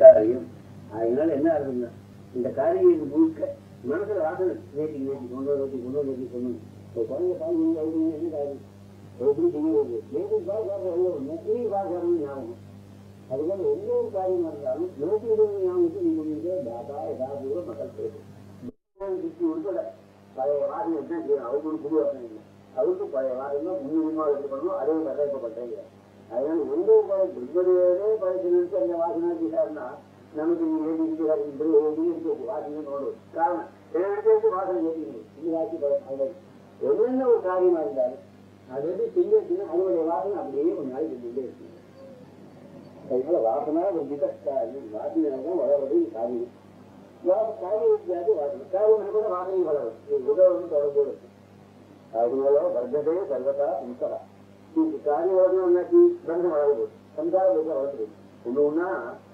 காரியம் அதனால என்ன ஆகுதுன்னா இந்த காரியம் முழுக்க மனசுல வாசனை நேற்று நேற்று கொண்டு நோக்கி கொண்டு நோக்கி கொண்டு இப்போ குழந்தை பால் நீங்க அழுகுங்க என்ன காரியம் எப்படி செய்யுது நேற்று பால் சாப்பிட எவ்வளோ நீங்க பால் சாப்பிடணும் ஞாபகம் அதுபோல எந்த ஒரு காரியமா இருந்தாலும் நோக்கி விடுவது ஞாபகத்துக்கு நீங்க நீங்க தாத்தா ஏதாவது கூட மக்கள் பேசும் சுற்றி உட்பட பழைய வாசனை தான் செய்யணும் அவங்களுக்கு புது வாசனை இல்லை அவருக்கு பழைய வாசனை முன்னுரிமா எடுத்து பண்ணணும் அதே மாதிரி தான் இப்போ பண்றீங்க அதனால எந்த ஒரு பழைய திருப்பதியோட பழைய நிறுத்தி அந்த வாசனை செய்யறாருன்னா நமக்கு நீங்க ஏடி இருக்கிறாரு இப்படி ஏடி இருக்கு வாசனை நோடும் காரணம் எடுத்து வாசனை ஏற்றிக்கணும் இந்த வாசி பழைய என்னென்ன ஒரு காரியமா இருந்தாலும் அது எப்படி செய்ய செய்ய அதனுடைய வாசனை அப்படியே கொஞ்ச நாளைக்கு செஞ்சுட்டே இருக்கு அதனால வாசனா ஒரு விதஸ்தாரி வாசனை தான் வளர்வது காரியம் காரியம் இருக்காது வாசனை காரியம் கூட வாசனை வளரும் இது உதவும் தொடர்பு இருக்கு அதுபோல வர்க்கதே சர்வதா உத்தரா இந்த காரியம் வளரணும்னாக்கி பந்தம் வளருது சம்சாரம் வந்து வளர்த்துது ஒண்ணு ஒண்ணா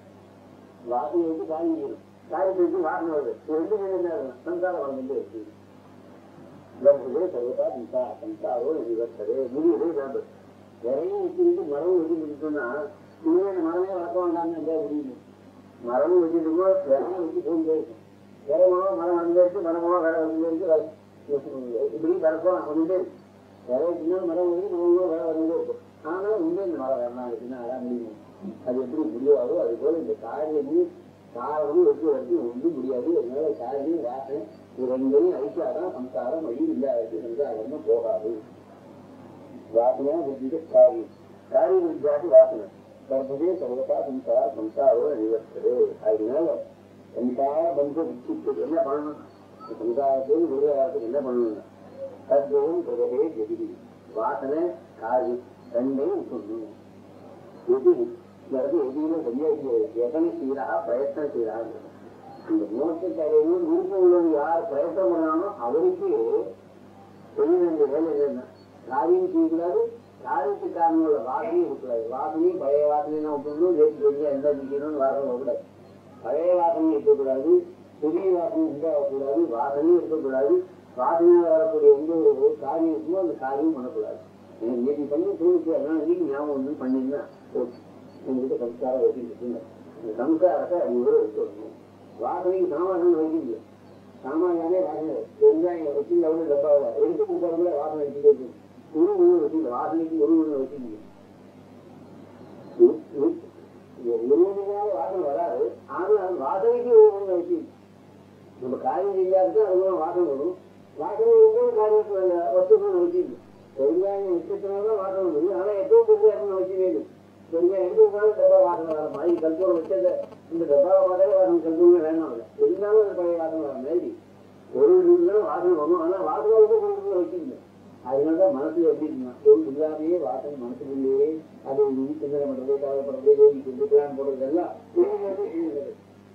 வாசனை வந்து காரியம் செய்யணும் காரியத்தை வந்து வாசனை வருது இது ரெண்டு என்ன சம்சாரம் வளர்ந்துட்டே இருக்கு வர்க்கதே சர்வதா உத்தா சம்சாரோ நிவர்த்ததே முடியவே வேண்டும் நிறைய வச்சுக்கிட்டு மரம் வச்சுக்கிட்டோம்னா இனிமே அந்த மரமே வளர்க்க வேண்டாம்னு எங்கேயா முடியுது மரமும் வச்சுருக்கோம் விரையும் வச்சு போயிட்டே இருக்கும் விரைமோ மரம் வந்துட்டே இருக்கு மரமோ வேற வந்துட்டே இருக்கு வர- இப்படி வளர்க்கலாம் வந்துட்டே இருக்கு விரைய பின்னால் மரம் வந்து மரமோ வேற வந்துட்டே இருக்கும் ஆனாலும் இங்கே இந்த மரம் வரலாம் இருக்குன்னா அதான் முடியும் அது எப்படி முடியாதோ அது போல இந்த காரியமும் காரணமும் வெற்றி வரைக்கும் ஒன்றும் முடியாது அதனால காரியம் வாசனை இது ரெண்டையும் அழிச்சாதான் சம்சாரம் வழி இல்லாதது சம்சாரம் போகாது வாசனை வித்திய காரியம் காரியம் வித்தியாசு வாசனை கர்ப்பதே சர்வதா சம்சார சம்சாரோ நிவர்த்தது அதனால சம்சார பந்த விச்சித்து என்ன பண்ணணும் இந்த சம்சாரத்தில் விடுதலாகிறதுக்கு என்ன பண்ணணும் தத்துவம் பிரதே ஜெதி வாசனை காரியம் ரெண்டையும் சொல்லணும் எது அதாவது எதுவுமே சரியா எதனை செய்யறா பிரயத்தனம் செய்யறாங்க இந்த மோட்சத்தை அடையணும் விருப்பம் உள்ளது யார் பிரயத்தனம் பண்ணாலும் அவருக்கு செய்ய வேண்டிய வேலை என்ன காரியம் செய்யக்கூடாது காரியத்துக்கு காரணங்களோட வாசனையும் இருக்கக்கூடாது வாசனையும் பழைய வாசனையும் விட்டுணும் லேட்டு வெளியே எந்த நிற்கணும்னு வாசனை வரக்கூடாது பழைய வாசனையும் இருக்கக்கூடாது புதிய வாசனை உண்டாகக்கூடாது வாசனையும் இருக்கக்கூடாது வாசனையில் வரக்கூடிய எந்த ஒரு காரியம் இருக்குமோ அந்த காரியம் பண்ணக்கூடாது எனக்கு நேற்று பண்ணி தோணுச்சு அதனால இன்னைக்கு ஞாபகம் வந்து பண்ணிருந்தா போச்சு உங்ககிட்ட சம்ஸ்காரம் வச்சுருக்குங்க இந்த சம்ஸ்காரத்தை அடியோட வச்சுக்கணும் வாசனைக்கு சாமான் வைக்கல சாமானியானே வாசனை வெங்காயம் வச்சு லெவலில் டப்பாவில் எடுத்து கொடுக்கறதுல வாசனை வச்சுட்டு இருக்கு ஒரு உணவு வச்சுக்கல வாசனைக்கு ஒரு உணவு வச்சுக்கல உருவமையாக வாசனை வராது ஆனால் வாசனைக்கு ஒரு உணவு வச்சு நம்ம காரியம் செய்யாதுக்கு அது மூலம் வாசனை வரும் வாசனை இருந்தால் காரியத்தில் வஸ்துக்கள் வச்சுக்கல வெங்காயம் வச்சதுனால வாசனை வருது ஆனால் எப்பவும் பெரிய வச்சு வேணும் வெங்காயம் எங்க இருந்தாலும் டப்பா வாசனை வர மாதிரி கல்பூரம் வச்சத இந்த டப்பாவை பார்த்தாலே வாசனை கல்பூரம் வேணாம் இல்லை இருந்தாலும் அது பழைய வாசனை வர மாதிரி ஒரு இருந்தாலும் வாசனை வரும் ஆனால் வாசனை வந்து ஒரு வச்சுக்கல அதனாலதான் மனசுல எப்படி இருக்குன்னா ஒரு இல்லாமையே வாசனை மனசுக்குள்ளேயே அது இது சிந்தனை பண்றது கவலைப்படுறது யோகிக்கிறது பிளான் போடுறது எல்லாம் இதுங்கிறது இதுங்கிறது.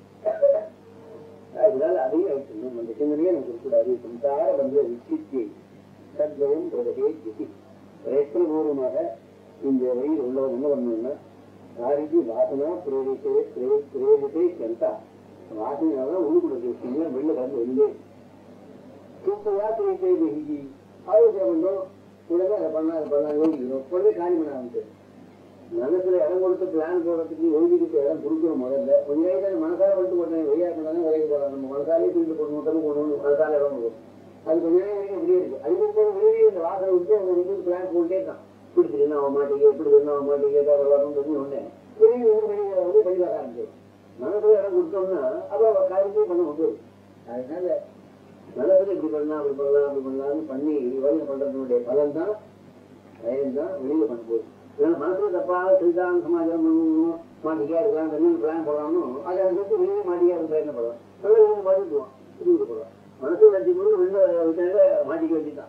அதனால அதையும் வைக்கணும் அந்த சிந்தனையே நமக்கு இருக்கக்கூடாது சம்சார பந்த விசித்தியை சத்வயம் பிரதகே ஜிதி பிரயத்தனபூர்வமாக இந்த வழியில் உள்ளவர் என்ன பண்ணணும்னா ஆரிஜி வாசனா பிரேரித்தே பிரேரித்தே கண்டா வாசனையால உள்ளுக்குள்ள விஷயங்கள வெளில வந்து வெளியே சூப்பரா பிரேரித்தே வெகி ஆலோசனை பண்ணோம் உடனே அதை பண்ணா அதை பண்ணா யோசிக்கணும் உடனே காலி பண்ண ஆரம்பிச்சு மனசுல இடம் கொடுத்து பிளான் போடுறதுக்கு யோகிக்கு இடம் கொடுக்கணும் முதல்ல கொஞ்ச நேரத்தில் மனசால பண்ணிட்டு போட்டேன் வெளியா பண்ணாலும் விலைக்கு போடலாம் நம்ம மனசாலே தூக்கிட்டு போடணும் தப்பு போடணும் மனசால இடம் கொடுக்கணும் அது கொஞ்ச நேரம் வரைக்கும் அப்படியே இருக்கு அதுக்கு வெளியே இந்த வாசனை விட்டு அவங்க வந்து பிளான் போட்டே இருக்கான் பிடிச்சிருந்தா அவன் மாட்டேங்க இப்படி இருந்தா அவன் மாட்டேங்க வரணும் சொல்லி ஒண்ணு வெளியே ஒரு வெளியே வந்து வெளியே வர ஆரம்பிச்சு மனசுல இடம் கொடுத்தோம்னா அப்ப அவ காரியத்தையும் பண்ண முடியும் அதனால மனசுல இப்படி பண்ணலாம் அப்படி பண்ணலாம் அப்படி பண்ணலாம்னு பண்ணி வழியில் பண்றதுனுடைய பலன் தான் பயன் தான் வெளியில பண்ண போகுது இதனால மனசுல தப்பா திருதான் சமாஜம் பண்ணணும் மாட்டிக்கா இருக்கலாம் தண்ணி பிளான் போடணும் அதை வந்து வெளியே மாட்டிக்கா இருந்து பிரயத்னம் பண்ணலாம் நல்லா வெளியே மாட்டிக்குவோம் புரிந்து போகலாம் மனசு வச்சு கூட வெளில விட்டாங்க மாட்டிக்க வேண்டியதான்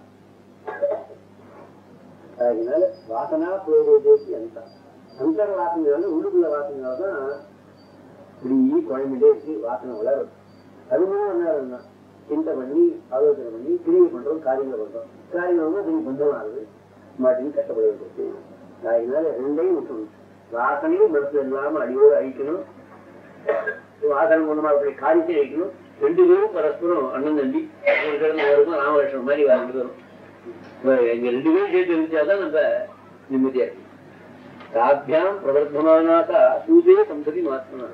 அதனால வாசனா பிரயோஜி அந்த அந்தர வாசனையால உள்ளுக்குள்ள வாசனையால தான் இப்படி குழம்பிட்டே இருக்கு வாசனை வளரும் அது மூலம் என்ன ஆகுதுன்னா சிந்தை பண்ணி ஆலோசனை பண்ணி கிரியை பண்றோம் காரியங்களை பண்றோம் காரியங்கள் வந்து அதுக்கு பந்தம் ஆகுது மாட்டின்னு கஷ்டப்பட வேண்டியது அதனால ரெண்டையும் விட்டுணும் வாசனையும் மனசு இல்லாம அடியோடு அழிக்கணும் வாசனை மூலமா அப்படி காரியத்தை அழிக்கணும் ரெண்டு பேரும் பரஸ்பரம் அண்ணன் தம்பி ஒரு கிழமை வரும் ராமகிருஷ்ணன் மாதிரி வாழ்ந்து வரும் எங்க ரெண்டு பேரும் சேர்த்து இருந்துச்சாதான் நம்ம நிம்மதியா இருக்கும் தாபியாம் பிரவர்த்தமானாக்கா சூதே சம்சதி மாத்மனா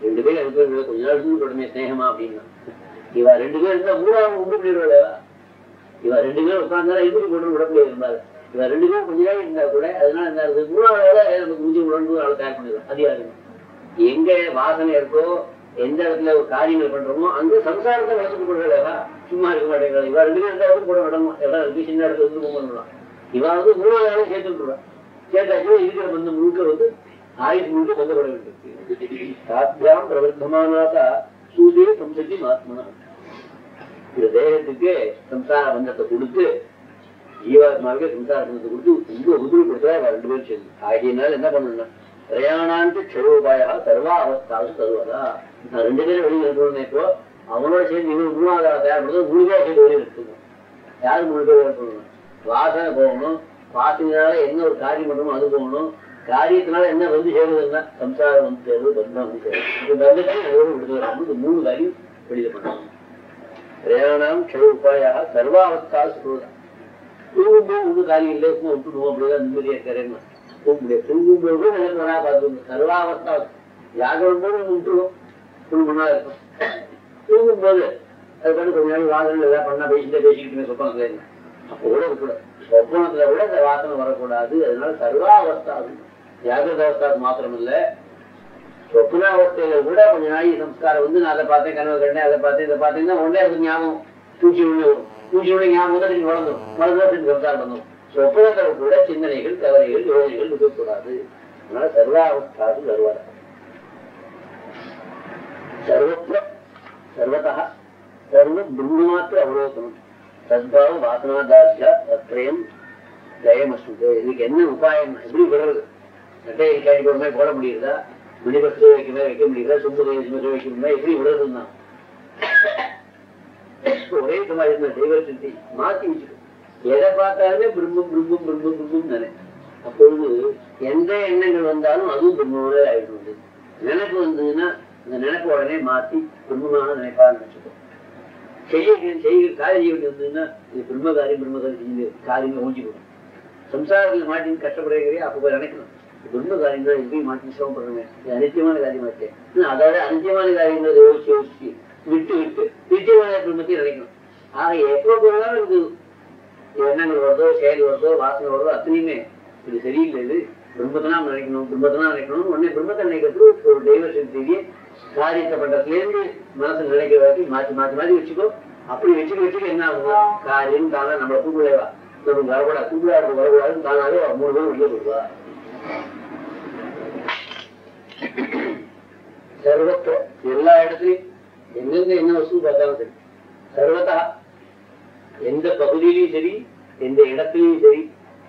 ரெண்டு பேரும் இருக்கிற கொஞ்ச நாள் இருந்து உடனே ஸ்நேகமா அப்படின்னா இவ ரெண்டு பேரும் இருந்தா மூணாவது உண்டு பண்ணிடுவாள் இவ ரெண்டு பேரும் உட்கார்ந்தா எப்படி கொண்டு உடம்புல இருந்தாரு இவ ரெண்டு பேரும் கொஞ்ச நாள் இருந்தா கூட அதனால என்ன ஆகுது மூணாவது வேலை நமக்கு முடிஞ்சு உடம்பு அவளை தயார் பண்ணிடுவோம் அது யாருங்க எங்க வாசனை இருக்கோ எந்த இடத்துல ஒரு காரியங்கள் பண்றோமோ அங்க சம்சாரத்தை வளர்த்து கொடுக்கலவா சும்மா இருக்க மாட்டேங்கிறாங்க இவ ரெண்டு பேரும் இருந்தாலும் கூட விடணும் இடம் இருக்கு சின்ன இடத்துல இருந்து போக பண்ணலாம் இவ வந்து மூணாவது வேலை சேர்த்து விட்டுருவான் சேர்த்தாச்சும் இருக்கிற பந்த முழுக்க வந்து ஆயுஷ் முழுக்க பந்தப்பட வேண்டும் சாத்தியாம் பிரவர்த்தமானாதா சூதே சம்சதி மாத்மனா இந்த தேகத்துக்கு சம்சார பந்தத்தை கொடுத்து ஜீவாத்மாவுக்கு சம்சார பந்தத்தை கொடுத்து ரொம்ப உதவி கொடுத்தா இவ ரெண்டு பேரும் சேர்ந்து ஆகியனால என்ன பண்ணணும்னா பிரயாணாந்து க்ஷயோபாயா சர்வா அவஸ்தாவும் தருவதா நான் ரெண்டு பேரும் வெளியில் இருக்கணும் இப்போ அவனோட சேர்ந்து இவன் மூணாவது தயார்படுறது மூணு பேர் சேர்ந்து வெளியில் இருக்கணும் யாரு மூணு பேர் வேலை பண்ணணும் வாசனை போகணும் வாசனையால என்ன ஒரு காரியம் பண்ணணுமோ அது போகணும் காரியத்தினால என்ன வந்து சேருதுன்னா சம்சாரம் வந்து சேருது பந்தம் வந்து சேருது இந்த பந்தத்தை எவ்வளவு விடுதலை ஆகணும்? இந்த மூணு காரியம் வெளியில பண்ணணும் பிரயாணம் க்ஷய உபாயா சர்வாவஸ்தா சுருதா தூங்கும்போது ஒன்றும் காரியம் இல்லை சும்மா விட்டுடுவோம் அப்படிதான் நிம்மதியா இருக்கிறேன்னு தூங்க முடியாது தூங்கும்போது கூட எனக்கு வரா பார்த்துக்கணும் சர்வாவஸ்தா யாகம் போது விட்டுருவோம் தூங்குனா இருக்கும் தூங்கும்போது அது பண்ணி கொஞ்ச நாள் வாசனை எல்லாம் பண்ணா பேசிட்டே பேசிக்கிட்டு சொப்பனத்துல என்ன அப்போ கூட இருக்கக்கூடாது சொப்பனத்துல கூட இந்த வாசனை வரக்கூடாது அதனால சர்வாவஸ்தா ஜாகிரத அவஸ்தாக்கு மாத்திரம் இல்ல சொப்னாவஸ்தையில கூட கொஞ்ச நாள் சம்ஸ்காரம் வந்து நான் அதை பார்த்தேன் கனவு கண்டேன் அதை பார்த்தேன் இதை பார்த்தீங்கன்னா உடனே அதுக்கு ஞாபகம் தூக்கி உள்ள வரும் தூக்கி உள்ள ஞாபகம் வந்து அதுக்கு வளர்ந்துடும் வளர்ந்து அதுக்கு சம்சாரம் வந்துடும் சொப்பனத்தில் கூட சிந்தனைகள் கவலைகள் யோசனைகள் இருக்கக்கூடாது அதனால சர்வாவஸ்தாது சர்வதா சர்வத்திர சர்வதா சர்வ பிரம்மமாத்திர அவலோகனம் சத்பாவ வாசனாதாசிய தத்ரயம் ஜெயமஸ்து இதுக்கு என்ன உபாயம் எப்படி விடுறது சட்டை காடி போட மாதிரி போட முடியுதா மணிபஸ்து வைக்க மாதிரி வைக்க முடியுதா சும்பு மாதிரி வைக்க முடியுதா எப்படி விடுறதுன்னா ஒரே மாதிரி இருந்த டைவர்சிட்டி மாத்தி வச்சுக்கோ எதை பார்த்தாலுமே பிரம்மம் பிரம்மம் பிரம்மம் பிரம்மம் தானே அப்பொழுது எந்த எண்ணங்கள் வந்தாலும் அதுவும் பிரம்மோட ஆயிடுது நினைப்பு வந்ததுன்னா அந்த நினைப்பு உடனே மாத்தி பிரம்மமான நினைப்பா நினைச்சுக்கோ செய்ய செய்ய காரியம் செய்ய வந்ததுன்னா இது பிரம்மகாரியம் பிரம்மகாரியம் செஞ்சு காரியமே ஊஞ்சி போடும் சம்சாரத்தில் மாட்டி கஷ்டப்படுறீங்க அப்ப போய் நினைக்கணும் பிரம்ம காரியம் தான் இப்படி மாட்டி சிரமப்படுறேன் இது அனித்தியமான காரியமாச்சே அதாவது அனித்தியமான காரியங்களை யோசிச்சு யோசிச்சு விட்டு விட்டு நித்தியமான பிரம்மத்தை நினைக்கணும் ஆக எப்போ போனாலும் இது எண்ணங்கள் வருதோ செயல் வருதோ வாசனை வருதோ அத்தனையுமே இது சரியில்லை இது பிரம்மத்தனா நினைக்கணும் பிரம்மத்தனா நினைக்கணும் உடனே பிரம்மத்தை நினைக்கிறதுக்கு ஒரு டைவர்ஷன் தேடி காரியத்தை பண்றதுல இருந்து மனசு நினைக்கிற வரைக்கும் மாற்றி மாற்றி மாற்றி வச்சுக்கோ அப்படி வச்சுக்க வச்சுக்க என்ன ஆகும் காரியம் தானே நம்மளை கூப்பிடவா நமக்கு வரக்கூடாது கூப்பிடாது வரக்கூடாதுன்னு தானாவே மூணு பேர் வெளியே போடுவா சர்வத்த எல்லா இடத்துலயும் எங்கெங்க என்ன வசூல் பார்த்தாலும் சரி சர்வத்தா எந்த பகுதியிலையும் சரி எந்த இடத்துலயும் சரி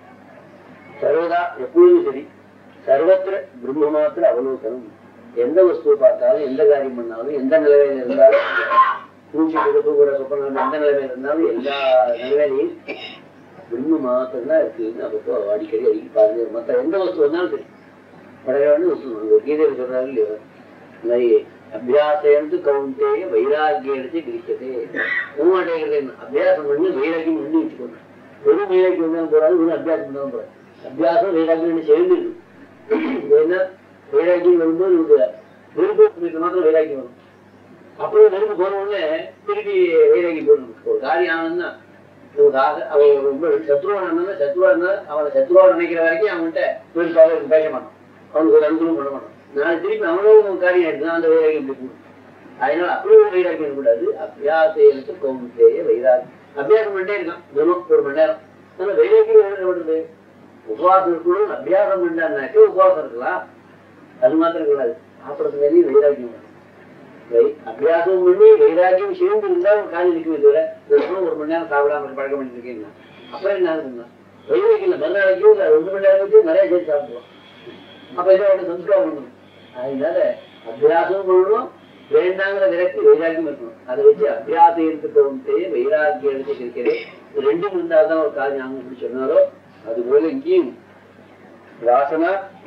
சர்வதா எப்பொழுதும் சரி சர்வத்திர பிரம்ம மாத்திர அவலோகனம் எந்த வஸ்துவை பார்த்தாலும் எந்த காரியம் பண்ணாலும் எந்த நிலையில இருந்தாலும் பூச்சி கொடுப்பு கூட சொப்பனம் எந்த நிலைமையில இருந்தாலும் எல்லா நிலையிலையும் பிரம்ம மாத்திரம் தான் இருக்குன்னு அப்போ அடிக்கடி அடிக்கடி பாருங்க மற்ற எந்த வஸ்து வந்தாலும் சரி படையாண்டு வஸ்து கீதையில் சொல்றாரு இல்லையோ இந்த மாதிரி அபியாசம் கவுண்டேய வைராகியம் எடுத்து கிரிச்சதே போகமாட்டேங்கிறது என்ன அபியாசம் பண்ணி வைராகியம் பண்ணி வச்சுக்கணும் வெறும் வைராக்கியம் வந்தாலும் போறாது வெறும் அபியாசம் பண்ணாலும் போறாது அபியாசம் வைராக்கியம் சேர்ந்து இருக்கு ஏன்னா வைராக்கியம் வரும்போது நமக்கு விருப்பம் மாத்திரம் வைராக்கியம் வரும் அப்புறம் நெருப்பு போன உடனே திருப்பி வைராக்கியம் போடணும் ஒரு காரியம் ஆனதுன்னா ஒரு ஆசை அவன் ரொம்ப சத்ருவா இருந்தா சத்ருவா இருந்தா அவனை சத்ருவா நினைக்கிற வரைக்கும் அவன்கிட்ட வெறுப்பாக பேச மாட்டான் அவனுக்கு ஒரு அனுகூலம் பண்ண மாட்டான் நான் திருப்பி அவனோட ஒரு காரியம் எடுத்து அந்த வைராக்கியம் எப்படி போடும் அதனால அப்படி ஒரு வைராக்கியம் இருக்கக்கூடாது அபியாசத்துக்கு கௌமுத்தேய வைராக்கியம் அபியாசம் பண்ணிட்டே இருக்கான் தினம் ஒரு மணி நேரம் அதனால வைராக்கியம் என்ன பண்றது உபவாசம் இருக்கணும் அபியாசம் பண்ணாக்க உபவாசம் இருக்கலாம் அது மாத்திரம் கூடாது சாப்பிடறது மேலேயும் வைராக்கியம் வேணும். வை அபியாசம் பண்ணி வைராக்கியம் சேர்ந்து இருந்தா ஒரு காரியம் நிற்குமே தவிர தினமும் ஒரு மணி நேரம் சாப்பிடாம பழக்கம் பண்ணிட்டு இருக்கீங்க அப்புறம் என்ன ஆகுதுன்னா வைராக்கியம் இல்லை மறுநாளைக்கு இல்லை ரெண்டு மணி நேரம் வச்சு நிறைய சேர்த்து சாப்பிடுவோம் அப்ப இதை ஒன்று சம்ஸ்காரம் பண்ணணும் அதனால அபியாசம் பண்ணணும் வேண்டாங்கிற விரக்தி வைராக்கியம் இருக்கணும் அதை வச்சு அபியாசம் எடுத்துக்கொண்டு வைராக்கியம் எடுத்து இருக்கிறேன் இது ரெண்டும் இருந்தால்தான் ஒரு காரியம் அவங்க எப்படி சொன்னாரோ அது போல இங்கேயும் வாசனா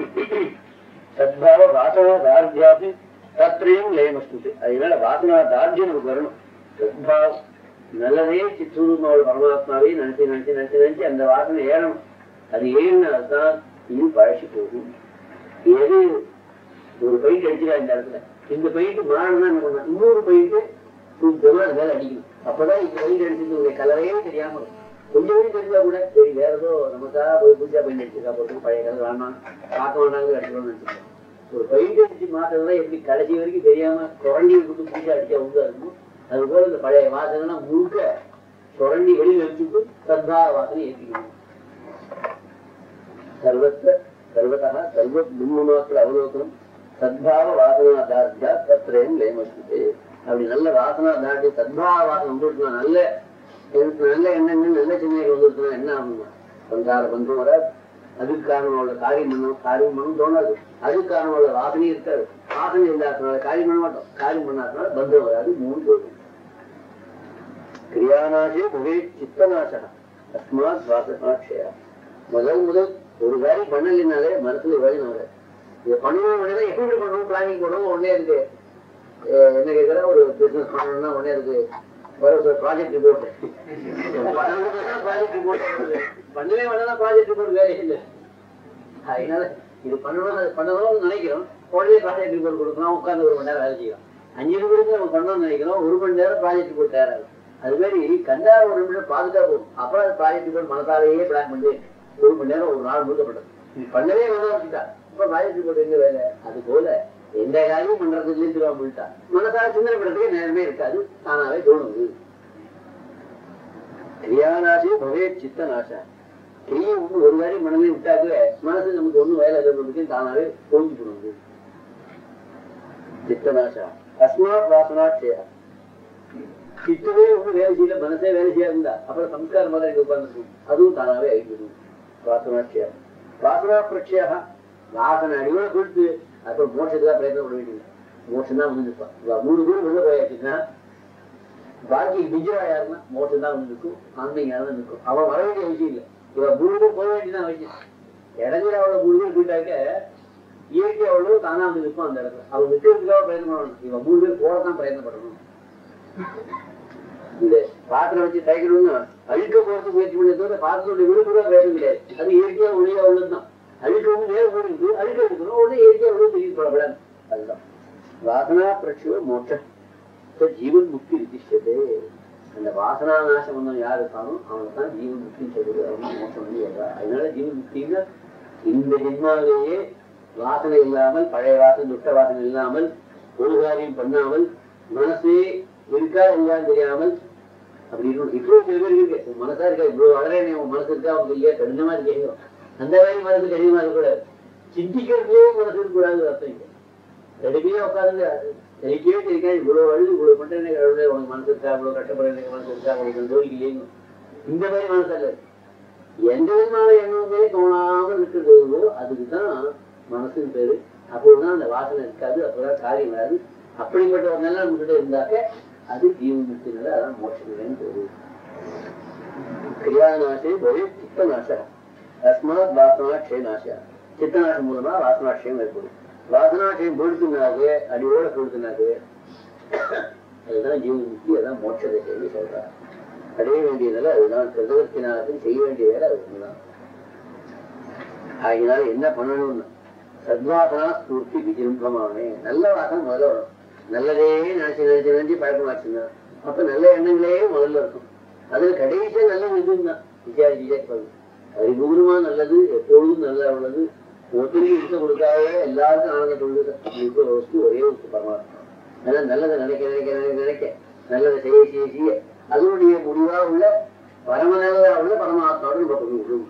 சத்பாவ வாசனா தார்த்தியாபி தத்திரையும் லயமஸ்து அதனால வாசனா தார்ஜியம் நமக்கு வரணும் சத்பாவம் நல்லதே சித்தூர்மாவோட பரமாத்மாவே நினைச்சு நினைச்சு நினைச்சு நினைச்சு அந்த வாசனை ஏறணும் அது ஏறினால்தான் இது பழசி போகும் எது ஒரு பெயிண்ட் அடிச்சிடா இந்த இடத்துல இந்த பெயிண்ட் மாறணும்னா என்ன பண்ணணும் இன்னொரு பெயிண்ட் தூக்கமா அது மேல அடிக்கணும் அப்பதான் இந்த பெயிண்ட் அடிச்சது கலரையே தெரியாம இருக்கும் கொஞ்சம் கொஞ்சம் தெரிஞ்சா கூட சரி வேற ஏதோ நமக்கா போய் புதுசா பெயிண்ட் அடிச்சிருக்கா போட்டு பழைய கலர் வேணாம் பார்க்க வேண்டாங்க அடிக்கணும்னு நினைச்சிருக்கோம் ஒரு பெயிண்ட் அடிச்சு மாத்திரம்லாம் எப்படி கடைசி வரைக்கும் தெரியாம குழந்தை கொடுத்து புதுசா அடிச்சா உண்டா இருக்கும் அது போல இந்த பழைய வாசனை முழுக்க சுரண்டி வெளியில் வச்சுட்டு சந்தா வாசனை ஏற்றிக்கணும் சர்வத்த சர்வதா சர்வ பிரம்மமாத்திர அவலோகனம் சத்பாவ வாசனா தார்த்தியா தத்ரேன் லேமஸ்து அப்படி நல்ல வாசனா தார்த்தி சத்பாவ வாசனை வந்துருக்குனா நல்ல எனக்கு நல்ல எண்ணங்கள் நல்ல சிந்தனைகள் வந்துருக்குனா என்ன ஆகும்னா சந்தார பந்தம் வராது அதுக்கு காரணம் காரியம் பண்ணும் காரியம் பண்ணும் தோணாது அதுக்கு காரணம் வாசனையும் இருக்காது வாசனை இல்லாதனால காரியம் பண்ண மாட்டோம் காரியம் பண்ணாதனால பந்தம் வராது மூணு தோணும் கிரியாநாசே புகை சித்தநாசா அஸ்மாத் வாசனாட்சயா முதல் முதல் ஒரு வேலை பண்ணலைனாலே மனசுல வேலை வராது இதை பண்ணணும் உடனே எப்படி பண்ணணும் பிளானிங் பண்ணணும் உடனே இருக்கு அஹ் என்ன கேட்கறா ஒரு பிசினஸ் பண்ணணும்னா உடனே இருக்கு ஒரு ப்ராஜெக்ட் ரிப்போர்ட் ப்ராஜெக்ட் ரிப்போர்ட் பண்ணவே வேணா ப்ராஜெக்ட் ரிப்போர்ட் வேலை இல்லை அதனால இது பண்ணணும் அது பண்ணணும்னு நினைக்கிறோம் உடனே ப்ராஜெக்ட் ரிப்போர்ட் கொடுக்கணும் உட்காந்து ஒரு மணி நேரம் வேலை செய்யலாம் அஞ்சு நிமிடத்துக்கு நம்ம பண்ணணும்னு நினைக்கிறோம் ஒரு மணி நேரம் ப்ராஜெக்ட் ரிப்போர்ட் தயாராகும் அது மாதிரி கண்டார ஒரு நிமிடம் பாதுகா போகும் அப்புறம் அது ப்ராஜெக்ட் ரிப்போர்ட் மனசாலேயே பிளான் பண்ணி ஒரு மணி நேரம் ஒரு நாள் முழுக்கப்பட்டது இது பண்ணவே வேணாம் அப்படின்ட்டா இப்ப ப்ராஜெக்ட் ரிப்போர்ட் எங்க வேலை அது போல எந்த காரியமும் பண்றதுக்கு இல்லைன்னு போயிட்டா மனசார சிந்தனை பண்றதுக்கு நேரமே இருக்காது தானாவே தோணுது கிரியாநாசி பவே சித்த நாசா கிரியை ஒண்ணு ஒரு காரியம் மனமே விட்டாக்க மனசு நமக்கு ஒண்ணு வேலை இருக்கிறதுக்கு தானாவே தோஞ்சி போடுது சித்த நாசா அஸ்மாத் வாசனாட்சயா சித்தவே ஒண்ணு வேலை செய்யல மனசே வேலை செய்யாதுந்தா அப்புறம் சம்ஸ்காரம் மாதிரி இங்க உட்கார்ந்துருக்கும் அதுவும் தானாவே ஆகிடும் வாசனாட்சியா வாசனா பிரட்சியாக வாசனை அடியோட கொடுத்து அப்புறம் மோட்சத்துக்காக பிரயத்தனம் பண்ண வேண்டியது மோட்சம் தான் வந்துருப்பான் இவ மூணு பேர் உள்ள போயாச்சுன்னா பாக்கி பிஜரா யாருன்னா மோட்சம் தான் வந்து நிற்கும் ஆன்மீக யாரும் நிற்கும் அவன் வர வேண்டிய விஷயம் இல்லை இவ மூணு பேர் போக வேண்டியதான் விஷயம் இடைஞ்சல அவளை மூணு பேர் போயிட்டாக்க இயற்கை அவ்வளவு தானா வந்து நிற்கும் அந்த இடத்துல அவன் நிற்கிறதுக்காக பிரயத்தனம் பண்ணணும் இவன் மூணு பேர் போறதான் பிரயத்தனம் பண்ணணும் இந்த பாத்திரம் வச்சு தைக்கணும்னா அழுக்க போறது முயற்சி பண்ணி தவிர பாத்திரத்தோட விழுப்புற வேலை கிடையாது அது இயற்கையா ஒளியா உள்ளதுதான் அழுக்க வந்து நேரம் போயிருக்கு அழுக்க எடுக்கணும் உடனே இயற்கையா உள்ள தெரியும் போடப்படாது அதுதான் வாசனா பிரச்சுவ மோட்ச ஜீவன் முக்தி விதிஷ்டதே அந்த வாசனா நாசம் வந்தவன் யார் இருக்கானோ அவனுக்கு தான் ஜீவன் முக்தின்னு சொல்றது அவன் மோட்சம் வந்து ஏறா. அதனால ஜீவன் முக்தின்னா இந்த ஜென்மாவிலேயே வாசனை இல்லாமல் பழைய வாசனை துட்ட வாசனை இல்லாமல் ஒரு காரியம் பண்ணாமல் மனசே இருக்கா இல்லையான்னு தெரியாமல் அப்படி இருக்கணும் இவ்வளவு சில பேர் இருக்கு உன் மனசா இருக்கா இவ்வளவு வளர உன் மனசு இருக்கா அவங்க இல்லையா கடினமா இருக்கீங்க அந்த மாதிரி மனசு கடினமா இருக்கக்கூடாது சிந்திக்கிறதுலே மனசு இருக்கக்கூடாது அர்த்தம் இல்லை கடுமையா உட்காந்து தெரிக்கவே தெரியாது இவ்வளவு அழுது இவ்வளவு பண்றேன் கடவுளே உனக்கு மனசு இருக்கா இவ்வளவு கஷ்டப்படுறேன் மனசு இருக்கா உங்களுக்கு தோல்வியிலேயும் இந்த மாதிரி மனசு அல்ல எந்த விதமான எண்ணமே தோணாமல் இருக்கிறதோ அதுக்கு தான் மனசுன்னு பேரு அப்போதுதான் அந்த வாசனை இருக்காது அப்போதான் காரியம் வராது அப்படிப்பட்ட ஒரு நல்ல நம்மகிட்ட இருந்தாக்க அது ஜீவன் முக்தினால அதான் மோட்சம் பேரு கிரியாநாசே பவே சித்தநாச அஸ்மாத் வாசனாட்சய நாச சித்தநாசம் மூலமா வாசனாட்சயம் ஏற்படும் வாசனாட்சயம் பொழுத்துனாக்கு அடியோட பொழுத்துனாக்கு அதுதான் ஜீவன் முக்தி அதான் மோட்சத்தை செய்து சொல்றார் அடைய வேண்டியதில்லை அதுதான் பிரதவத்தினாலும் செய்ய வேண்டிய வேலை அது ஒண்ணுதான் ஆகினால என்ன பண்ணணும்னு சத்வாசனா ஸ்பூர்த்தி விஜிரும்பமானே நல்ல வாசனை முதல்ல வரும் நல்லதே நினைச்சு நினைச்சு நினைச்சு பழக்கமாச்சுன்னா அப்ப நல்ல எண்ணங்களே முதல்ல இருக்கும் அதுல கடைசியா நல்லது இதுவும் தான் விஜயாதி விஜயப்பது அறிமுகமா நல்லது எப்பொழுதும் நல்லா உள்ளது ஒருத்தருக்கு இருக்க கொடுக்காத எல்லாருக்கும் ஆனந்த கொடுக்குது இருக்கிற வஸ்து ஒரே வஸ்து பரமாத்மா அதனால நல்லதை நினைக்க நினைக்க நினைக்க நினைக்க நல்லதை செய்ய செய்ய செய்ய அதனுடைய முடிவா உள்ள பரம நல்லதா உள்ள பரமாத்மாவோட நம்ம கொண்டு விடும்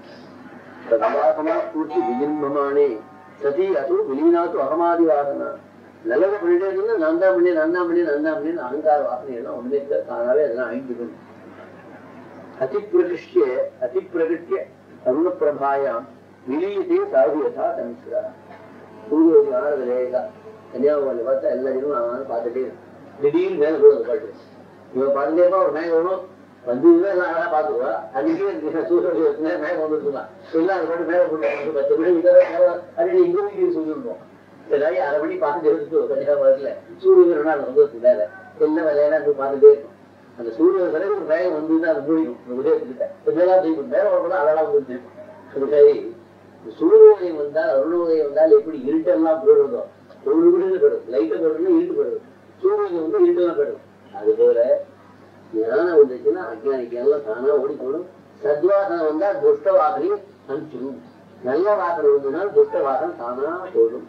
சதாசமா பூர்த்தி விஜின்பமானே சதி அது விலீனாத்து அகமாதி வாசனா நல்லதை பண்ணிட்டே இருந்தா நான் தான் பண்ணி நான் தான் பண்ணி நான் தான் பண்ணி அகங்கார வாசனை எல்லாம் ஒண்ணுமே இருக்காது. தானாவே அதெல்லாம் அழிஞ்சுக்கணும் அதிப்பிரகிஷ்ய அதிப்பிரகிருத்திய அருண பிரபாயாம் விலீயதே சாது யதா சம்ஸ்கரா சூரிய ஆனது லேசா கன்னியாகுமரி பார்த்தா எல்லா இடமும் அவன் பார்த்துட்டே இருக்கும். திடீர்னு மேல கூட ஒரு பாட்டு இவன் பார்த்துட்டே இருப்பான் ஒரு மேகம் வரும் வந்து எல்லாம் அழகா பார்த்துக்குவா அன்னைக்கே சூரிய மேகம் வந்துருக்கலாம் எல்லாம் அது பாட்டு மேல போட்டு வந்து பத்து மணி இதெல்லாம் அது இங்க வீட்டுக்கு சொல்லிருந்தோம் எல்லாரையும் அரை மணி பார்த்துட்டு இருக்கு கன்னியாகுமரியில சூரியன் நாள் வந்து வேலை எல்லாம் வேலையெல்லாம் இருந்து பார்த்துட்டே இருக்கும் அந்த சூரிய வரை ஒரு மேகம் வந்து அது மூடிடும் அந்த உதயத்துக்கிட்ட கொஞ்சம் தூக்கும் மேல வரப்போ அழகா வந்து அது சரி சூரியோதயம் வந்தால் அருணோதயம் வந்தால் எப்படி இருட்டெல்லாம் போயிடுதோ ஒரு விடுதலை போயிடும் லைட்டை போயிடும்னா இருட்டு போயிடும் சூரியன் வந்து இருட்டெல்லாம் போயிடும் அது போல ஞானம் வந்துச்சுன்னா அஜ்ஞானிக்கு எல்லாம் தானா ஓடி போடும் சத்வாசனை வந்தா துஷ்ட வாசனையும் அனுப்பிச்சிடும் நல்ல வாசனை வந்ததுன்னா துஷ்ட வாசனை தானா போடும்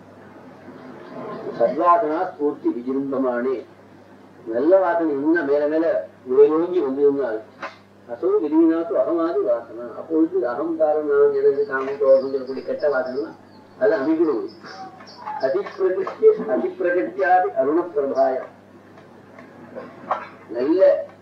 சத்வாசனா ஸ்பூர்த்தி விஜிரும்பமானே நல்ல வாசனை இன்னும் மேல மேல மேலோங்கி வந்திருந்தால் அசோ விரிவினாத்து அகமாதி வாசனா அப்பொழுது அகங்காரம் நான் எனது காமிட்டோகம் சொல்லக்கூடிய கெட்ட வாசனை அது அமைக்கணும் அதிப்பிரகிருஷ்டி அதிப்பிரகத்தியாதி அருண பிரபாயம் நல்ல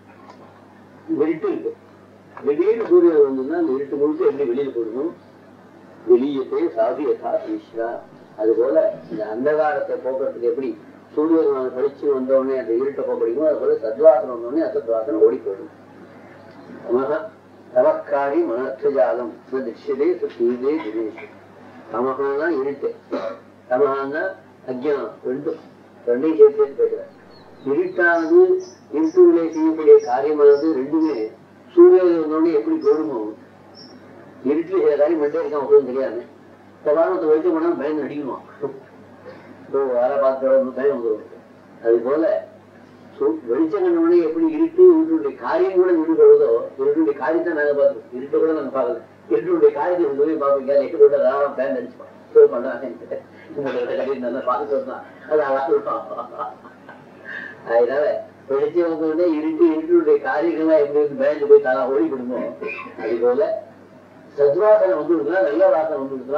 இருட்டு இருக்கு திடீர்னு சூரியன் வந்ததுன்னா அந்த இருட்டு முழுக்க எப்படி வெளியில போடணும் வெளியத்தை சாதியதா ஈஸ்வரா அது போல இந்த அந்தகாரத்தை போக்குறதுக்கு எப்படி சூரியன் படிச்சு வந்த உடனே அந்த இருட்டை போக்கடிக்கும் அது போல சத்வாசனம் வந்த உடனே அசத்வாசனம் ஓடி போயிடும் தமக தமக்காரி மனர்த்தஜாலம் திருஷ்யதே சூதே தினேஷ் தமகம்னா இருட்டு தமகம்னா அஜ்ஞானம் ரெண்டும் ரெண்டையும் சேர்த்து பேசுறேன் இருட்டானது இருட்டுகளை செய்யக்கூடிய காரியமானது ரெண்டுமே சூரியன் வந்தோடனே எப்படி போடுமோ இருட்டுல சில காரியம் மட்டும் இருக்கான் உங்களுக்கு தெரியாது இந்த வாரத்தை வெளிச்சம் போனா பயந்து அடிக்கணும் இப்போ வேலை பார்த்து பயம் வந்துடும் அது போல சு- வெளிச்சம் கண்டவுடனே எப்படி இருட்டு இருட்டுடைய காரியம் கூட இருட்டுறதோ இருட்டுடைய காரியத்தை நாங்க பார்த்தோம் இருட்டை கூட நாங்க பார்க்கல இருட்டுடைய காரியத்தை கொண்டு போய் பார்ப்பீங்க எட்டு கூட ராவம் பேண்ட் அடிச்சுப்பான் சோ பண்றாங்க உங்களோட கடையில் நல்லா பார்த்துட்டு வந்தான் அது அழகா அதனால வெளிச்சம் வந்த உடனே இருட்டு இருட்டுடைய காரியங்கள்லாம் எப்படி வந்து பயந்து போய் தானா ஓடி விடுமோ அது போல சத்வாசனை வந்து விடுதா நல்ல வாசனை வந்து விடுதா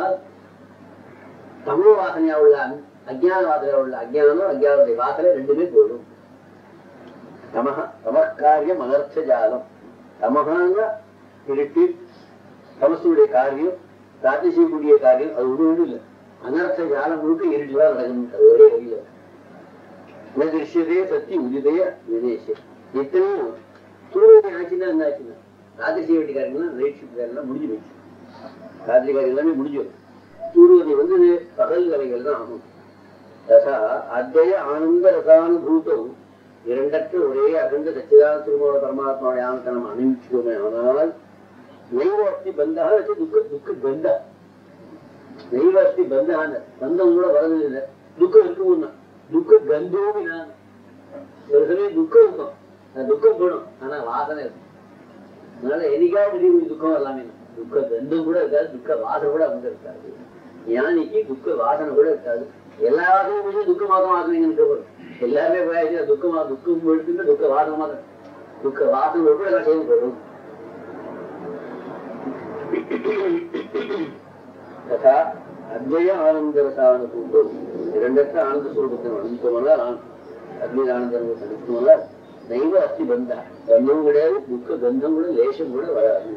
தமிழ் வாசனையா உள்ள அஞ்- அஜ்ஞான வாசனையா உள்ள அஜ்ஞானம் அஜ்ஞானத்துடைய வாசனை ரெண்டுமே போடும் தமக தமக்காரியம் அனர்த்த ஜாலம் தமகாங்க இருட்டு தமசுடைய காரியம் ராத்தி செய்யக்கூடிய காரியம் அது ஒரு வீடு இல்லை அனர்த்த ஜாலம் முழுக்க இருட்டுதான் நடக்கணும் அது ஒரே வழியில ந திருஷ்யதே சக்தி உதிதய விதேசே எத்தனையும் சூரியனை ஆச்சுன்னா என்ன ஆச்சுன்னா ராத்திரி செய்ய வேண்டிய காரியங்கள்லாம் நைட் ஷிஃப்ட் காரியம்லாம் முடிஞ்சு போயிடுச்சு ராத்திரி காரியம் எல்லாமே முடிஞ்சு போயிடுச்சு சூரியனை வந்து பகல் கலைகள் தான் ஆகும் ரசா அத்வய ஆனந்த ரசானுபூதம் இரண்டற்ற ஒரே அகண்ட சச்சிதான திருமண பரமாத்மாவுடைய ஆனத்தை நம்ம அனுபவிச்சுக்கோமே ஆனால் நைவ அஸ்தி பந்தா வச்சு துக்க துக்க பந்தா நைவ அஸ்தி பந்தான பந்தம் கூட வரது இல்லை துக்கம் இருக்கும் துக்க கந்தோமி நான் ஒரு சமயம் துக்கம் இருக்கும் அந்த துக்கம் போடும் ஆனா வாசனை இருக்கும் அதனால என்னைக்காவது திடீர்னு துக்கம் எல்லாமே துக்க கந்தம் கூட இருக்காது துக்க வாசனை கூட அவங்க இருக்காது ஞானிக்கு துக்க வாசனை கூட இருக்காது எல்லா வாசனையும் துக்க வாசம் வாசனைங்கன்னு கேட்போம் எல்லாருமே போயாச்சு துக்கமா துக்கம் எடுத்துட்டு துக்க வாசனமா தான் துக்க வாசனை கூட எல்லாம் சேர்ந்து போயிடும் ததா அத்வய ஆனந்த ரசானுபூதோ இரண்டற்ற ஆனந்த ஸ்வரூபத்தை அனுபவித்தோம்னா அத்வைத ஆனந்த அனுபவித்தோம்னா தெய்வ அஸ்தி பந்தா கந்தம் கிடையாது துக்க கந்தம் கூட லேசம் கூட வராது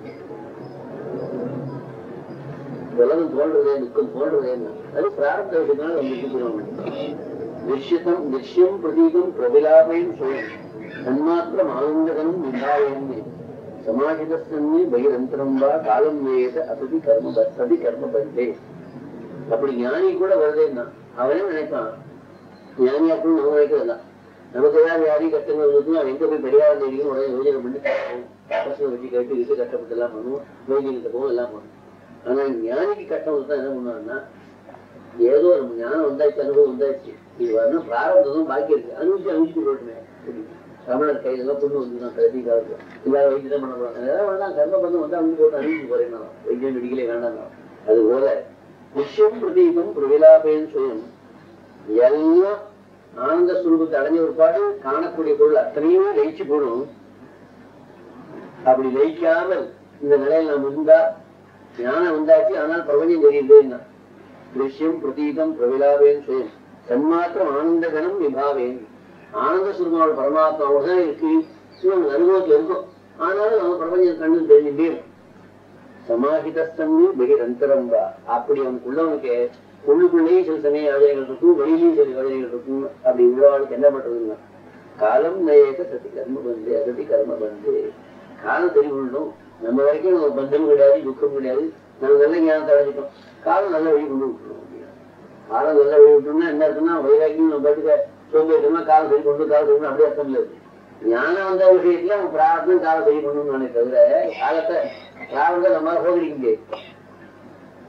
உலகம் தோன்றதே துக்கம் தோன்றதே அது பிராரப்த விஷயத்தினால நம்ம சொல்லுவாங்க நிஷ்யதம் நிஷ்யம் பிரதீகம் பிரபிலாபயம் சுயம் தன்மாத்திரம் ஆனந்தகனும் விபாயம் சமாஹிதஸ்தன்மே பகிரந்தரம் வா காலம் நேயத அசதி கர்ம சதி கர்ம பந்தே அப்படி ஞானி கூட வருதேன்னா அவனே நினைப்பான் ஞானியாக்கும் நம்ம நினைக்கிறதா நமக்கு ஏதாவது வியாதி கஷ்டங்கள் வந்து அவன் எங்க போய் பெரியார் தேடியும் உடனே யோஜனை பண்ணி பசங்க வச்சு கேட்டு இது கஷ்டப்பட்டு எல்லாம் பண்ணுவோம் வைத்தியத்தை போவோம் எல்லாம் பண்ணுவோம் ஆனா ஞானிக்கு கஷ்டம் வந்து என்ன பண்ணுவான்னா ஏதோ ஒரு ஞானம் வந்தாச்சு அனுபவம் வந்தாச்சு இது வரணும் பிராரம்பம் பாக்கி இருக்கு அனுபவிச்சு அனுபவிச்சு போட்டுமே தமிழர் கையில எல்லாம் பொண்ணு வந்து நான் கடைசி காலத்துல இல்லாத வைத்தியம் பண்ண போறாங்க ஏதாவது வேணாம் கர்ம பந்தம் வந்து அவங்க போட்டு அனுபவிச்சு போறேன் நான் வைத்தியம் மெடிக்கலே வேண்டாம் அது போல நிச்சயம் பிரதீபம் பிரவிலாபேன் சுயம் எல்லாம் ஆனந்த சுரூபத்தை அடைஞ்ச ஒரு பாடு காணக்கூடிய பொருள் அத்தனையுமே லயிச்சு போடும் அப்படி லயிக்காமல் இந்த நிலையில் நாம் இருந்தா ஞானம் வந்தாச்சு ஆனால் பிரபஞ்சம் தெரியல திருஷ்யம் பிரதீகம் பிரவிலாவேன் சுயம் தன்மாத்திரம் ஆனந்தகனம் விபாவேன் ஆனந்த சுரூபோட பரமாத்மாவோட தான் இருக்கு சிவன் அனுபவத்துல இருக்கும் ஆனாலும் நம்ம பிரபஞ்சம் கண்ணு தெரிஞ்சுட்டே இருக்கும். சமாஹிதஸ்தன்னு பகிரந்தரம் வா அப்படி அவனுக்குள்ளவனுக்கு உள்ளுக்குள்ளேயே சில சமய யோஜனைகள் இருக்கும் வெளியிலேயும் சில யோஜனைகள் இருக்கும் அப்படி உள்ளவாளுக்கு என்ன பண்றதுன்னா காலம் நயக்க சதி கர்ம பந்து அசதி கர்ம பந்து காலம் தெரிவிடணும் நம்ம வரைக்கும் நம்ம பந்தம் கிடையாது துக்கம் கிடையாது நம்ம நல்ல ஞானத்தை அடைஞ்சிட்டோம் காலம் நல்ல வழி கொண்டு விட்டுருவோம் காலம் நல்ல வழி விட்டோம்னா என்ன இருக்குன்னா வைராக்கியம் நம்ம பாட்டுக்க சோம்பேறித்தனமா காலம் சரி கொண்டு காலம் சரி அப்படியே அர்த்தம் இல்லை ஞானம் வந்த விஷயத்துல அவன் பிரார்த்தம் காலம் சரி பண்ணணும்னு தவிர காலத்தை காலத்தை நம்மளால போகடிக்க முடியாது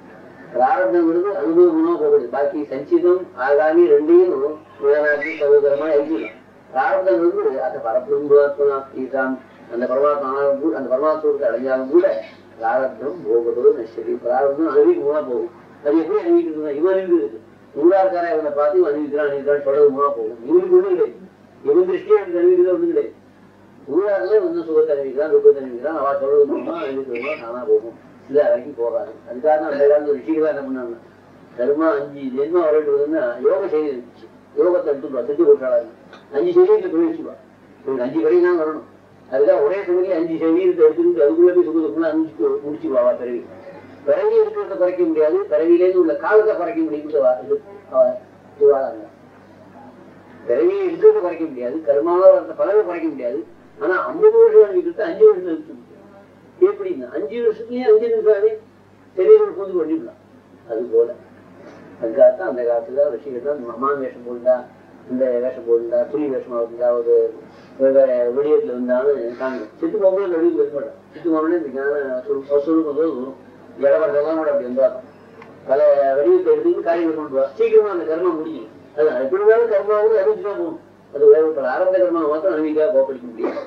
பிராரப்தங்கிறது அனுபவமா போகுது பாக்கி சஞ்சிதம் ஆகாமி ரெண்டையும் வேணாக்கி சகோதரமா எழுதிடலாம் பிராரப்தங்கிறது அந்த பரபிரம்பாத்மனாஸ்தீசாம் அந்த பரமாத்மா கூட அந்த பரமாத்மாவுக்கு அடைஞ்சாலும் கூட பிராரப்தம் போகதோ நஷ்டதி பிராரப்தம் அனுபவிக்குமா போகும் அது எப்படி அனுபவிக்கிறது இவன் அனுபவிக்கிறது நூறாக்கார இவனை பார்த்து இவன் அனுபவிக்கிறான் அனுபவிக்கிறான் சொல்றது மூலமா போகும் இவனுக்கு ஒண்ணும் கிடையாது இவன் திருஷ்டியே எனக்கு அனுபவிக்கிறது ஒண்ணும் கிடையாது ஊராரில் வந்து சுகத்தை அனுபவிக்கிறான் துக்கத்தை அனுபவிக்கிறான் அவ சொல்றது மூலமா அனுபவிக்கிறதா தானா போகும் இல்ல வரைக்கும் போகாது அதுக்காக அந்த காலத்துல ரிஷிகளா என்ன பண்ணாங்க தர்மா அஞ்சு ஜென்மம் வரட்டுறதுன்னா யோக செய்தி இருந்துச்சு யோகத்தை எடுத்துப்பா செஞ்சு கொடுத்தாங்க அஞ்சு சரீரத்தை தொழிச்சுப்பா உங்களுக்கு அஞ்சு கடையும் தான் வரணும் அதுக்காக ஒரே சமயம் அஞ்சு சரீரத்தை எடுத்துக்கிட்டு அதுக்குள்ள போய் சுக துக்கம் அஞ்சு முடிச்சுப்பாவா பிறவி பிறவி இருக்கிறத குறைக்க முடியாது பிறவியிலேருந்து உள்ள காலத்தை குறைக்க முடியும் இது இதுவாதாங்க பிறவியை இருக்கிறத குறைக்க முடியாது கருமாவில் வந்த பலவை குறைக்க முடியாது ஆனா ஐம்பது வருஷம் அனுப்பிட்டு அஞ்சு வருஷம் இருக்கு எப்படின்னா அஞ்சு வருஷத்துலயே அஞ்சு நிமிஷம் சரீரம் பூந்து பண்ணிடலாம் அது போல அதுக்காகத்தான் அந்த காலத்துல ரிஷிகள் தான் மமான் வேஷம் போண்டா இந்த வேஷம் போண்டா புலி வேஷமா இருந்தா ஒரு வெளியத்துல இருந்தாலும் காங்க சித்து போகும்போது வெளியில் இருக்க மாட்டான் சித்து போகணும்னு இந்த ஞான சுருக்கம் வரும் இடவரதெல்லாம் கூட அப்படி இருந்தா பல வெளியத்தை எடுத்துட்டு காரியம் கொண்டு வா சீக்கிரமா அந்த கர்மம் முடியும் அது எப்படி இருந்தாலும் கர்மாவது அறிவிச்சுதான் போகும் அது வேறு ஆரம்ப கர்மா மாத்திரம் அனுபவிக்காக போகப்படுத்த முடியும்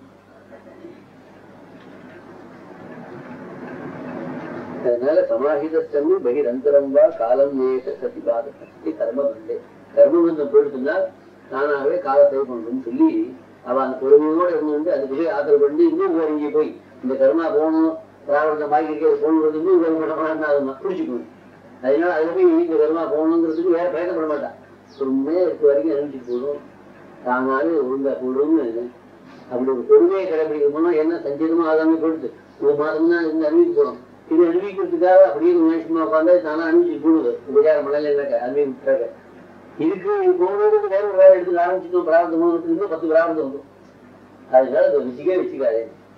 அதனால சமாஹிதஸ்தம்மி பகிரந்தரம் வா காலம் நேச சதிபாத சக்தி கர்ம பண்டே கர்மபந்தம் போயிடுச்சுனால் தானாகவே காலத்தை கொண்டுன்னு சொல்லி அவ அந்த பொறுமையோட இருந்து அதுக்கு போய் ஆதரவு பண்ணி இன்னும் வேற இங்கே போய் இந்த கர்மா போகணும் பிராரப்தம் பாக்கி இருக்கிறது போகணுன்றது இன்னும் வேறு பண்ண பிடிச்சிக்கணும் அதனால அதுல போய் இந்த கர்மா போகணுங்கிறதுக்கு வேற பிரயத்தனப்பட மாட்டான் பொறுமையா இருக்க வரைக்கும் அனுப்பிச்சு போடும் தானாகவே ஒழுங்கா போடும்னு அப்படி ஒரு பொறுமையை கடைபிடிக்கணும் என்ன சஞ்சீதமா ஆகாம போயிடுது ஒரு மாதம் தான் இருந்து அனுப்பிச்சு போடும் இது அனுபவிக்கிறதுக்காக அப்படியே நிமிஷமா உட்காந்து தானே அனுப்பிச்சு போடுது உபச்சாரம் மணல இல்லைக்க அனுபவிக்கிறாங்க இதுக்கு போனதுக்கு வேற ஒரு வேலை எடுத்து ஆரம்பிச்சுட்டோம் பிரார்த்தம் போனதுக்கு பத்து பிரார்த்தம் வந்துடும் அதனால அதை வச்சுக்கவே வச்சுக்காதே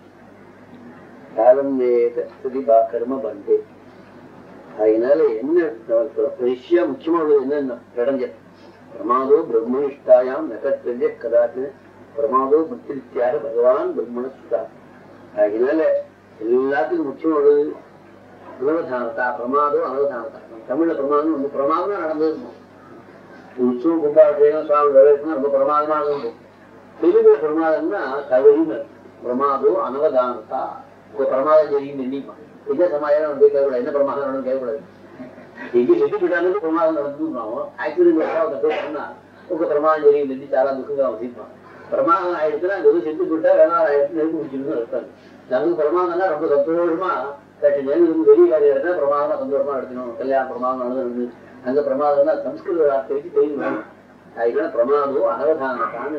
காலம் நேக சுதிபா கர்ம பண்டே அதனால என்ன ரிஷ்யா முக்கியமா உள்ளது என்னன்னா பிரடஞ்சல் பிரமாதோ பிரம்மனிஷ்டாயாம் நகத்தல்ய கதாச்சு பிரமாதோ புத்திரித்தியாக பகவான் பிரம்மண சுதா அதனால எல்லாத்துக்கும் முக்கியமா உள்ளது அனவதானத்தா பிரமாதோ அனவதானத்தா தமிழ்ல பிரமாதம் வந்து பிரமாதமா நடந்தது உற்சவம் கும்பாபிஷேகம் சுவாமி வரவேற்கணும் ரொம்ப பிரமாதமா இருக்கும் தெலுங்கு பிரமாதம்னா கவரின்னு பிரமாதோ அனவதானத்தா ஒரு பிரமாதம் தெரியும் எண்ணிப்பான் என்ன சமாதானம் வந்து கேட்கக்கூடாது என்ன பிரமாதம் நடந்து கேட்கக்கூடாது எங்க செத்து விட்டாலும் பிரமாதம் நடந்துருக்கோம் ஆக்சிடென்ட் சொன்னா உங்க பிரமாதம் தெரியும் எண்ணி சாரா துக்கம் வசிப்பான் பிரமாதம் ஆயிடுச்சுன்னா அது செத்து விட்டா வேணா ஆயிடுச்சு நெருப்பு முடிச்சுன்னு அர்த்தம் நமக்கு பிரமாதம்னா ரொம்ப சந்தோஷமா கட்டி நேரம் வெளிய காரியம் எடுத்தா பிரமாதமா சந்தோஷமா எடுக்கணும் கல்யாணம் பிரமாதம் நடந்து அந்த பிரமாதம்னா சம்ஸ்கிருத வார்த்தைக்கு தெரியும் அதுக்கெல்லாம் பிரமாதோ அனவதானத்தான்னு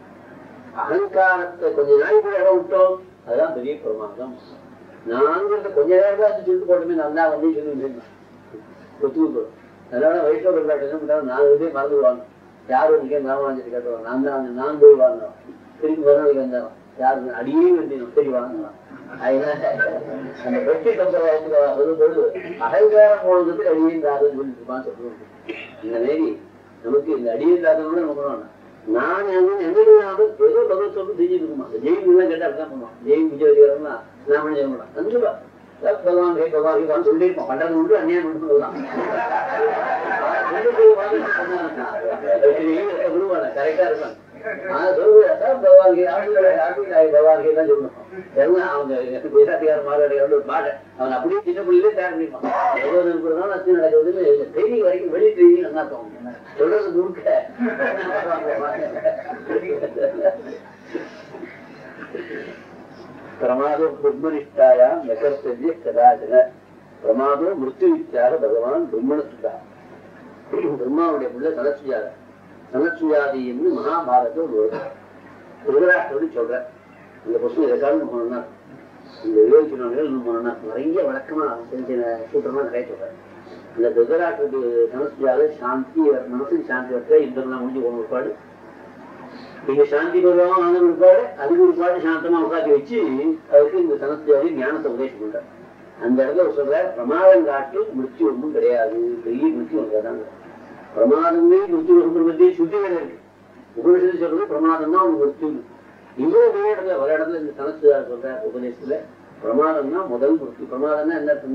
அகங்காரத்தை கொஞ்ச நாளைக்கு கூட இடம் விட்டோம் அதுதான் பெரிய பிரமாதம் நாங்கிறத கொஞ்ச நேரம் தான் சொல்லிட்டு போட்டோமே நான் தான் வந்து சொல்லி ஒத்துக்கணும் அதனால வைஷ்ணவ பெருமாள் என்ன பண்றாங்க நாலு பேரே மறந்துடுவாங்க யாரும் இருக்கே ராமானுஜத்தை கேட்டுவாங்க நான் தான் நான் போய் வாங்க திருப்பி மறுநாளைக்கு வந்தாலும் யாரு அடியே வேண்டியது சரி வாங்க அந்த வெற்றி சம்பிரதாயத்துல சொல்லும்போது அகங்காரம் போனதுக்கு அடியேந்தாதுன்னு சொல்லிட்டு இருப்பான்னு சொல்லுவாங்க இந்த மாரி நமக்கு இந்த அடியேந்தாதோட நமக்கு வேணும். நான் என்னையாவது ஏதோ பகவத் சொல்லி செஞ்சுட்டு இருக்குமா அந்த ஜெயின் எல்லாம் கேட்டா அப்படிதான் பண்ணுவான் ஜெயின் விஜயகாரம்னா நான் பண்ண சொல்ல மாட்டேன் கண்டிப்பா பகவான் கே பகவான் கே சொல்லியிருப்பான் பண்றது உண்டு அந்நியாயம் பண்ணுறதுதான் விடுவான கரெக்டா இருப்பான் நான் சொல்லுவேன் சார் பகவான் கே ஆண்டு பகவான் கே தான் சொல்லணும் எல்லாம் அவங்க வேதாத்திகார மாறுவாடிகள் ஒரு பாட்டு அவன் அப்படியே சின்ன பிள்ளையிலே தயார் பண்ணிப்பான் எவ்வளவு இருக்கிறதால அச்சு நடக்குதுன்னு ட்ரைனிங் வரைக்கும் வெளி ட்ரைனிங் நல்லா தோணும் சொல்றது முழுக்க பிரமாதோ பிரம்மனிஷ்டாயா நகர்த்தவிய கதாச்சன பிரமாதோ மிருத்யுவித்யாக பகவான் பிரம்மணசுதா பிரம்மாவுடைய பிள்ளை சனசுஜாத சனசுஜாதி என்று மகாபாரத ஒரு திருவிழாட்டோடு சொல்ற இந்த புஸ்தகம் ரெக்கார்டு போனோம்னா இந்த இருபத்தி நாலு போனோம்னா நிறைய வழக்கமா சின்ன சின்ன சூத்திரமா நிறைய சொல்றேன் இந்த திருதராட்டுக்கு சனசுஜாத சாந்தி மனசுக்கு சாந்தி வைக்க யுத்தம்லாம் முடிஞ்சு போன ஒருபாடு நீங்க சாந்தி பருவம் ஆன ஒருபாடு அதுக்கு ஒரு பாடு சாந்தமா உட்காந்து வச்சு அதுக்கு இந்த சனசுஜாதி ஞானத்தை உபதேசம் பண்றாரு அந்த இடத்துல சொல்ற பிரமாதம் காட்டு மிருத்தி ஒன்றும் கிடையாது பெரிய மிருத்தி ஒன்றுதான் பிரமாதமே மிருத்தி ஒன்று பற்றி சுத்தி வேலை இருக்கு உபனிஷத்து சொல்றது பிரமாதம் தான் உங்க மிருத்தி இன்னொரு இடத்துல ஒரு இடத்துல இந்த சனசுதார் சொல்ற உபதேசத்துல பிரமாதம் தான் முதல் மிருத்தி பிரமாதம்னா என்ன அர்த்தம்னா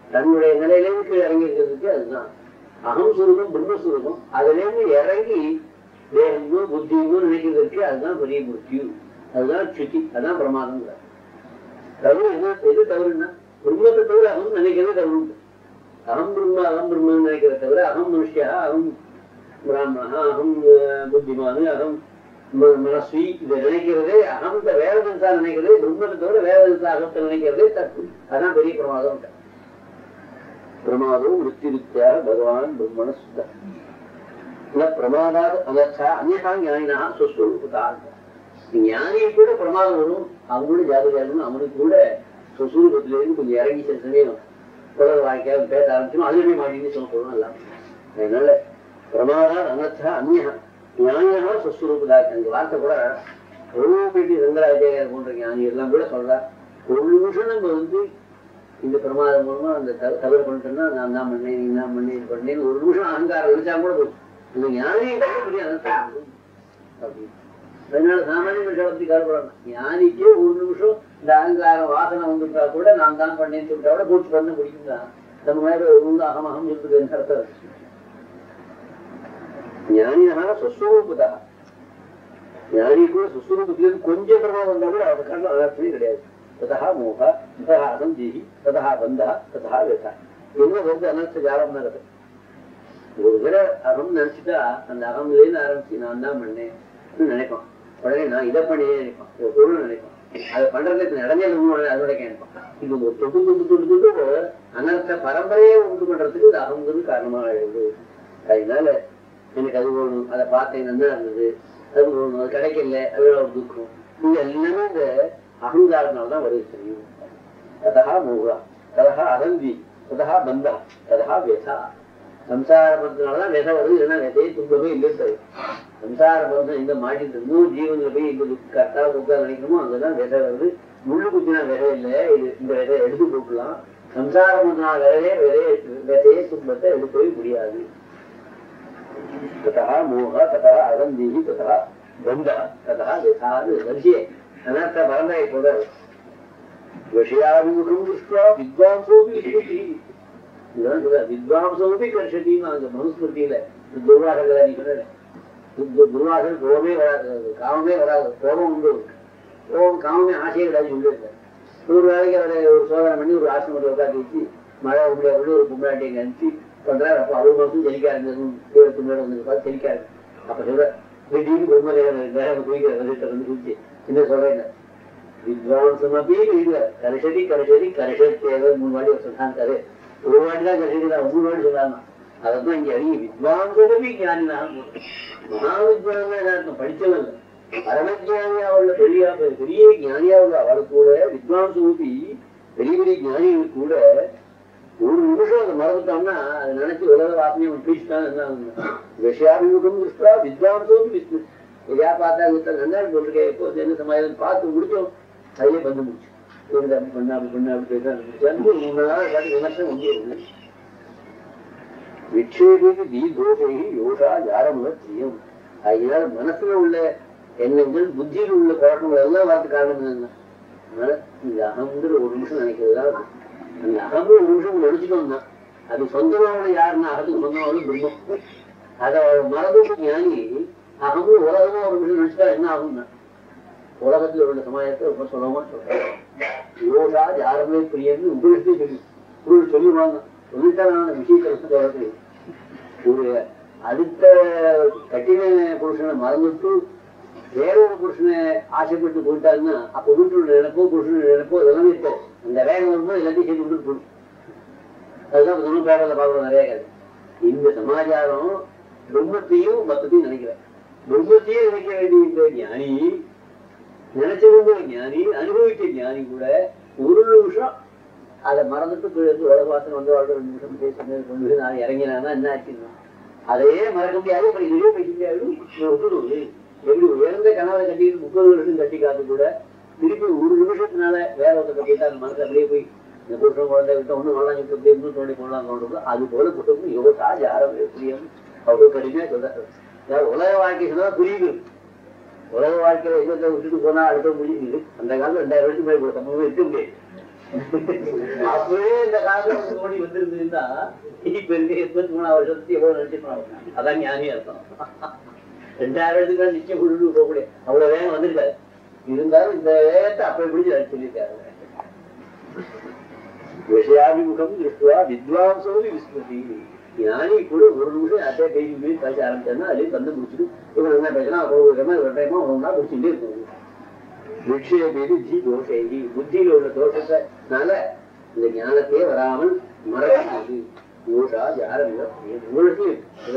தன்னுடைய நிலையிலேருந்து கீழே இறங்கி இருக்கிறதுக்கு அதுதான் அகம் சுரூபம் பிரம்மஸ்வரூபம் அதுல இருந்து இறங்கி தேகமோ புத்தியமோ நினைக்கிறதுக்கு அதுதான் பெரிய முக்கிய அதுதான் சுத்தி அதுதான் பிரமாதம் தவறு என்ன எது தவறுன்னா பிரம்மத்தை தவிர அகம் நினைக்கிறது தவறு உண்டு. அகம் பிரம்ம அகம் பிரம்மன்னு நினைக்கிறத தவிர அகம் மனுஷியா அகம் பிராமணா அகம் அஹ், புத்திமானு அகம் ம- மனஸ்வி இதை நினைக்கிறதே அகம்த வேற தினசா நினைக்கிறதே பிரம்மத்தை தவிர வேற தினசா அகத்தை நினைக்கிறதே தப்பு அதான் பெரிய பிரமாதம் பிரமாதம் விற்த்திருத்தியாக பகவான் பிரம்மண சுத்த இல்ல பிரமாதாத் அனர்த்தா அந்நா ஞானினா சுஸ்வரூபதா ஞானியை கூட பிரமாதம் வரும் அவங்களோட ஜாதகம் அவனுக்கு கூட சுஸ்வரூபத்திலிருந்து கொஞ்சம் இறங்கி சில சமயம் உலக வாய்க்காக பேச ஆரம்பிச்சோம் அதுலயுமே மாட்டின்னு சொல்ல சொல்லணும் எல்லாம் அதனால பிரமாதா அனர்த்தா அந்நியா ஞானியா சுஸ்வரூபதா அந்த வார்த்தை கூட ஒழுங்குபேட்டி ரங்கராஜேகர் போன்ற ஞானி எல்லாம் கூட சொல்றா ஒரு நிமிஷம் நம்ம வந்து இந்த பிரமாதம் மூலமா அந்த த- தவறு பண்ணிட்டோம்னா நான் தான் பண்ணேன் நீ தான் பண்ணேன் இது பண்ணேன் ஒரு நிமிஷம் அகங்காரம் விழிச்சா கூட போச்சு இந்த ஞானியை கூட பெரிய அனர்த்தம் உண்டு. அப்படின்னு அதனால சாமானிய விஷயத்தை காரணம் ஞானிக்கே ஒரு நிமிஷம் இந்த அகங்கார வாசனை வந்துட்டா கூட நான் தான் பண்ணேன்னு சொல்லிட்டா கூட போட்டு பண்ண முடியும் தான் நம்ம மேல ஒரு அகம் அகம் சொல்லுது அர்த்தம் ஞானியா சொஸ்வரூபதா ஞானி கூட சுஸ்வரூபத்திலிருந்து கொஞ்சம் பிரமாதம் வந்தா கூட அது கண்ண அர்த்தமே கிடையாது ததா மோக ததா அசஞ்சீகி ததா பந்தா ததா வேதா என்ன வந்து அனர்த்த ஜாலம் நடக்குது ஒரு தடவை அகம் நினைச்சுட்டா அந்த அகம்லேருந்து ஆரம்பிச்சு நான் தான் பண்ணேன் நினைப்பான் உடனே நான் இதை பண்ணியே நினைப்பான் ஒரு பொருள் நினைப்பான் அதை பண்றதுக்கு நடந்தது அதோட கேட்பான் இது ஒரு தொட்டு தொட்டு தொட்டு தொட்டு அனர்த்த பரம்பரையே உண்டு பண்றதுக்கு இந்த அகங்கிறது காரணமாக எழுது அதனால எனக்கு அது வேணும் அதை பார்த்தேன் நல்லா இருந்தது அது வேணும் அது கிடைக்கல அது ஒரு துக்கம் இது எல்லாமே இந்த அகங்காரத்தினால தான் வருது தெரியும் ததா மோகா ததா அகந்தி ததா பந்தா ததா வேதா சம்சார பந்தனாலதான் விதை வருது இல்லைன்னா விதையே துன்பமே இல்லைன்னு சம்சார பந்தம் எங்க மாட்டிட்டு இருந்தோ ஜீவன்ல போய் எங்க கரெக்டா துக்கா நினைக்கணுமோ அங்கதான் விதை வருது முள்ளு குத்தினா விதை இல்லை இது இந்த விதையை எடுத்து போட்டுலாம் சம்சார பந்தனால விதையே விதையை விதையே துன்பத்தை எடுக்கவே முடியாது ततः मोह ततः अगन्धिः ततः बन्धः ततः यथाद् वश्ये अनर्थ परम्परे தொடர் விஷயாபிமுகம் திருஷ்டுவா வித்வாம்சோபி விஸ்வதி இதுதான் சொல்ற வித்வாம்சோபி கர்ஷதின்னு அந்த மனுஸ்மிருதியில துர்வாசகர் நீ சொன்ன துர்வாசகர் கோபமே வராது காமமே வராது கோபம் உண்டு கோபம் காமமே ஆசையே கிடையாது சொல்லியிருக்காரு ஒரு வேலைக்கு அவரை ஒரு சோதனை பண்ணி ஒரு ஆசிரமத்தை உட்காந்து வச்சு மழை முடியாது ஒரு பொம்மாட்டியை அனுப்பிச்சு பண்றாரு அப்ப அவர் மட்டும் ஜெலிக்கா இருந்தது தீவிரத்து மேல வந்து பார்த்து ஜெலிக்கா இருக்கு அப்ப சொல்ற திடீர்னு பொம்மை நேரம் குளிக்கிற வந்து குளிச்சு என்ன சொல்றேன் வித்வாம்சமபி இல்ல கரிசதி கரிசதி கரிசத்தேவ மூணு வாட்டி சொன்னாங்க ஒரு வாட்டி தான் கரிசதி தான் மூணு வாட்டி சொன்னாங்க அதான் இங்க அறிய வித்வாம்சமபி ஞானினா மகாவித்வான் படிச்சவன் இல்ல பரமஜானியா உள்ள பெரிய பெரிய ஞானியா உள்ள அவளுக்கு கூட வித்வாம்சமபி பெரிய பெரிய ஞானிகள் கூட ஒரு நிமிஷம் அதை மறந்துட்டோம்னா அதை நினைச்சு உலக வாசனையை பீச்சுட்டான் என்ன விஷயாபிமுகம் திருஷ்டா வித்வாம்சம் விஷ்ணு எதையா பார்த்தா வித்தா நல்லா சொல்லிருக்கேன் எப்போ என்ன சமாதானம் பார்த்து முடிச்சோம் அதிலே பண்ண முடிச்சு அப்படி பண்ண அப்படி பண்ண அப்படி பேச ஆரம்பிச்சு மூணு நாள் காட்டி விமர்சனம் வந்து விக்ஷேபிக்கு தீ தோஷை யோகா யாரமுக செய்யும் அதனால மனசுல உள்ள எண்ணங்கள் புத்தியில் உள்ள குழப்பங்கள் எல்லாம் வரது காரணம் என்ன அதனால இந்த அகங்கிற ஒரு நிமிஷம் நினைக்கிறதுதான் அந்த அகம் ஒரு நிமிஷம் நினைச்சுட்டோம்னா அது சொந்தமானது யாருன்னா அகத்துக்கு சொந்தமானது பிரம்மம் அதை மறந்து ஞானி அகமும் உலகமும் ஒரு நிமிஷம் நினைச்சா என்ன ஆகும்னா உலகத்துல உள்ள சமாயத்தை ரொம்ப சுலபமா சொல்றேன் யோகா யாருமே பிரியன்னு உபரிஷ்டே சொல்லி உபரி சொல்லுவாங்க சொல்லித்தான் அந்த விஷயத்தை சொல்றது ஒரு அடுத்த கட்டின புருஷனை மறந்துட்டு வேற ஒரு புருஷனை ஆசைப்பட்டு போயிட்டாருன்னா அப்ப வீட்டுள்ள நினைப்போ புருஷன் நினைப்போ இதெல்லாமே இருக்காது அந்த வேகம் வரும்போது எல்லாத்தையும் சேர்த்து விட்டு போடும் அதுதான் தமிழ் பேரில் பார்க்குறோம் நிறைய கதை இந்த சமாச்சாரம் பிரம்மத்தையும் மொத்தத்தையும் நினைக்கிறேன் பிரம்மத்தையும் நினைக்க வேண்டிய இந்த ஞானி நினைச்சிருந்த ஞானி அனுபவிக்க ஞானி கூட ஒரு நிமிஷம் அதை மறந்துட்டு போய் வந்து உலக வாசனை வந்து வாழ்ற ரெண்டு நிமிஷம் பேசுறது கொண்டு போய் நான் இறங்கினான்னா என்ன ஆச்சுன்னா அதையே மறக்க முடியாது அப்புறம் இதுவே பேச முடியாது விட்டுடுவது எப்படி உயர்ந்த கனவை கட்டிட்டு முப்பது வருஷம் கட்டி காத்து கூட திருப்பி ஒரு நிமிஷத்தினால வேற ஒருத்தர் கட்டிட்டு அந்த மனசு அப்படியே போய் இந்த புருஷன் குழந்தை விட்ட ஒண்ணு நல்லா சொல்லிட்டு அப்படியே இன்னும் தோண்டி போடலாம் தோன்றது அது போல புத்தகம் யோகா யாரவே புரியும் அவ்வளவு கடுமையா சொல்றாரு அதாவது உலக வாழ்க்கை சொன்னா புரியுது உலக வாழ்க்கையில எங்க விட்டுட்டு போனா அடுத்த முடியுது அந்த காலத்துல ரெண்டாயிரம் வருஷம் போய் சம்பவம் இருக்க முடியாது அப்பவே இந்த காலத்துல ஓடி வந்திருந்ததுன்னா இப்ப இருக்க எண்பத்தி மூணாவது வருஷத்துக்கு எவ்வளவு நினைச்சிருப்பாங்க அதான் ஞானி அர்த்தம் ரெண்டாயிரத்துக்கு தான் நிச்சயம் குழு போகக்கூடிய அவ்வளவு வேகம் வந்திருக்காரு இருந்தாலும் இந்த வேகத்தை அப்ப பிடிச்சு அது சொல்லியிருக்காரு விஷயாபிமுகம் திருஷ்டுவா வித்வாம்சோவி விஸ்மிருதி ஞானி கூட ஒரு நிமிஷம் அதே பேசி போய் பேச ஆரம்பிச்சாருன்னா அதே தந்து முடிச்சுட்டு இவன் என்ன பேசினா ஒரு டைமா ஒரு டைமா ஒன்றா முடிச்சுட்டே இருக்கும் விஷயமேது ஜி தோஷேகி புத்தியில உள்ள தோஷத்தினால இந்த ஞானத்தையே வராமல் மறக்கிறது யோகா யாரும் உங்களுக்கு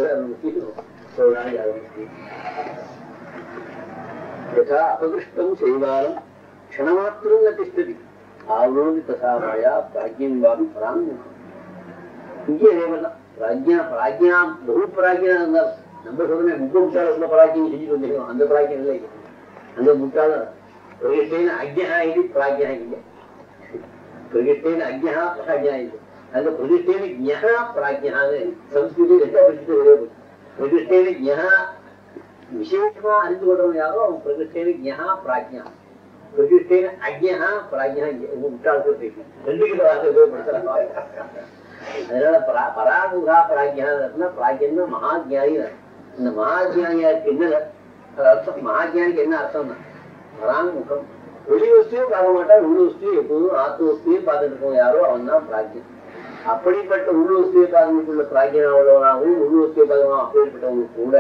யதா அபகிருஷ்டம் செய்வாரம் க்ஷணமாத்திரம் ந திஷ்டதி ஆவணோதி ததா மாயா பிராஜ்யம் வாபி பராங்முகம் இங்கே அதேமாதிரிதான் பிராஜ்யா பிராஜ்யா பகு பிராஜ்யா இருந்தால் நம்ம சொல்றமே முப்பது முட்டாள உள்ள பிராஜ்யம் செஞ்சுட்டு வந்துருக்கோம் அந்த பிராஜ்யம் இல்லை அந்த முட்டாள பிரகிஷ்டேன அஜ்யா இது பிராஜ்யா இல்லை பிரகிஷ்டேன அஜ்யா பிராஜ்யா இல்லை அந்த பிரதிஷ்டேன ஞா பிராஜ்யான்னு சம்ஸ்கிருதி ரெண்டா பிரதிஷ்டை ஒரே போச்சு பிரதிஷ்டேன ஞா விசேஷமா அறிந்து கொள்றவன் யாரோ அவன் பிரதிஷ்டேன ஞா பிராஜ்யா பிரதிஷ்டேன அஜ்யா பிராஜ்யா முட்டாள்கள் தெரியும் ரெண்டு கிலோ வார்த்தை உபயோகப்படுத்துறாங்க அதனால பரா- பராமுகா பிராஜ்யான்னா பிராஜ்யம்னா மகாஜானி இந்த மகாஜானியாருக்கு என்ன அது அர்த்தம் மகாஜானிக்கு என்ன அர்த்தம்னா பராமுகம் வெளி வஸ்துவே பார்க்க மாட்டான் உள் வஸ்துவே எப்போதும் ஆத்து வஸ்துவே பார்த்துட்டு இருக்கோம் யாரோ அவன் தான் பிராஜ்யம் அப்படிப்பட்ட உள் வஸ்துவை பார்க்கறதுக்குள்ள பிராஜ்யம் உள்ளவனாகவும் உள் வஸ்துவை பார்க்கணும் அப்படிப்பட்டவங்க கூட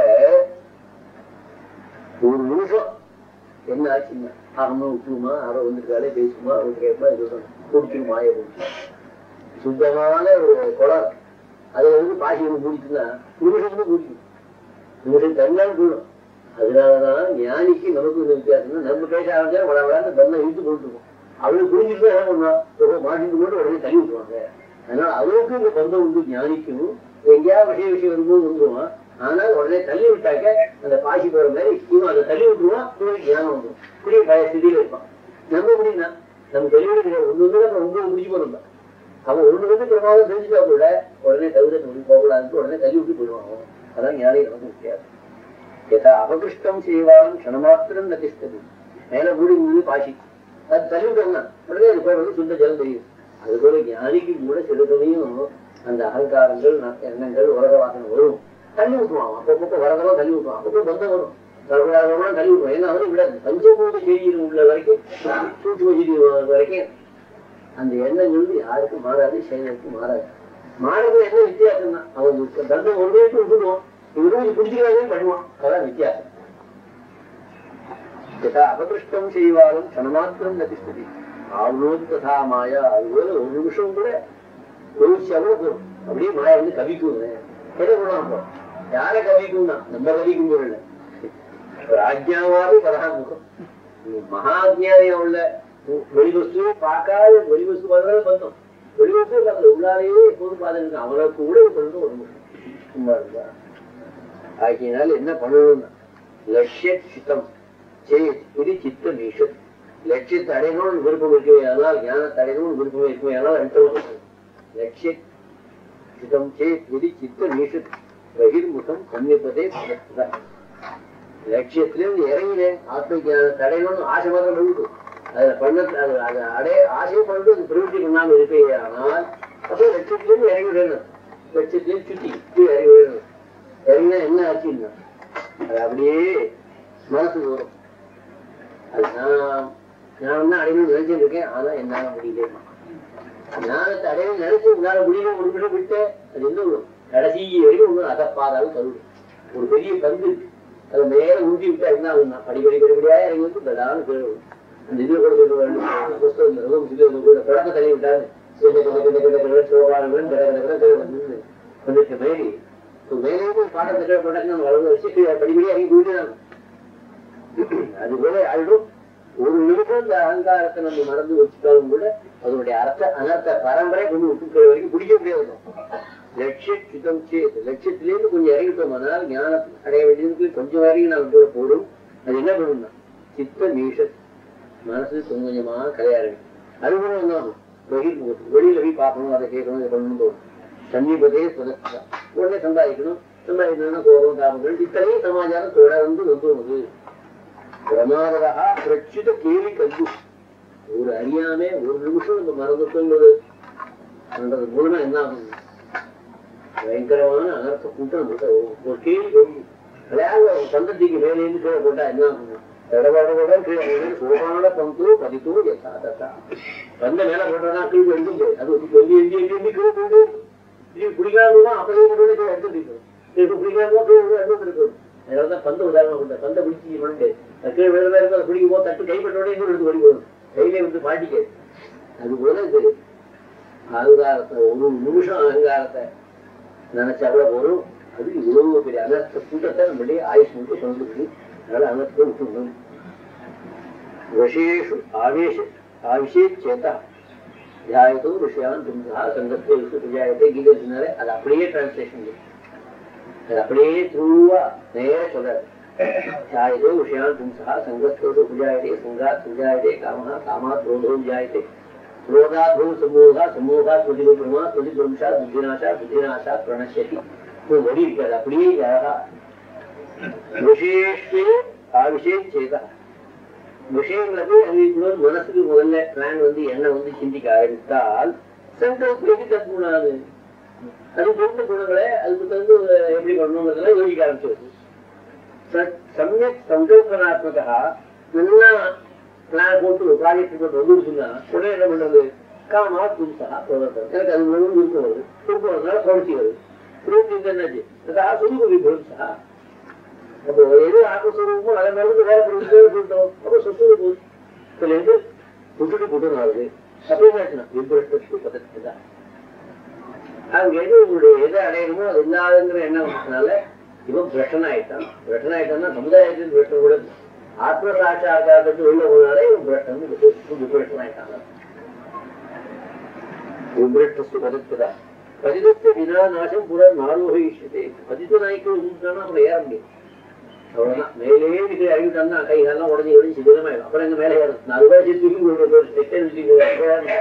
ஒரு நிமிஷம் என்ன ஆச்சுன்னா அறணும் விட்டுருமா அரை வந்துருக்காலே பேசுமா அவங்க கேட்பா இது குடிச்சிருமா மாய குடிச்சு சுத்தமான ஒரு குளம் அதை வந்து பாசி வந்து குடிச்சுன்னா நிமிஷத்துல குடிக்கும் நிமிஷம் தண்ணால் கூடும் அதனாலதான் ஞானிக்கு நமக்கு இந்த வித்தியாசம் நம்ம பேச ஆரம்பிச்சா வள வளர்ந்து தன்னை இழுத்து போட்டுருக்கோம் அவளுக்கு புரிஞ்சுட்டு என்ன பண்ணுவா ஓஹோ மாட்டிட்டு போட்டு உடனே தள்ளி விட்டுருவாங்க அதனால அவளுக்கும் இந்த பந்தம் உண்டு ஞானிக்கும் எங்கேயாவது விஷய விஷயம் வரும்போது வந்துருவான் ஆனால் உடனே தள்ளி விட்டாக்க அந்த பாசி போற மாதிரி இவன் அதை தள்ளி விட்டுருவான் இவனுக்கு ஞானம் வந்துடும் இப்படி பழைய ஸ்திதியில இருப்பான் நம்ம எப்படின்னா நம்ம தெளிவு கிடையாது ஒண்ணு வந்து நம்ம ஒன்பது முடிச்சு போறோம் அவன் ஒண்ணு வந்து பிரமாதம் தெரிஞ்சுட்டா கூட உடனே தவிர போகலான்னு உடனே தள்ளி விட்டு போயிடுவான் அவன். அதான் ஞானி நமக்கு வித்தியாசம் யதா அபகிருஷ்டம் செய்வாலும் க்ஷணமாத்திரம் நதிஷ்டது மேல மூடி மூடி பாசி அது தள்ளி விட்டோம்னா உடனே அது போய் வந்து சுத்த ஜலம் தெரியும் அது போல ஞானிக்கு கூட சில சமயம் அந்த அகங்காரங்கள் ந- எண்ணங்கள் உலக வாசனை வரும் தள்ளி விட்டுருவான் அப்பப்போ வரதெல்லாம் தள்ளி விட்டுருவான் அப்பப்போ பந்தம் வரும் வரக்கூடாதவங்களாம் தள்ளி விட்டுருவான் ஏன்னா அவரும் விடாது பஞ்சபூத செய்தியில் உள்ள வரைக்கும் சூட்சும செய்தி வரைக்கும் அந்த எண்ணங்கள் வந்து யாருக்கும் மாறாது செயலுக்கு மாறாது மாறது என்ன வித்தியாசம் தான் அவன் தந்தம் ஒன்றே விட்டுடுவோம் இவரும் பிடிச்சிக்கிறாங்க பண்ணுவான் அதான் வித்தியாசம் யதா அபகிருஷ்டம் செய்வாலும் கணமாத்திரம் நதிஷ்டதி ஆவணோது ததா மாயா அதுபோல ஒரு நிமிஷம் கூட யோசிச்சாலும் போதும் அப்படியே மாயா வந்து கவிக்கும் எதை பண்ணுவான் போ யாரை கவிக்கும்னா நம்ம கவிக்கும் போல ராஜ்யாவாதி பராமுகம் மகாஜானியா உள்ள வெளிவஸ்துவை பார்க்காத வெளிவஸ்து பார்க்கறது பந்தம் வெளிவஸ்துவை பார்க்கல உள்ளாலேயே எப்போதும் பார்த்துருக்கு அவனை கூட சொல்றது ஒரு நிமிஷம் சும்மா இருந்தா ஆகியனால என்ன பண்ணணும்னா லட்சிய சித்தம் சேத் இது சித்த மீஷத் லட்சியத்தை அடையணும்னு விருப்பம் இருக்கவே ஆனால் ஞானத்தை அடையணும்னு விருப்பம் இருக்கவே ஆனால் ரெண்டு லட்சிய சித்தம் சேத் இது சித்த மீஷத் பகிர்முகம் சமீபத்தை லட்சியத்திலிருந்து இறங்கினேன் ஆத்ம ஞானத்தை அடையணும்னு ஆசை மாத்திரம் இருக்கு அதுல பண்ண அது அதை அடைய ஆசையை பண்ணிட்டு அது பிரவൃத்தி பண்ணாம இருப்பே ஆனால் அப்போ லட்சியத்திலிருந்து இறங்கி விடணும் லட்சியத்திலிருந்து சுத்தி கீழே இறங்கி விடணும் இறங்கினா என்ன ஆச்சுன்னா அது அப்படியே மனசுக்கு வரும் அது நான் நான் தான் அடையணும்னு நினைச்சிட்டு இருக்கேன் ஆனா என்னால முடியல ஞானத்தை அடையணும் நினைச்சு உன்னால முடியல ஒரு நிமிஷம் விட்டு அது என்ன வரும் கடைசி வரைக்கும் ஒன்று அகப்பாதாலும் கருடும் ஒரு பெரிய கந்து இருக்கு அது மேல ஊட்டி விட்டா என்ன ஆகும்னா படிப்படி படிப்படியா இறங்கி வந்து பெடான்னு கீழே விழும். அந்த இதுல கூட சொல்லுவாங்க புஸ்தகம் ரகம் சில கூட பிறக்க தள்ளி விட்டாங்க கிட்ட கிட்ட கிட்ட கிட்ட கிட்ட சோபானவன் கிட கிட கிட கீழே வந்து வந்துட்டு மேரி மேலே போய் பாடத்தை கீழே போட்டாங்க நம்ம வளர்ந்து வச்சு கீழே படிப்படியா இறங்கி போயிட்டு அது போல ஆயிடும் ஒரு நிமிஷம் இந்த அகங்காரத்தை நம்ம மறந்து வச்சுட்டாலும் கூட அதனுடைய அர்த்த அனர்த்த பரம்பரை கொண்டு விட்டு வரைக்கும் பிடிக்க முடியாது லட்சிய சிதம் சேத் லட்சியத்திலேருந்து கொஞ்சம் இறங்கிட்டோம்னால் ஞானத்தை அடைய வேண்டியதுக்கு கொஞ்சம் வரைக்கும் நம்ம கூட போடும் அது என்ன பண்ணும்னா சித்த நீஷத் மனசு கொஞ்சம் கொஞ்சமா கலைய ஆரம்பிக்கும் அது கூட என்ன ஆகும்? பகிர் முகத்து. வெளியில போய் பார்க்கணும் அதை கேட்கணும் இதை பண்ணணும் தோணும் சமீபத்தையே சுதந்திரம் உடனே சம்பாதிக்கணும் சம்பாதிக்கணும்னா கோபம் தாபங்கள் இத்தனையும் சமாச்சாரம் தொடர்ந்து வந்து பிரமாதா பிரச்சுத கேலி கல்வி ஒரு அறியாம ஒரு நிமிஷம் நம்ம மறந்துட்டோங்கிறது பண்றது மூலமா என்ன ஆகும் பயங்கரமான அனர்த்த கூட்டம் நம்மகிட்ட வரும். ஒரு கேள்வி வரும் விளையாட ஒரு சந்ததிக்கு மேலே இருந்து கீழே போட்டா என்ன ஆகும் தடவாடோட கீழே விழுந்து சோபான பங்கு பதித்தோ யசாதா வந்த மேல போட்டா கீழே எழுந்து அது வந்து எந்தி எந்தி எந்தி எந்தி கீழே போகுது இது பிடிக்காம அப்படியே கொண்டு போய் எடுத்துட்டு இருக்கணும் இப்ப பிடிக்காம கீழே விழுந்து எடுத்துட்டு இருக்கணும் அதனாலதான் பந்து உதாரணம் கொண்ட பந்தை பிடிச்சி பண்ணிட்டு அது கீழே விழுந்தா இருக்கும் அதை பிடிக்கும் போது தட்டு கைப்பற்றோட இன்னும் எடுத்து ஓடி போகணும் கையிலே வந்து மாட்டிக்க அது போல இது அகங்காரத்தை ஒரு நிமிஷம் அகங்காரத்தை நினைச்சா கூட போதும் அது இவ்வளவு பெரிய அனர்த்த கூட்டத்தை நம்முடைய ஆயுஷ் மட்டும் சொல்லிருக்கு அதனால அனர்த்தம் விட்டுணும் விஷேஷு ஆவேஷ ஆவிஷே சேதா தியாயத்தோ விஷயான் தும்சா சங்கத்தை விசுஜாயத்தை கீதை சொன்னாரு அது அப்படியே டிரான்ஸ்லேஷன் அது அப்படியே த்ரூவா நேர சொல்றாரு தியாயத்தோ விஷயான் தும்சா சங்கத்தோடு சுஜாயத்தை சங்காத் சுஜாயத்தை காமஹா காமாத் ரோதோ ஜாயத்தை क्रोधाधूम समूहा समूहा तुझी ब्रह्मा तुझी ब्रह्मशा बुद्धिनाशा बुद्धिनाशा प्रणश्यति वो वही कर அப்படியே அழகா விசேஷே ஆவிஷேஷ சேதா விஷயங்களுக்கு அறிவிக்கணும் மனசுக்கு முதல்ல பிளான் வந்து என்ன வந்து சிந்திக்க ஆரம்பித்தால் சங்கல்பம் தப்புனாது அது பொருந்த குணங்களை அதுக்கு தந்து எப்படி பண்ணணுங்கிறதுல யோசிக்க ஆரம்பிச்சிருது சமயக் சங்கல்பனாத்மகா நல்லா பிளான் போட்டு ப்ராஜெக்ட் போட்டு வந்து சொன்னா உடனே என்ன பண்றது காமா புதுசா பிரவர்த்தனம் எனக்கு அது ஒன்று விருப்பம் வருது விருப்பம் வரதுனால கவனிச்சு வருது புரிஞ்சு என்னாச்சு அதாக சுருகுவி புதுசா அப்போ எது ஆத்மஸ்வரூபமோ அதை மேலே வேற புரிஞ்சு சொல்லிட்டோம் அப்போ சொத்து போகுது சில இது விட்டுட்டு போட்டு ஆகுது அப்படின்னு விபரத்துக்கு பதத்துக்கு தான் அங்க எது உங்களுடைய எதை அடையணுமோ அது இல்லாதுங்கிற எண்ணம் வந்ததுனால இவன் பிரஷன் ஆயிட்டான் பிரஷன் ஆயிட்டான்னா சமுதாயத்தில் பிரஷன் கூட இல்லை. ஆத்ம சாட்சா்காரத்துக்கு உள்ள போனாலே இவன் பிரஷன் விபரஷன் ஆயிட்டாங்க விபரட்டு பதத்துதான் பதினத்து வினா நாசம் புற நாரோகிஷத்தை பதித்து நாய்க்கு உண்டானா அப்புறம் ஏற முடியும் அவ்வளவுதான் மேலே இது அறிவிட்டான்னா கை காலம் உடஞ்சி உடஞ்சி சிதிலமாயிடும் அப்புறம் எங்க மேலே ஏறும் நாலு ரூபாய் தூக்கி ஒரு செகண்ட்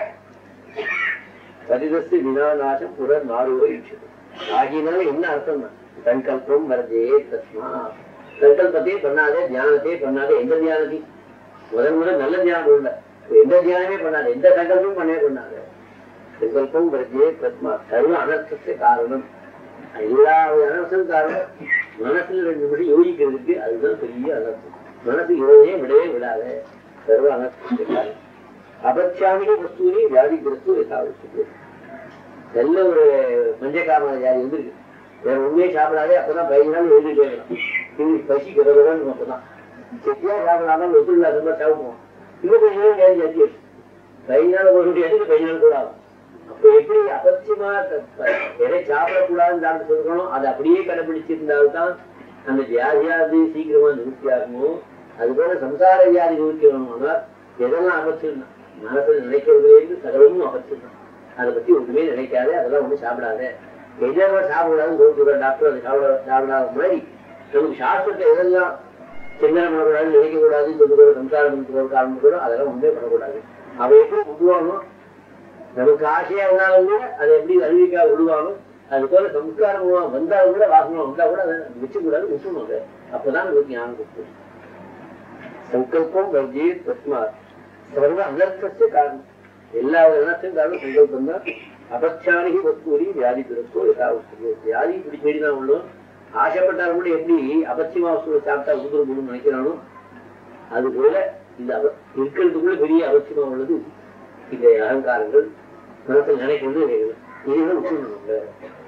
பதிதஸ்து வினாநாசம் புற நாரோகிஷத்தை ஆகினால என்ன அர்த்தம்னா சங்கல்பம் வரதே தஸ்மா சங்கல்பத்தையே பண்ணாதே தியானத்தையே பண்ணாதே எந்த தியானத்தையும் முதல் முதல் நல்ல தியானம் இல்ல எந்த தியானமே பண்ணாத எந்த சங்கல்பமும் பண்ணவே பண்ணாத சங்கல்பம் வரதே தஸ்மா சர்வ அனர்த்தத்தை காரணம் எல்லா அனர்த்தம் காரணம் மனசுல ரெண்டு நிமிஷம் யோசிக்கிறதுக்கு அதுதான் பெரிய அனர்த்தம் மனசு யோசனையே விடவே விடாத சர்வ அனர்த்தத்தை காரணம் அபச்சாமினி வஸ்தூனி வியாதிகிரஸ்து யதாவசியம் நல்ல ஒரு மஞ்சக்காம ஜாதி வந்துருக்கு வேற உண்மையே சாப்பிடாதே அப்பதான் பதினஞ்சு நாள் எழுதிட்டே இருக்கலாம் இது பசி கிடக்கிறன்னு அப்பதான் செட்டியா சாப்பிடாம வெப்பில்லா ரொம்ப சாப்பிடுவோம் இன்னும் கொஞ்சம் நேரம் ஜாதி ஜாதி இருக்கு. பதினஞ்சு நாள் ஒரு எடுத்து பதினஞ்சு நாள் கூட ஆகும் அப்ப எப்படி அபத்தியமா த- எதை சாப்பிடக்கூடாதுன்னு டாக்டர் சொல்றோம் அதை அப்படியே கடைபிடிச்சிருந்தால்தான் அந்த வியாதியாவது சீக்கிரமா நிவர்த்தி ஆகுமோ அது போல சம்சார வியாதி நிவர்த்தி ஆகணும்னா எதெல்லாம் அபத்தியம் தான் மனசுல நினைக்கிறதுலேருந்து சகலமும் அபத்தியம் தான் அதை பத்தி ஒண்ணுமே நினைக்காத அதெல்லாம் ஒண்ணும் சாப்பிடாத எதெல்லாம் சாப்பிடாதுன்னு சொல்லிட்டு டாக்டர் அதை சாப்பிட சாப்பிடாத மாதிரி நமக்கு சாஸ்திரத்தை எதெல்லாம் சிந்தனை பண்ணக்கூடாது நினைக்க கூடாதுன்னு சொல்லுகிற சம்சாரம் இருக்கிற காரணம் கூட அதெல்லாம் ஒண்ணுமே பண்ணக்கூடாது அவ எப்படி விடுவானோ நமக்கு ஆசையா இருந்தாலும் கூட அதை எப்படி அறிவிக்கா விடுவானோ அது போல சம்ஸ்காரம் மூலமா வந்தாலும் கூட வாசனம் வந்தா கூட அதை வச்சு கூடாது விட்டுணும் அதை அப்பதான் நமக்கு ஞானம் கொடுக்கும் சங்கல்பம் வர்ஜி தஸ்மாத் சர்வ அனர்த்தस्य காரணம் எல்லா அனர்த்தம் காரணம் சங்கல்பம் தான் அபச்சானிகி வஸ்தூரி வியாதி பிறப்போ யதாவஸ்து வியாதி இப்படி தேடி தான் உள்ளோம் ஆசைப்பட்டாலும் கூட எப்படி அபத்தியமா வசூலை சாப்பிட்டா உதிரம் போடும் நினைக்கிறானோ அது போல இந்த அவ இருக்கிறதுக்குள்ள பெரிய அவசியமா உள்ளது இந்த அகங்காரங்கள் மனசில் நினைக்கிறது இதுதான் விட்டுணும்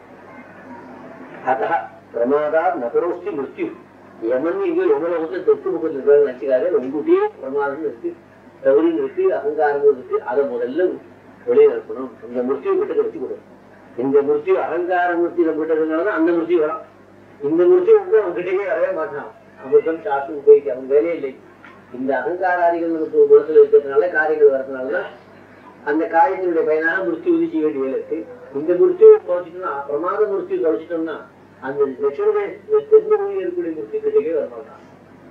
அத பிரமாதா நகரோஸ்தி மிருத்யு யமன் இங்க யமலோகத்துல தொட்டு முகத்தில் இருக்கிறாங்க நினைச்சுக்காரு உங்ககிட்டயே பிரமாதம் இருக்கு தவறின் இருக்கு அகங்காரம் இருக்கு அதை முதல்ல வெளியே இருக்கணும் இந்த மிருத்தியை கிட்ட வச்சு கொடுக்கும் இந்த மிருத்தியு அகங்கார மிருத்தி நம்ம கிட்ட இருக்கிறதுனால அந்த மிருத்தி வரும் இந்த மிருத்தி வந்து அவன் கிட்டயே வரவே மாட்டான் அமிர்தம் சாஸ்திரம் போயிட்டு அவன் வேலையே இல்லை இந்த அகங்காராதிகள் நமக்கு மனசுல இருக்கிறதுனால காரியங்கள் வரதுனால அந்த காரியத்தினுடைய பயனாக மிருத்தி உதி செய்ய வேண்டிய வேலை இருக்கு இந்த மிருத்தியை தொலைச்சிட்டோம்னா பிரமாத மிருத்தியை தொலைச்சிட்டோம்னா அந்த லட்சுமி தென்ன மொழியில் இருக்கக்கூடிய மிருத்தி கிட்டக்கே வரமாட்டான்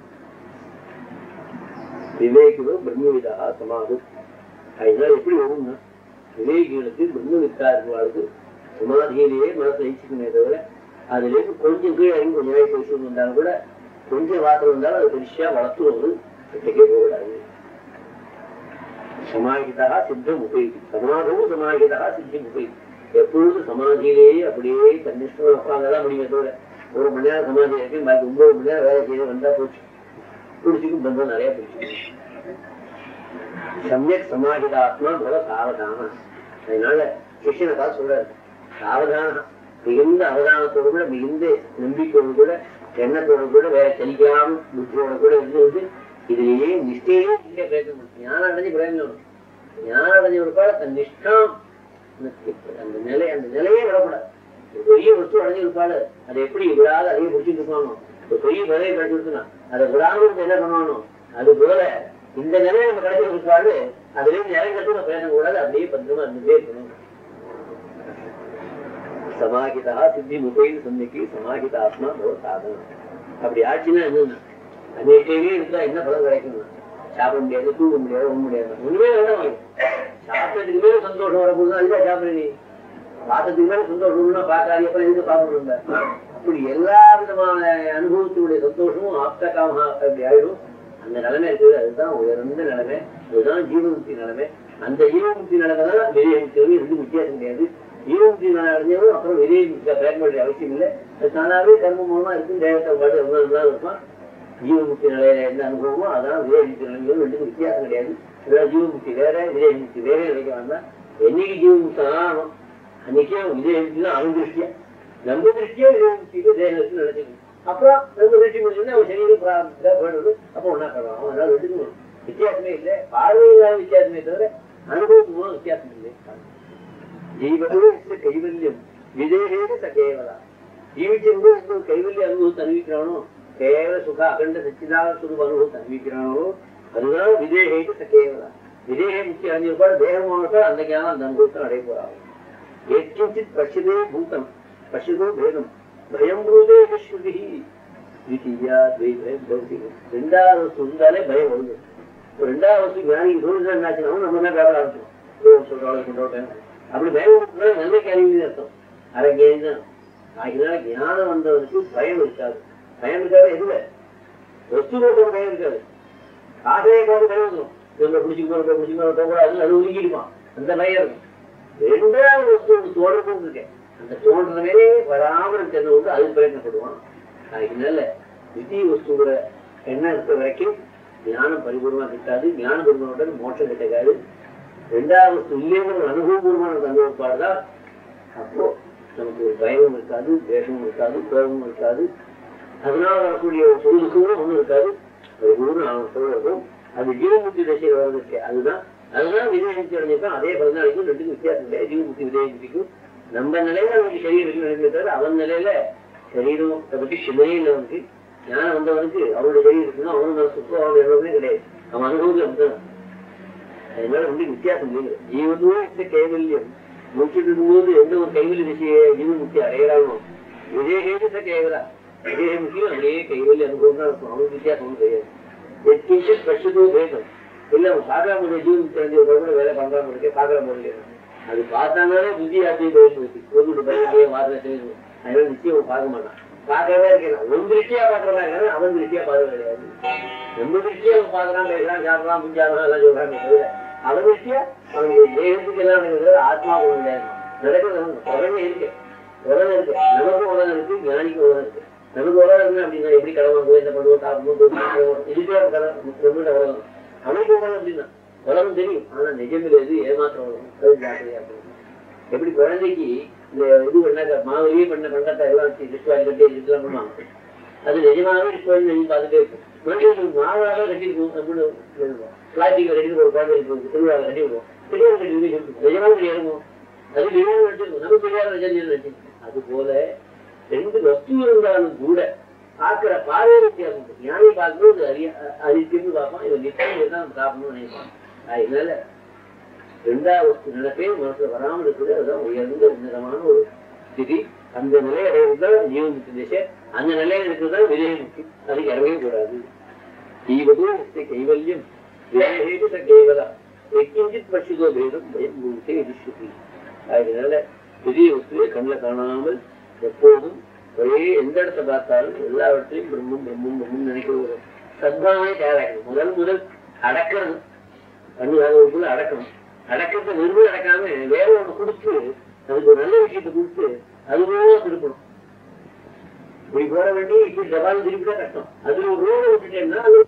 விவேகிதோ பிரம்மவிதா சமாது அதனால எப்படி வரும்னா விவேகிகளுக்கு பிரம்மவித்தா இருக்கிறவர்களுக்கு சமாதியிலேயே மனசை ஐச்சிக்கணுமே தவிர அதுல இருந்து கொஞ்சம் கீழே இறங்கி கொஞ்சம் நேரம் பேசணும் இருந்தாலும் கூட கொஞ்சம் வாசல் இருந்தாலும் அது பெருசா வளர்த்துறது கிட்டக்கே போகக்கூடாது சமாஹிதா சித்தம் உபயோகி சமாதவும் சமாஹிதா சித்தம் உபயோகி எப்பொழுதும் சமாதியிலேயே அப்படியே தன்னிஷ்டமா உட்காந்துதான் முடியுமே தவிர ஒரு மணி நேரம் சமாதி இருக்கு பாக்கி ஒன்பது மணி நேரம் வேலை செய்ய வந்தா போச்சு பிடிச்சிக்கும் பந்தம் நிறைய பிடிச்சிக்கும் சமயக் சமாஹிதாத்மா பல சாவதான அதனால சிஷ்யனை பார்த்து சொல்றாரு சாவதானம் மிகுந்த அவதானத்தோடு கூட மிகுந்த நம்பிக்கையோடு கூட எண்ணத்தோடு கூட வேற தெளிக்காம புத்தியோட கூட இருந்து வந்து இதுலயே நிஷ்டையே இல்லையா பிரயத்தனம் ஞானம் அடைஞ்சு பிரயோஜனம் ஞானம் அடைஞ்ச ஒரு கால தன் நிஷ்டம் அந்த நிலை அந்த நிலையே விடக்கூடாது ஒரு பெரிய வஸ்து அடைஞ்சு இருப்பாரு அதை எப்படி விடாத அதையே பிடிச்சிட்டு இருப்பானோ ஒரு பெரிய விலையை கிடைச்சிருக்குன்னா அதை விடாம இருந்து என்ன பண்ணணும் அது போல இந்த நிலையை நம்ம கிடைச்சி இருப்பாரு அதுலயே நிலை கட்டு பேசக்கூடாது அப்படியே பத்திரமா இருந்துட்டே இருக்கணும் சமாகிதா சித்தி முகையில் சந்திக்கு சமாகித ஆத்மா ஒரு சாதனம் அப்படி ஆச்சுன்னா என்ன அன்னைக்கே இருந்தா என்ன பலன் கிடைக்கும் சாப்பிட முடியாது தூங்க முடியாது ஒண்ணு முடியாது ஒண்ணுமே வேண்டாம் உனக்கு. சாப்பிட்டதுக்கு மேல சந்தோஷம் வரப்போது அதுதான் சாப்பிட நீ பார்த்ததுக்கு மேல சந்தோஷம்னா பார்க்காது எப்ப எதுக்கு பார்க்கணும் அப்படி எல்லா விதமான அனுபவத்தினுடைய சந்தோஷமும் ஆப்தகாம அப்படி ஆயிடும் அந்த நிலைமை இருக்குது அதுதான் உயர்ந்த நிலைமை அதுதான் ஜீவமுக்தி நிலைமை அந்த ஜீவமுக்தி நிலைமை தான் விஜயமுக்தி ரெண்டு வித்தியாசம் கிடையாது ஜீவமுக்தி நிலை அடைஞ்சவரும் அப்புறம் விஜயமுக்தி பேர் வேண்டிய அவசியம் இல்லை அது தானாவே கர்மம் மூலமா இருக்கும் தேவத்தை பாட்டு ரொம்ப நல்லா இருப்பான் ஜீவமுக்தி நிலையில என்ன அனுபவமோ அதான் விஜயமுக்தி நிலைமையும் ரெண்டுக்கும் வித்தியாசம் கிடையாது அதாவது ஜீவமுக்தி வேற விஜயமுக்தி வேற நினைக்க வேண்டாம் என்னைக்கு ஜீவமுக்தி ஆகணும் அன்னைக்கே விஜயமுக்தி தான் அவன் திருஷ்டியா நம்ம திருஷ்டியா விஜயமுக்திக்கு தேகத்துக்கு நினைச்சுக்கணும் அப்புறம் நம்ம திருஷ்டி முடிச்சுன்னா அவன் சரீரம் பிரார்த்தம் போயிடுது அப்போ ஒன்னா கடன் அதனால எடுத்துக்கணும் வித்தியாசமே இல்லை பார்வையில்லாத வித்தியாசமே தவிர அனுபவத்து மூலம் வித்தியாசம் இல்லை ஜீவனே கைவல்யம் விதேகேன ச கேவலா ஜீவிச்சிருந்து எந்த ஒரு கைவல்ய அனுபவத்தை அனுபவிக்கிறானோ கேவல சுக அகண்ட சச்சிதான சுரூப அனுபவத்தை அனுபவிக்கிறானோ அதுதான் விதேகேன ச கேவலா விதேக முக்கிய அஞ்சு தேகமானத்தால் அந்த ஞானம் அந்த அனுபவத்தை அடைய போறாங்க எத்கிஞ்சித் பசிதே பூதம் பசிதோ பேதம் பயம் பூதே ஸ்ருதி द्वितीया द्वैभயம் பௌத்திகம் ரெண்டாவது வஸ்து இருந்தாலே பயம் வருது இப்போ ரெண்டாவது வஸ்து ஞானிக்கு தோணுதான் என்னாச்சுன்னா நம்ம என்ன பேப்பர் ஆரம்பிச்சோம் சொல்றாங்க கொண்டோட்டேன் அப்படி பயம் கொடுத்தா நன்மைக்கு அறிவு அர்த்தம் அரங்கேன்னு தான் அதனால ஞானம் வந்தவனுக்கு பயம் இருக்காது பயம் இருக்காது எதுல வஸ்து போட்டு பயம் இருக்காது காசையை போட்டு பயம் வந்துடும் இவங்க பிடிச்சிக்கு போக பிடிச்சிக்கு போக போகக்கூடாது அது ஒதுக்கிடுவான் அந்த பயம் இருக்கும் ரெண்டாவது வஸ்து ஒன்று தோன்றதும் இருக்கேன் அந்த தோன்றவே வராமல் இருக்கிறது வந்து அது பிரயத்னப்படுவான் அதனால திடீர் வஸ்துவோட எண்ணம் இருக்க வரைக்கும் ஞானம் பரிபூர்ணமா கிட்டாது ஞான பரிபூர்ணம் மோட்சம் கிடைக்காது ரெண்டாவது வஸ்து இல்லைங்கிற ஒரு அனுபவபூர்வமான அனுபவப்பாடுதான் அப்போ நமக்கு ஒரு பயமும் இருக்காது தேசமும் இருக்காது கோபமும் இருக்காது அதனால வரக்கூடிய ஒரு சுருதுக்கும் ஒன்றும் இருக்காது ஒரு குரு அவன் இருக்கும் அது ஜீவமுக்தி தசையில் வர்றதுக்கு அதுதான் அதுதான் விஜயமுக்தி அடைஞ்சிருக்கோம் அதே பலன் அடைக்கும் ரெண்டுக்கும் வித்தியாசம் இல்லை ஜீவமுக்தி விஜயமுக்திக்கும் நம்ம நிலையில நமக்கு சரீரம் இருக்கு நினைக்கிறத தவிர அவன் நிலையில சரீரம் பத்தி சிந்தனையே இல்லை அவனுக்கு ஞானம் வந்தவனுக்கு அவனுடைய சரீரம் இருக்குன்னா அவனோட சுத்தம் அவனுடைய எண்ணமே கிடையாது அவன் அனுபவத்தில் அப்படிதான் அதனால வந்து வித்தியாசம் இல்லை ஜீவனும் இந்த கைவல்யம் முடிச்சுட்டு இருக்கும்போது எந்த ஒரு கைவல்ய திசையை ஜீவமுக்தி அடையிறானோ விஜயகேத கேவலா விஜயமுக்கியும் அப்படியே கைவல்ய அனுபவம் தான் இருக்கும் அவனுக்கு வித்தியாசம் ஒன்றும் கிடையாது எத்தீச்சு பசுதோ பேதம் இல்ல அவன் பார்க்காம ஜீவமுக்தி அடைஞ்ச கூட வேலை பண்றாம இருக்கே பார்க்காம இருக்கேன் அது பார்த்தாங்களே புத்தி ஆட்சியை போயிட்டு கோவிட் பயத்திலேயே மாறுற செய்யுது அதனால நிச்சயம் அவன் பார்க்க மாட்டான் பார்க்கவே இருக்கேன் உன் திருஷ்டியா பாக்குறாங்க அவன் திருஷ்டியா பார்க்க கிடையாது நம்ம திருஷ்டியா அவன் பாக்குறான் பேசுறான் சாப்பிடறான் புஞ்சாடுறான் எல்லாம் சொல்றாங்க தவிர அவன் திருஷ்டியா அவனுக்கு தேகத்துக்கு எல்லாம் நடக்கிறது ஆத்மா ஒண்ணு கிடையாது நடக்கிறது உடனே இருக்கு உடனே இருக்கு நமக்கு உலகம் இருக்கு ஞானிக்கு உலகம் இருக்கு நமக்கு உலகம் இருக்கு அப்படின்னா எப்படி கடவுள் போய் என்ன பண்ணுவோம் சாப்பிடுவோம் இதுக்கே கடவுள் உலகம் அவனுக்கு உலகம் அப்படின்னா உலகம் தெரியும் ஆனா நிஜமில் எது ஏமாற்றம் உலகம் அது ஜாக்கிரதையா இருக்கணும். எப்படி குழந்தைக்கு இந்த இது பண்ண மாவுலயே பண்ண பண்டத்தை எல்லாம் வச்சு டிஸ்வாய் கட்டி இதெல்லாம் பண்ணுவாங்க அது நிஜமாவே டிஸ்வாய் பண்ணி பார்த்துட்டே இருக்கும் மனுஷனுக்கு மாவாக கட்டிருக்கும் அப்படின்னு எழுதுவோம் பிளாஸ்டிக் கட்டி ஒரு குழந்தை இருக்கு திருவிழாவை கட்டி விடுவோம் தெரியாத கட்டி விடுவோம் நிஜமாக தெரியாதுமோ அது நிஜமாக வச்சிருக்கும் நமக்கு தெரியாத நிஜம் வச்சிருக்கும் அது போல ரெண்டு வஸ்து இருந்தாலும் கூட பார்க்கிற பார்வை வித்தியாசம் இருக்கு. ஞானி பார்க்கும்போது அறிய அறிவித்து பார்ப்பான் இவன் நிச்சயம் தான் சாப்பிடணும்னு நினைப்பான் அதனால ரெண்டாவது வஸ்து நினைப்பே மனசுல வராமல் இருக்குது அதுதான் உயர்ந்த உன்னதமான ஒரு ஸ்திதி அந்த நிலை அடைவதுதான் ஜீவமுக்தி திசை அந்த நிலையில இருக்கிறது விஜயமுக்தி அதுக்கு இறங்கவே கூடாது ஜீவது எஸ்ய கைவல்யம் விஜயேது ச கேவலா எக்கிஞ்சித் பட்சிதோ பேதம் பயம் மூர்த்தே விஸ்வதி அதனால விஜய வஸ்துவை கண்ணில் காணாமல் எப்போதும் ஒரே எந்த இடத்தை பார்த்தாலும் எல்லாவற்றையும் பிரம்மம் பிரம்மம் பிரம்மம் நினைக்கிற ஒரு சத்பாவனை தேவை முதல் முதல் அடக்கிறது கண்ணுக்காக அடக்கணும் அடக்கத்தை வெறும் அடக்காம வேற ஒண்ணு கொடுத்து அதுக்கு ஒரு நல்ல விஷயத்தை கொடுத்து அது போல திருப்பணும் இப்படி போற வேண்டி இப்படி டபால் திருப்பிட்டா கஷ்டம் அதுல ஒரு ரோடு விட்டுட்டேன்னா அது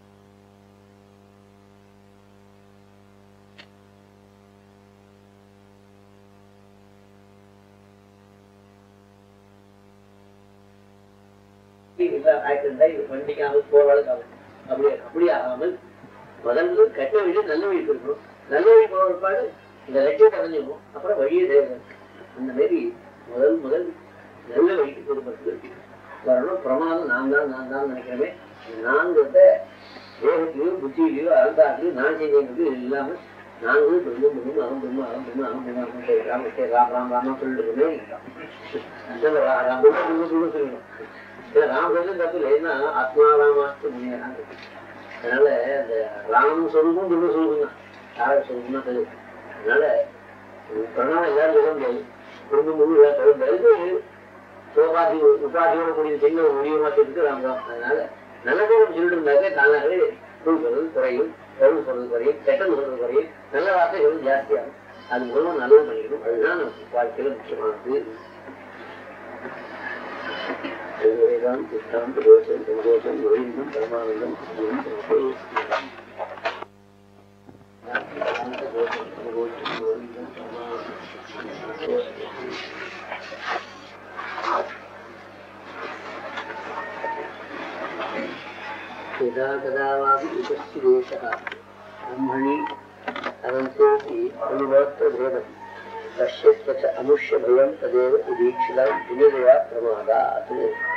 ஆக்சிடென்ட் ஆகி வண்டிக்காமல் போராளுக்காம அப்படி அப்படி ஆகாமல் முதல்ல கெட்ட வழி நல்ல வழி இருக்கணும் நல்ல வழி போறப்பாடு இந்த லட்சியத்தை அடைஞ்சிருக்கும் அப்புறம் வழியே தேவை அந்த மாதிரி முதல் முதல் நல்ல வழிக்கு திருப்பத்துக்கு வரணும் பிரமாதம் நான் தான் நான் தான் நினைக்கிறேன் நான்கிறத தேகத்திலையோ புத்தியிலையோ அகந்தாட்டிலையோ நான் செஞ்சது இல்லாம நாங்களும் பிரம்ம பிரம்ம அகம் பிரம்ம அகம் பிரம்ம அகம் பிரம்ம அகம் பிரம்ம ராம சே ராம் ராம் ராமா சொல்லிட்டு இருக்கோம் ராம் பிரம்ம பிரம்ம பிரம்ம சொல்லணும் இல்ல ராம் சொல்றது தப்பு இல்லை ஏன்னா ஆத்மா ராமாஸ்து முனியராங்க அதனால அந்த ராம சொல்லுக்கும் பிரம்ம சொல்லுக்கும் தான் யார சொல்லணும்னா தெரியும் அதனால பிரணவம் எல்லாரும் சொல்ல முடியாது குடும்பம் முழு எல்லாரும் சொல்ல முடியாது சோபாதி உபாதியோட கூடிய சின்ன ஒரு முடிவுமா சொல்லிட்டு ராம் ராம் அதனால நல்லதே நம்ம சொல்லிட்டு இருந்தாக்க தானாகவே பொருள் சொல்றது குறையும் பொருள் சொல்றது குறையும் கெட்டது சொல்றது குறையும் நல்ல வார்த்தைகள் ஜாஸ்தியாகும் அது மூலமா நல்லது பண்ணிக்கணும் அதுதான் நம்ம வாழ்க்கையில முக்கியமானது வேதாம் சித்தாம் பிரதோஷம் சந்தோஷம் கோவிந்தம் பரமானந்தம் यदा कदा वापि उपस्थिदेशः ब्रह्मणि अनन्तोऽपि अनुमात्रभेदम् पश्यत्व च अमुष्यभयं तदेव उदीक्षितां पुनरेवा प्रमादात्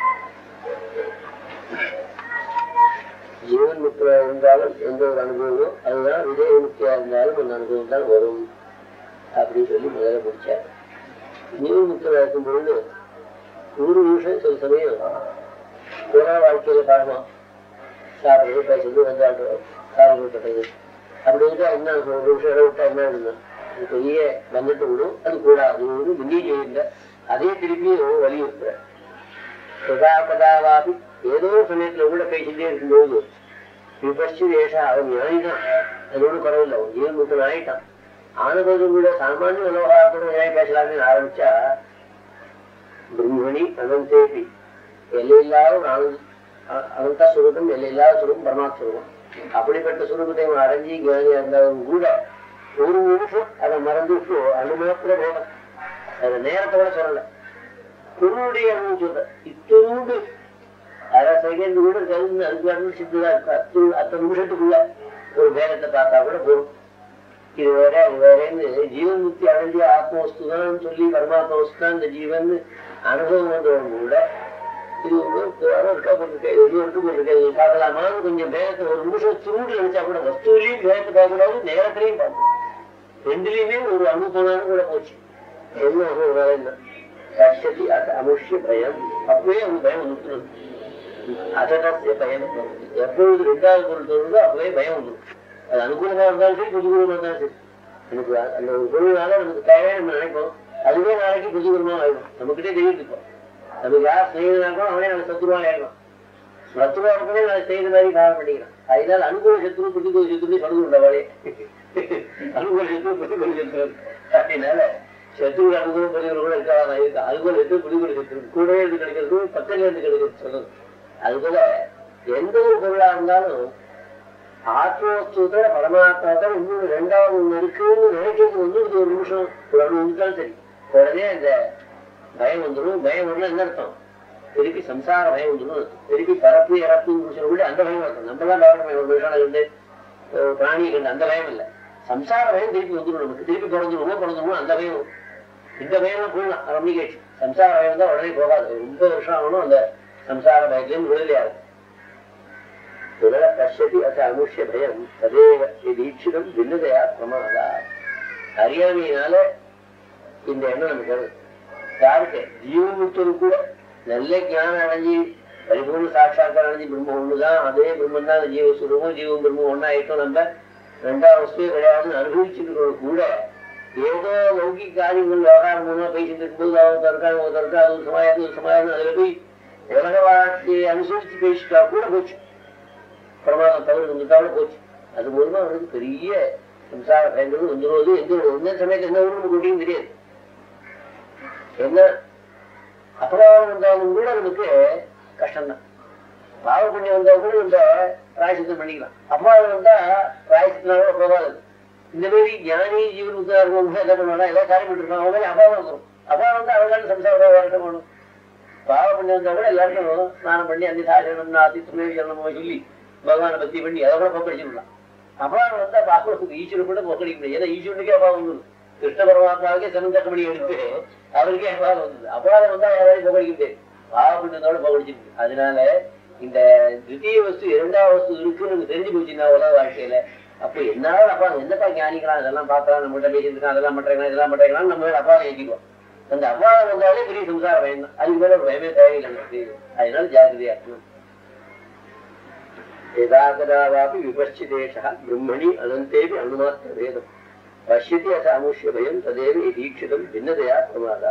ஜீவன் முக்தியா இருந்தாலும் எந்த ஒரு அனுபவமோ அதுதான் விதய முக்தியா இருந்தாலும் அந்த அனுபவம் தான் வரும் அப்படின்னு சொல்லி முதல்ல முடிச்சார் ஜீவன் முக்தியா இருக்கும் பொழுது நூறு நிமிஷம் சில சமயம் புறா வாழ்க்கையில பார்க்கலாம் சாப்பிடுறது பேசுறது வந்தாடுறது காரணம் கட்டுறது அப்படி இருக்கா என்ன ஒரு நிமிஷம் இடம் விட்டா என்ன ஆகுதுன்னா அது பெரிய வந்துட்டு விடும் அது கூடாது ஒரு முன்னே செய்யல அதே திருப்பி வலியுறுத்துற கதா கதாவாபி ஏதோ சமயத்துல கூட பேசிட்டே இருக்கும்போது விபஸ்து வேஷா அவன் ஞாயிட்டான் அதோட குறவில்லை அவன் ஜீவன் முக்தன் ஆயிட்டான் ஆனபோதும் கூட சாமானிய விவகாரத்தோட நியாயம் பேசலாம்னு ஆரம்பிச்சா பிரம்மணி அனந்தேபி எல்லையில்லாத ஒரு ஆனந்த அனந்த சுரூபம் எல்லையில்லாத சுரூபம் பரமாத்ம சுரூபம் அப்படிப்பட்ட சுரூபத்தை அவன் அடைஞ்சி ஞானியா இருந்தாலும் கூட ஒரு நிமிஷம் அதை மறந்துட்டு அனுமாத்திர போகம் அதை நேரத்தோட சொல்லல குருவுடைய அனுபவம் சொல்ற இத்தனோடு அரை செகண்ட் கூட கருந்து அதுக்கு அனுபவம் சித்துதான் இருக்கு அத்து அத்தனை நிமிஷத்துக்குள்ள ஒரு வேகத்தை பார்த்தா கூட போதும் இது வேற அது வேறன்னு ஜீவன் முக்தி அடைஞ்சி ஆத்மவஸ்து தான் சொல்லி பரமாத்ம வஸ்து தான் இந்த ஜீவன் அனுபவம் வந்தவங்க கூட இது வந்து யாரோ இருக்கா போட்டிருக்கேன் இது இருக்கு போட்டிருக்கேன் இது பார்க்கலாமான்னு கொஞ்சம் வேகத்தை ஒரு நிமிஷம் சுருண்டு நினைச்சா கூட வஸ்துவிலையும் வேகத்தை பார்க்கக்கூடாது நேரத்திலையும் பார்க்கணும் ரெண்டுலயுமே ஒரு அனுபவம் கூட போச்சு என்ன ஒரு வேலை இல்லை கஷ்டத்தி அது அமுஷ்ய பயம் அப்பவே அவங்க பயம் வந்துருது அதனத்திய பயம் எப்பொழுது ரெண்டாவது பொருள் தோணுதோ அப்பவே பயம் வந்துடும் அது அனுகூலமா இருந்தாலும் சரி பிரதிகூலமா இருந்தாலும் சரி எனக்கு அந்த ஒரு பொருள்னால நமக்கு தேவையான நம்ம நினைப்போம் அதுவே நாளைக்கு பிரதிகூலமா ஆயிடும் நம்மகிட்டே தெரியுது இப்போ நமக்கு யார் செய்யறதாக்கோ அவனே நம்ம சத்துருவா ஆயிடும் சத்துருவா இருக்கவே நான் செய்த மாதிரி காரணம் பண்ணிக்கிறேன் அதனால அனுகூல சத்துரு பிரதிகூல சத்துரு சொல்லுங்களே அனுகூல சத்துரு பிரதிகூல சத்துரு அதனால சத்துரு அனுகூலம் பிரதிகூலம் கூட இருக்காது இருக்கு அனுகூல சத்துரு பிரதிகூல சத்துரு கூடவே இருந்து கிடைக்கிறது பக்கத்துல இருந்து கிடைக்கிறது சொல்றது அதுபோல எந்த ஒரு பொருளா இருந்தாலும் ஆத்மவஸ்துவத்தோட பரமாத்மாவோட இன்னொரு ரெண்டாவது ஒண்ணு இருக்குன்னு நினைக்கிறது வந்து இது ஒரு நிமிஷம் ஒரு அணு வந்துட்டாலும் சரி உடனே அந்த பயம் வந்துடும் பயம் வரல என்ன அர்த்தம் திருப்பி சம்சார பயம் வந்துடும் திருப்பி பரப்பு இறப்புன்னு சொல்லி அந்த பயம் இருக்கும் நம்ம தான் பயம் ஒரு மனுஷால இருந்து ஒரு பிராணியை கண்டு அந்த பயம் இல்லை சம்சார பயம் திருப்பி வந்துடும் நமக்கு திருப்பி பிறந்துருமோ பிறந்துருமோ அந்த பயம் வரும். இந்த பயம் போகலாம் ரம்னிகேஷன் சம்சார பயம் தான் உடனே போகாது ரொம்ப வருஷம் ஆகணும் அந்த சம்சார பயத்திலிருந்து விடுதலையாது புனர பசியதி அத்த அனுஷ்ய பயம் ததேவ தீட்சிதம் வில்லுதையா பிரமாதா அறியாமையினால இந்த எண்ணம் நமக்கு வருது யாருக்கு ஜீவமுத்தரு கூட நல்ல ஞானம் அடைஞ்சி பரிபூர்ண சாட்சாத்காரம் அடைஞ்சி பிரம்மம் ஒண்ணுதான் அதே பிரம்மன் தான் ஜீவஸ்வரூபம் ஜீவம் பிரம்மம் ஒன்னாயிட்டோம் நம்ம ரெண்டாவது வஸ்துவே கிடையாதுன்னு அனுபவிச்சிருக்கிறவங்க கூட ஏதோ லௌகிக காரியங்கள் விவகாரம் மூலமா பேசிட்டு இருக்கும்போது அவங்க இருக்காங்க அவங்க இருக்கா அது சமாயம் இது சமாயம் அதுல போய் உலக வாழ்க்கையை அனுசரிச்சு பேசிட்டா கூட போச்சு பிரமாதம் தவறு வந்துட்டாலும் போச்சு அது மூலமா அவனுக்கு பெரிய சம்சார பயங்கிறது வந்துடுவது எந்த எந்த சமயத்துல என்ன ஊருக்கு கூட்டியும் தெரியாது என்ன அபராதம் வந்தாலும் கூட நமக்கு கஷ்டம்தான் பாவ புண்ணியம் வந்தா கூட இந்த பிராயசித்தம் பண்ணிக்கலாம் அபராதம் வந்தா பிராயசித்தினால பிரபாதம் இந்த மாதிரி ஞானி ஜீவன் உத்தாரணம் என்ன பண்ணுவாங்க ஏதாவது காரியம் பண்ணிருக்காங்க அவங்க மாதிரி அபாவம் வரும் அபாவம் வந்து அவங்க சம்சாரம் வரட்டும் பண்ணும் பாவ புண்ணியம் வந்தா கூட எல்லாருக்கும் ஸ்நானம் பண்ணி அந்த சாரணம் நாத்தி துணை சரணம் சொல்லி பகவானை பத்தி பண்ணி அதை கூட போக்கடிச்சிடலாம் அபாவம் வந்தா பாவத்துக்கு ஈஸ்வரன் கூட போக்கடிக்க முடியாது ஏன்னா ஈஸ்வரனுக்கே அபாவம் வந்தது கிருஷ்ண பரமாத்மாவுக்கே சமந்தக்க மணி எடுத்து அவருக்கே அபாவம் வந்தது அபாவம் வந்தா யாராலையும் போக்கடிக்க முடியாது பாவ புண்ணியத்தோட போக்கடிச்சிருக்கு அதனால இந்த தித்திய வஸ்து இரண்டாவது வஸ்து இருக்குன்னு எனக்கு தெரிஞ்சு போச்சுன்னா உலக வாழ்க்கையில அப்ப என்னால அப்பா எந்தப்பா ஞானிக்கலாம் இதெல்லாம் பார்க்கலாம் நம்மகிட்ட பேசிட்டு அதெல்லாம் பண்றீங்களா இதெல்லாம் பண்றீங்களா நம்ம அப்பா ஏற்றிக்குவோம் அந்த அபாவம் வந்தாலே பெரிய சம்சார பயம் தான் அதுக்கு மேல ஒரு பயமே தேவையில்லை நமக்கு அதனால ஜாக்கிரதையா இருக்கணும் यदा कदापि विपश्चिदेशः ब्रह्मणि अनन्तेऽपि अनुमात्रभेदम् पश्यति असामुष्य भयं तदेव यदीक्षितं भिन्नतया प्रमादा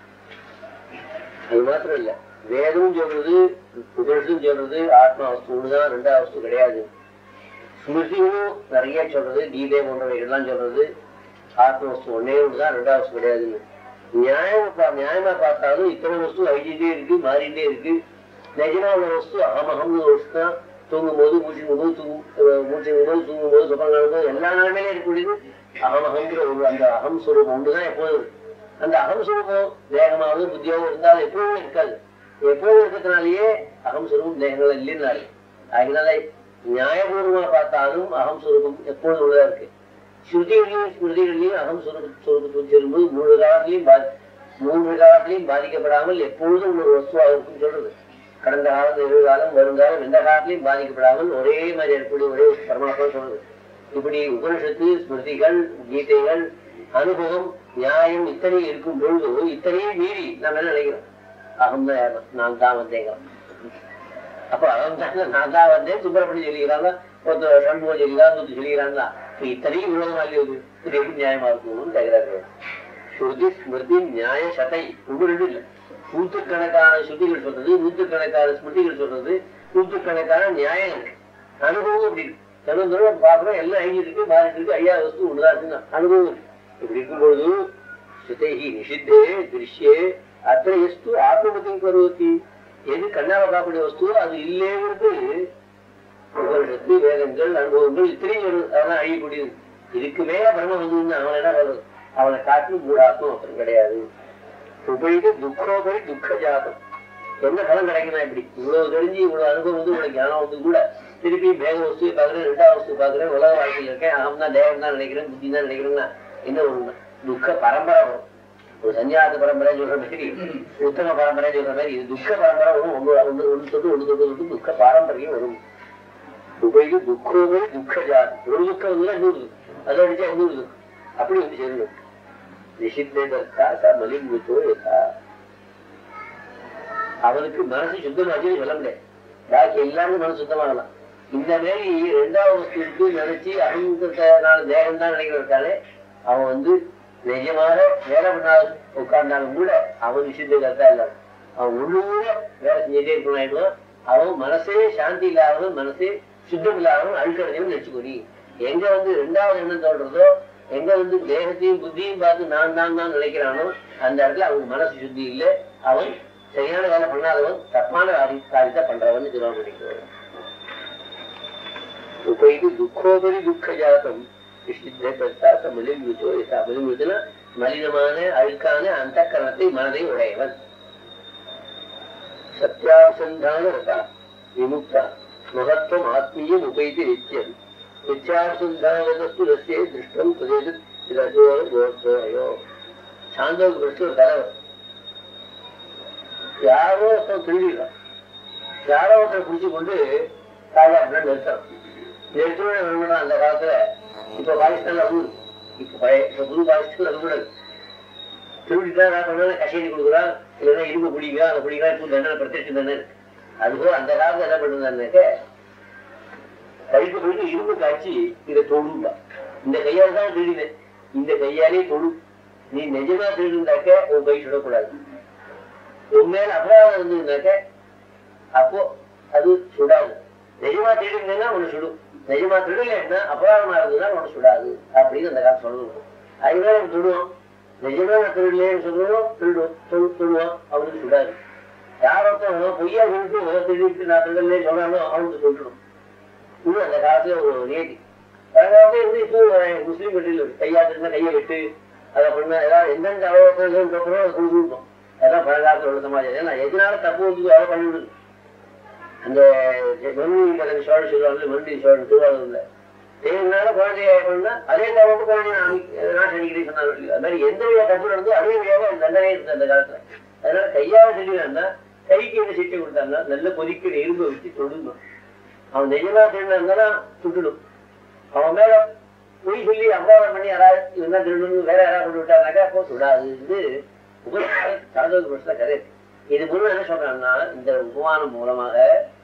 அது மாத்திரம் இல்ல வேதமும் சொல்றது உபனிஷத்தும் சொல்றது ஆத்மா வஸ்து ஒண்ணுதான் ரெண்டாவது வஸ்து கிடையாது ஸ்மிருதியும் நிறைய சொல்றது கீதை போன்றவைகள்லாம் சொல்றது ஆத்ம வஸ்து ஒன்னே ஒண்ணுதான் ரெண்டாவது வஸ்து கிடையாதுன்னு நியாயம் பா- நியாயமா பார்த்தாலும் இத்தனை வஸ்து அழிஞ்சிட்டே இருக்கு மாறிட்டே இருக்கு நிஜமா உள்ள வஸ்து அகமகம்னு ஒரு வஸ்து தான் தூங்கும் போது மூச்சுக்கும் போது தூங்கும் அஹ் மூச்சுக்கும் போது தூங்கும் போது சுகம் போது எல்லா நிலைமையிலும் இருக்கக்கூடியது அகமகங்கிற ஒரு அந்த அகம் சுரூபம் ஒன்றுதான் எப்போதும் இருக்கு. அந்த அகம் சுரூபம் தேகமாவது புத்தியாவது இருந்தாலும் எப்பவும் இருக்காது எப்பவும் இருக்கிறதுனாலயே அகம் சுரூபம் தேகங்கள் இல்லைன்னாரு அதனால நியாயபூர்வமா பார்த்தாலும் அகம் சுரூபம் எப்பொழுதும் உள்ளதா இருக்கு ஸ்ருதிகளையும் ஸ்மிருதிகளையும் அகம் சுரூப சுரூபத்துக்கு சேரும்போது மூணு காலத்திலையும் பாதி மூன்று காலத்திலையும் பாதிக்கப்படாமல் எப்பொழுதும் ஒரு வஸ்துவாக இருக்குன்னு சொல்றது கடந்த காலம் எதிர்காலம் வருங்காலம் எந்த காலத்திலையும் பாதிக்கப்படாமல் ஒரே மாதிரி இருக்கக்கூடிய ஒரே பரமாத்மா சொல்றது இப்படி உபனிஷத்து ஸ்மிருதிகள் கீதைகள் அனுபவம் நியாயம் இத்தனை இருக்கும் பொழுது இத்தனையும் மீறி நம்ம என்ன நினைக்கிறோம் அகம் தான் யாரும் நான் தான் வந்தேங்கிறோம் அப்ப அவன் தான் நான் தான் வந்தேன் சுப்பிரமணியம் சொல்லிக்கிறாங்க ஒருத்தர் சண்முகம் சொல்லிக்கிறான் தூத்து சொல்லிக்கிறாங்களா இப்ப இத்தனையும் விரோதமா இல்லையோ இது இது எப்படி நியாயமா இருக்கும்னு கேட்கிறாரு ஸ்ருதி ஸ்மிருதி நியாய சதை ஒன்று ரெண்டு இல்லை நூற்றுக்கணக்கான ஸ்ருதிகள் சொல்றது நூற்றுக்கணக்கான ஸ்மிருதிகள் சொல்றது நூற்றுக்கணக்கான நியாயங்கள் அனுபவம் அப்படி இருக்கு தினம் தினம் பாக்குறோம் எல்லாம் ஐந்து இருக்கு மாறிட்டு இருக்கு ஐயா வஸ்து ஒண்ணுதான் இருக்குன்னா அனுபவம் இருக்கு இப்படி இருக்கும்பொழுது ஸ்ருதைஹி நிஷித்தே திருஷ்யே அத்த எஸ்து ஆத்மபதி கருவத்தி எது கண்ணால பார்க்கக்கூடிய வஸ்துவோ அது இல்லைங்கிறது உபனிஷத்து வேதங்கள் அனுபவங்கள் இத்தனையும் வருது அதெல்லாம் அழியக்கூடியது இதுக்கு மேல பிரம்ம வந்து அவன் என்ன சொல்றது அவனை காட்டி மூடாக்கும் ஒருத்தன் கிடையாது உபயோக துக்கோபரி துக்க ஜாதம் என்ன பலன் கிடைக்குமா இப்படி இவ்வளவு தெரிஞ்சு இவ்வளவு அனுபவம் வந்து இவ்வளவு ஞானம் வந்து கூட திருப்பி வேக வஸ்து பாக்குறேன் ரெண்டாவது வஸ்து பாக்குறேன் உலக வாழ்க்கையில் இருக்கேன் அகம் தான் தேவம் தான் நினைக்கிறேன் புத்தி தான் நினைக்கிறேன்னா என்ன ஒரு துக்க பரம்பரை வரும் ஒரு சன்னியாச பரம்பரை சொல்ற மாதிரி உத்தம பரம்பரை சொல்ற மாதிரி இது துக்க பரம்பரை வரும் ஒன்று ஒன்று ஒன்று தொட்டு ஒன்று தொட்டு தொட்டு துக்க பாரம்பரியம் வரும் உபயோக துக்கோபரி துக்க ஜாதி ஒரு துக்கம் வந்து இன்னொரு துக்கம். அதை அடிச்சா இன்னொரு துக்கம். அப்படி வந்து சேரணும் நிஷித்தே தத்தா ச மலிம்புத்தோ யதா அவனுக்கு மனசு சுத்தமாச்சு சொல்ல முடியாது பாக்கி எல்லாரும் மனசு சுத்தமாகலாம் இந்த மாதிரி ரெண்டாவது வஸ்து இருக்கு நினைச்சு அகங்கிறதுனால தேகம் தான் நினைக்கிறதுனாலே அவன் வந்து நிஜமாக வேலை பண்ணாத உட்கார்ந்தாலும் கூட அவன் விஷயத்தை கருத்தா இல்லாம அவன் உள்ளூர வேலை செஞ்சுட்டே இருக்கணும் அவன் மனசே சாந்தி இல்லாதவன் மனசே சுத்தம் இல்லாதவன் அழுக்கடையும் நினைச்சுக்கொடி எங்க வந்து ரெண்டாவது எண்ணம் தோன்றதோ எங்க வந்து தேகத்தையும் புத்தியும் பார்த்து நான் தான் தான் நினைக்கிறானோ அந்த இடத்துல அவன் மனசு சுத்தி இல்லை அவன் சரியான வேலை பண்ணாதவன் தப்பான காரி- காரியத்தை பண்றவன் திருவாரூர் நினைக்கிறவன் உபயோகி துக்கோபரி துக்க ஜாதம் மலிமுத்தோ மலிமுத்துனா மலினமான அழுக்கான அந்த கரணத்தை மனதை உடையவன் சத்யாபிசந்தான ரதா விமுக்தா மகத்துவம் ஆத்மீயம் உபைதி நித்தியம் நித்யாபிசந்தானதஸ்து ரஸ்யே திருஷ்டம் பிரதேச ரஜோர கோத்தோயோ சாந்தோக்கு பிரச்சனை ஒரு தலைவர் யாரோ ஒருத்தன் திருடிடுறான் யாரோ ஒருத்தர் பிடிச்சு கொண்டு தாயா அப்படின்னு நிறுத்தம் நிறுத்தணும் வேணும்னா அந்த காலத்துல இப்ப பாகிஸ்தான்ல ரூல் இப்ப பழைய இப்ப புது பாகிஸ்தான்ல ரூல் திருடிட்டா நான் பண்ணாலும் கஷேரி கொடுக்குறான் இல்லைன்னா இரும்பு பிடிங்க அதை பிடிக்கலாம் இப்போ தண்டனை பிரத்யட்ச தண்டனை இருக்கு. அதுபோல அந்த காலத்துல என்ன பண்ணுறாங்க கைக்கு போயிட்டு இரும்பு காய்ச்சி இதை தொழும்பா இந்த கையால் தான் திருடினேன் இந்த கையாலே தொழு நீ நிஜமா திருடினாக்க உன் கை சுடக்கூடாது உன் மேல அபராதம் இருந்ததுனாக்க அப்போ அது சுடாது நிஜமா திருடினா ஒண்ணு சுடும் நிஜமா திருடலைன்னா அபராதமா இருந்ததுன்னா உனக்கு சுடாது அப்படின்னு அந்த காலம் சொல்லணும் அதுதான் நம்ம திருடுவோம் நிஜமா நான் திருடலைன்னு சொல்லுவோம் திருடுவோம் தொழு- தொழுவோம் அவனுக்கு சுடாது யார் ஒருத்தன் பொய்யா சொல்லிட்டு திருடிட்டு நான் திருடலே சொன்னாலும் அவனுக்கு சொல்லிடணும் இன்னும் அந்த காலத்துல ஒரு நியதி அதாவது வந்து இப்போ முஸ்லீம் வீட்டில் கையா இருந்தா கையை விட்டு அதை பண்ண ஏதாவது எந்தெந்த அளவுக்கு அப்புறம் அதை கொடுக்கணும் அதெல்லாம் பல காலத்துல உள்ள சமாஜம் ஏன்னா எதனால தப்பு வந்து அதை பண்ணிவிடுது அந்த மறுபடி கதை சோழ சொல்லுவாங்க மறுபடி சோழன் திருவாரூர்ல தேவைனால குழந்தைய பண்ணா அதே தவிர குழந்தைய நாட்டு அடிக்கடி சொன்னாங்க அது மாதிரி எந்த வித தப்பு நடந்தோ அதே விதமாக தண்டனை இருந்தது அந்த காலத்துல அதனால கையால செடினா கைக்கு என்ன சிட்டை கொடுத்தாங்கன்னா நல்ல கொதிக்கிற இரும்பை வச்சு தொடுங்க அவன் நிஜமா திருடா இருந்தாலும் சுட்டுடும் அவன் மேல பொய் சொல்லி அபாரம் பண்ணி யாராவது இவன் தான் திருடணும் வேற யாராவது கொண்டு விட்டாங்கனாக்கா அப்போ சுடாது இது உபகார சாதக புருஷ கதை இது மூலம் என்ன சொல்றாங்கன்னா இந்த உபமானம் மூலமாக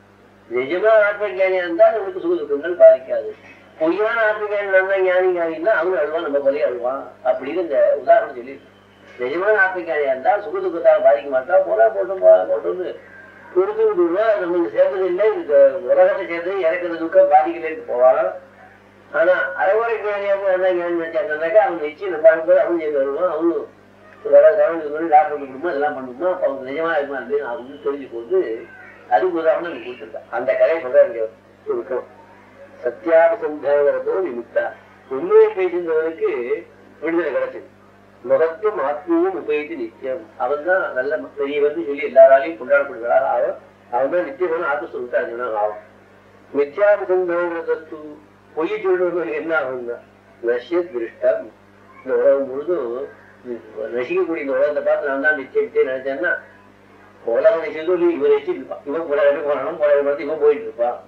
நிஜமா ஆத்மஞானியா இருந்தால் உங்களுக்கு சுக துக்கங்கள் பாதிக்காது பொய்யான ஆத்மஞானி இருந்தா ஞானி ஞானின்னா அவனும் அழுவான் நம்ம போலே அழுவான் அப்படின்னு இந்த உதாரணம் சொல்லி நிஜமான ஆத்மஞானியா இருந்தால் சுக துக்கத்தால் பாதிக்க மாட்டா போனா போட்டும் போனா போட்டும்னு கொடுத்து விடுவா நமக்கு சேர்ந்தது இல்லை இந்த உலகத்தை சேர்ந்தது இறக்குறது துக்கம் பாதிக்கலைன்னு போவான் ஆனா அரைவரை ஞானியாக இருந்தா ஞானி நினைச்சாங்கன்னாக்கா அவன் நிச்சயம் நம்ம போது அவன் சேர்ந்து வருவான் அவனும் வேற கவனிக்கு சொல்லி டாக்டர் கொடுக்கணுமோ இதெல்லாம் பண்ணணுமோ அப்ப அவங்க நிஜமா இருக்குமா இல்லைன்னு அவங்க தெரிஞ்சு கொண்டு அதுக்கு உதாரணம் நீங்க கொடுத்துருக்கேன் அந்த கதையை சொல்றாரு இங்க சுருக்கம் சத்தியாபிசந்தானத்தோ விமுக்தா உண்மையை பேசுகிறவனுக்கு விடுதலை கிடைச்சது முகத்தும் ஆத்மீயம் உபயோகித்து நித்தியம் அவன் தான் நல்ல பெரியவன் சொல்லி எல்லாராலையும் கொண்டாடப்படுகிறார் அவன் அவன் தான் நித்தியமான ஆத்மஸ்வரூபத்தை அறிஞ்சவனாக ஆகும் மித்யாபிசந்தானத்து பொய் சொல்றவன் என்ன ஆகும்னா நஷ்ய திருஷ்டம் இந்த உலகம் முழுதும் நசிக்கக்கூடிய இந்த உலகத்தை பார்த்து நான் தான் நிச்சயம் நிச்சயம் நினைச்சேன்னா உலகம் நிச்சயம் இவன் நிச்சயம் இவன் போராடி போனாலும் போராடி பார்த்து இவன் போயிட்டு இருப்பான்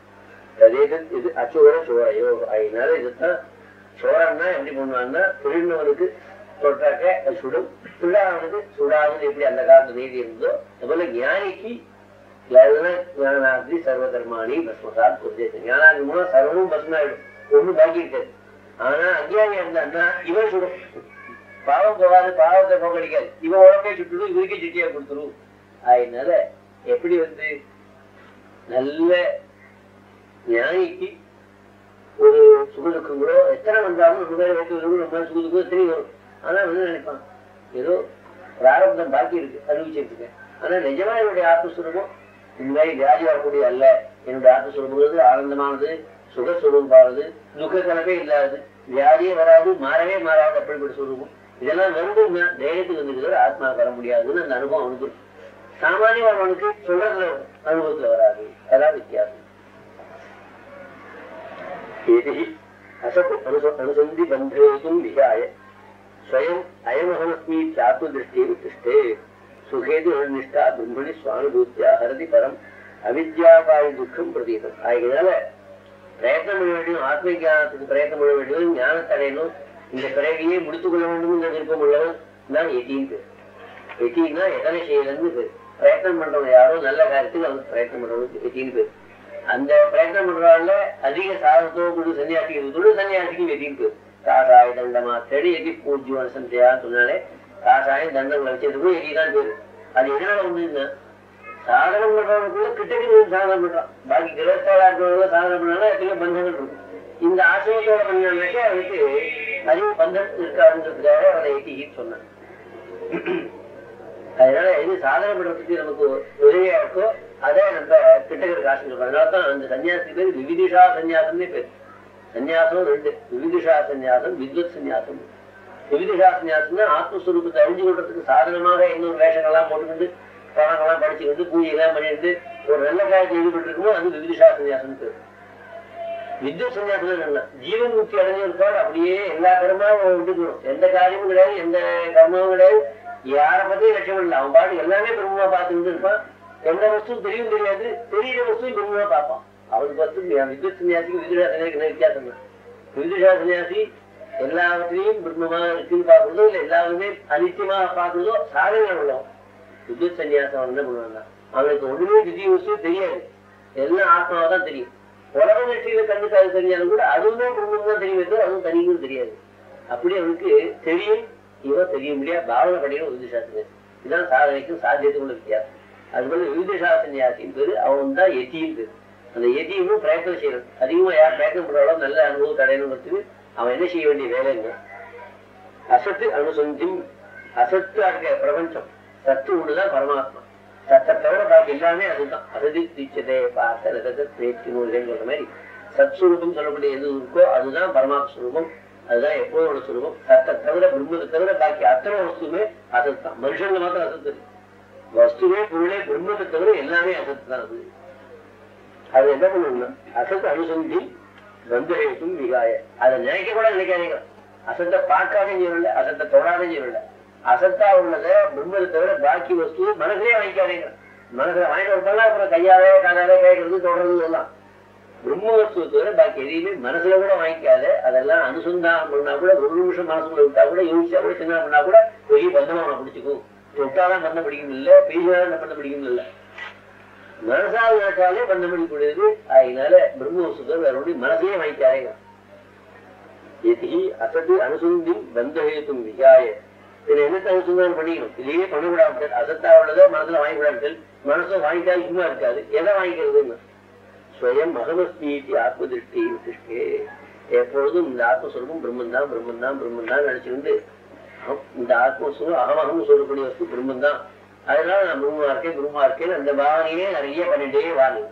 அதே இது இது அச்சோர சோரையோ அதனால இதுதான் சோரன்னா எப்படி பண்ணுவாங்கன்னா திருநவனுக்கு தொட்டாக்க அது சுடும் சுடாதவனுக்கு சுடாதுன்னு எப்படி அந்த காலத்து நீதி இருந்தோ அதுபோல ஞானிக்கு ஞானாதி சர்வ கர்மாணி பஸ்மசாத் உத்தேசம் ஞானாதி மூலம் சர்வமும் பஸ்மாயிடும் ஒண்ணும் பாக்கி இருக்காது ஆனா அஞ்ஞானியா இருந்தான்னா இவன் சுடும் பாவம் போகாது பாவத்தை போகடிக்காது இவன் உடம்பே சுட்டுடும் இவருக்கே சிட்டியா கொடுத்துரும் அதனால எப்படி வந்து நல்ல ஞானிக்கு ஒரு சுகதுக்கங்களோ எத்தனை வந்தாலும் நம்ம மேல வைத்து வரும் நம்ம சுகதுக்கம் தெரிய வரும் ஆனா வந்து நினைப்பான் ஏதோ பிராரப்தம் பாக்கி இருக்கு அனுபவிச்சிட்டு இருக்கேன் ஆனா நிஜமா என்னுடைய ஆத்மஸ்வரூபம் இந்த மாதிரி வியாதி வரக்கூடிய அல்ல என்னுடைய ஆத்மஸ்வரூபங்கிறது ஆனந்தமானது சுகஸ்வரூபமானது துக்க கணக்கே இல்லாதது வியாதியே வராது மாறவே மாறாது அப்படிப்பட்ட சுரூபம் இதெல்லாம் வந்து தைரியத்துக்கு வந்துட்டு ஆத்மா வர முடியாதுன்னு அந்த அனுபவம் அவனுக்கு இருக்கு. சாமானியமானவனுக்கு சொல்றதுல அனுபவத்துல வராது அதான் வித்தியாசம் एतिः असत् अनुस- अनुसन्धि बन्धेतुं विहाय स्वयम् अयमहमस्मीत्यात्मदृष्टिः उत्तिष्ठे सुखेतु निष्ठा ब्रह्मणि स्वानुभूत्या हरति परम् அவித்யாபாய துக்கம் பிரதீதம் ஆகியதால பிரயத்தனம் பண்ண வேண்டியும் ஆத்ம ஞானத்துக்கு பிரயத்தனம் பண்ண வேண்டியதும் ஞானத்தை அடையணும் இந்த பிறவியே முடித்துக் கொள்ள வேண்டும் விருப்பம் உள்ளவன் தான் எட்டின்னு பேர் எட்டின்னா எத்தனை செய்யலன்னு பேர் பிரயத்தனம் பண்றவங்க யாரோ நல்ல காரியத்துக்கு அவங்க பிரயத்தனம் பண்றவங்க எட்டின்னு பேர் அந்த பிரயத்தனம் பண்றவங்கள அதிக சாதத்தோ குடு சன்னியாசிக்கு துடு சன்னியாசிக்கு எட்டின்னு பேர் காசாய தண்டமா தேடி எட்டி பூஜ்யம் சந்தையான்னு சொன்னாலே காசாயம் தண்டங்களை வச்சதுக்கும் எட்டிதான் பேரு அது எதனால வந்து சாதனம் பண்றவங்களுக்குள்ள கிட்டக்கு சாதனம் பண்றான் பாக்கி கிரகஸ்தலா இருக்கிறவங்க சாதனம் பண்ணாலும் எத்தனையோ பந்தங்கள் இருக்கும் இந்த ஆசிரியத்தோட பண்ணாக்க அதுக்கு அதிக பந்தம் இருக்காதுங்கிறதுக்காக அவரை எட்டிக்கிட்டு சொன்னான் அதனால எது சாதனை பண்றதுக்கு நமக்கு உதவியா இருக்கோ அதை நம்ம கிட்டக்கிற காசு சொல்றோம் அதனாலதான் அந்த சன்னியாசி பேர் விவிதிஷா சன்னியாசம்னே பேர் சன்னியாசம் ரெண்டு விவிதிஷா சன்னியாசம் வித்வத் சன்னியாசம் விவிதிஷா சன்னியாசம்னா ஆத்மஸ்வரூபத்தை அறிஞ்சு கொள்றதுக்கு சாதனமாக இன்னொரு வேஷங்கள்லாம் போட்டுக்கிட்டு பணங்கள்லாம் படிச்சுக்கிட்டு பூஜைகள்லாம் பண்ணிட்டு ஒரு நல்ல காரியத்தை ஈடுபட்டு இருக்குமோ அது விவிதிஷா சன்னியாசம் பேர் வித்வத் சன்னியாசம் என்ன ஜீவன் முக்தி அடைஞ்சு இருப்பார் அப்படியே எல்லா கர்மாவும் விட்டுக்கணும் எந்த காரியமும் கிடையாது எந்த கர்மாவும் கிடையாது யாரை பத்தியும் லட்சம் இல்லை அவன் பாட்டு எல்லாமே பிரம்மமா பார்த்துக்கிட்டு இருப்பான் எந்த வஸ்துவும் தெரியும் தெரியாது தெரியிற வஸ்துவும் பிரம்மமா பார்ப்பான் அவனுக்கு வந்து வித்வத் சன்னியாசிக்கு விதுஷா சன்னியாசிக்கு என்ன வித்தியாசம் இல்லை? விதுஷா சன்னியாசி எல்லாவற்றையும் பிரம்மமா இருக்குன்னு பார்க்கறதோ இல்லை எல்லாருமே அனித்தியமா பார்க்கறதோ சாதனை உள்ளவன் வித்வத் சன்னியாசம் அவன் என்ன பண்ணுவாங்க அவனுக்கு ஒண்ணுமே திடீர் வஸ்து தெரியாது எல்லாம் ஆத்மாவா தான் தெரியும் உலக நிகழ்ச்சியில கண்ணுக்கு அது தெரிஞ்சாலும் கூட அதுவுமே பிரம்மம் தான் தெரியும் தவிர அதுவும் தனியும் தெரியாது அப்படி அவனுக்கு தெரியும் இவன் தெரிய முடியாது பாவனை பண்ணிடும் விதிசாசன இதுதான் சாதனைக்கும் சாத்தியத்துக்கும் உள்ள வித்தியாசம் அதுபோல விதிசாசன்யாசின் பேரு அவன் தான் எத்தியும் பேரு அந்த எதையும் பிரயத்தனம் செய்யணும் அதிகமா யார் பிரயத்தனம் பண்றாலோ நல்ல அனுபவம் அடையணுங்கிறதுக்கு அவன் என்ன செய்ய வேண்டிய வேலைங்க அசத்து அனுசந்தி அசத்தா இருக்க பிரபஞ்சம் சத்து ஒண்ணுதான் பரமாத்மா சத்தை தவிர பாக்கி எல்லாமே அதுதான் அசதி தீச்சதே பார்த்த ரகத பேச்சு நூல்கள் சொல்ற மாதிரி சத்ஸ்வரூபம் சொல்லக்கூடிய எது இருக்கோ அதுதான் பரமாத்ம ஸ்வரூபம் அதுதான் எப்போதோட சுரூபம் சத்தை தவிர பிரம்மத்தை தவிர பாக்கி அத்தனை வஸ்துமே அசத்து தான் மனுஷங்க மாத்திரம் அசத்து இருக்கு. வஸ்துவே பொருளே பிரம்மத்தை தவிர எல்லாமே அசத்து தான் அது அது என்ன பண்ணணும்னா அசத்து அனுசந்தி பந்தேக்கும் விகாய அதை நினைக்க கூட நினைக்காதீங்க அசத்தை பார்க்காதே செய்யவில்லை அசத்தை தொடாதே செய்யவில்லை அசத்தா உள்ளத பிரம்மத்தை தவிர பாக்கி வஸ்து மனசுலயே வாங்கிக்காதீங்க மனசுல வாங்கிட்டு வரப்பெல்லாம் அப்புறம் கையாலே காலாலே கேட்கறது தொடர்றது எல்லாம் பிரம்ம வஸ்துவை தவிர பாக்கி எதையுமே மனசுல கூட வாங்கிக்காத அதெல்லாம் அனுசந்தானம் பண்ணா கூட ஒரு நிமிஷம் மனசுக்குள்ள விட்டா கூட யோசிச்சா கூட சின்ன பண்ணா கூட பெரிய பந்தமா அவனை பிடிச்சிக்கும் தொட்டாதான் பந்தம் பிடிக்கும் இல்ல பேசினாதான் பந்தம் பிடிக்கும் இல்ல மனசால் நினைச்சாலே பந்தம் பிடிக்கூடியது அதனால பிரம்ம வஸ்துக்கள் வேற ஒன்றும் மனசையே வாங்கிக்காதீங்க எதி அசது அனுசந்தி பந்தஹேத்தும் விகாய இதை என்னத்தை அனுசந்தானம் பண்ணிக்கணும் இதையே பண்ணக்கூடாது அசத்தா உள்ளதோ மனசுல வாங்கிக்கூடாது மனசை வாங்கிட்டாலும் சும்மா இருக்காது எதை வாங்கிக்கிறதுன்னு ஸ்வயம் அகமஸ்மீதி ஆத்ம திருஷ்டி திருஷ்டே எப்பொழுதும் இந்த ஆத்மஸ்வரூபம் பிரம்மன் தான் பிரம்மன் தான் பிரம்மன் தான் நினைச்சிருந்து அஹ் இந்த ஆத்மஸ்வரூபம் அகமகம் சொல்லக்கூடிய வஸ்து பிரம்மன் தான் அதனால நான் பிரம்மா இருக்கேன் பிரம்மா இருக்கேன் அந்த பாவனையே நிறைய பண்ணிட்டே வாங்க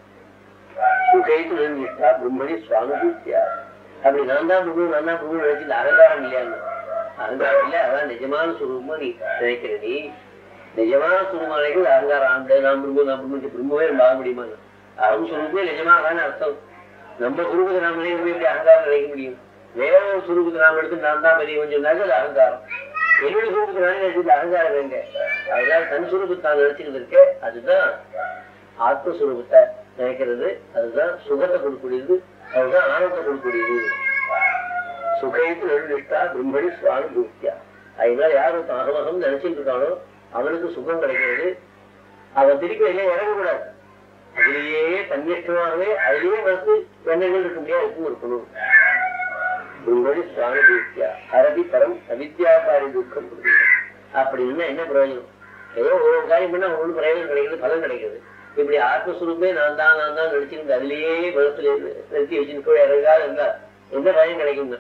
சுகைத்து நிஷ்டா பிரம்மணி சுவானுபூத்தியா அப்படி நான் தான் பிரம்மன் நான் தான் பிரம்மன் நினைச்சு இந்த அகங்காரம் இல்லையான்னு அகங்காரம் இல்ல அதான் நிஜமான சுரூபமா நீ நினைக்கிற நீ நிஜமான சுரூபமா நினைக்கிறது அகங்காரம் ஆண்டு நான் பிரம்மன் நான் பிரம்மன் பிரம்மவே நம்ம ஆக முடியுமா அகம் சுரூபமே நிஜமா தானே அர்த்தம் நம்ம சுரூபத்தை நாம் நினைக்கிறது எப்படி அகங்காரம் நினைக்க முடியும் வேற ஒரு சுரூபத்தை நாம் எடுத்து நான் தான் பெரியவன் சொன்னாக்க அது அகங்காரம் என்னுடைய சுரூபத்தை நான் நினைச்சது அகங்காரம் எங்க அதனால தன் சுரூபத்தை தான் நினைச்சுக்கிட்டு இருக்க அதுதான் ஆத்மஸ்வரூபத்தை நினைக்கிறது அதுதான் சுகத்தை கொடுக்கக்கூடியது அதுதான் ஆனந்தத்தை கொடுக்கக்கூடியது சுகைத்து நடுநிஷ்டா பிரம்மணி சுவாமி பூக்தியா அதனால யார் ஒருத்தன் அகமகம் நினைச்சிட்டு இருக்கானோ அவனுக்கு சுகம் கிடைக்கிறது அவன் திருப்பி எல்லாம் இறங்கக்கூடாது அதிலேயே தன்னிஷ்டமாகவே அதிலேயே வந்து எண்ணங்கள் இருக்க முடியாது இருக்கும் இருக்கணும் பிரம்மணி சுவாமி பூக்தியா அரபி பரம் அவித்யாகாரி துக்கம் புரியுது. அப்படின்னா என்ன பிரயோஜனம் ஏதோ ஒரு காரியம் பண்ணா ஒண்ணு பிரயோஜனம் கிடைக்குது பலன் கிடைக்குது இப்படி ஆத்மஸ்வரூபமே நான் தான் நான் தான் நினைச்சிருந்து அதிலேயே மனசுல இருந்து நிறுத்தி வச்சுன்னு கூட இறங்காத இருந்தா என்ன பயன் கிடைக்குங்க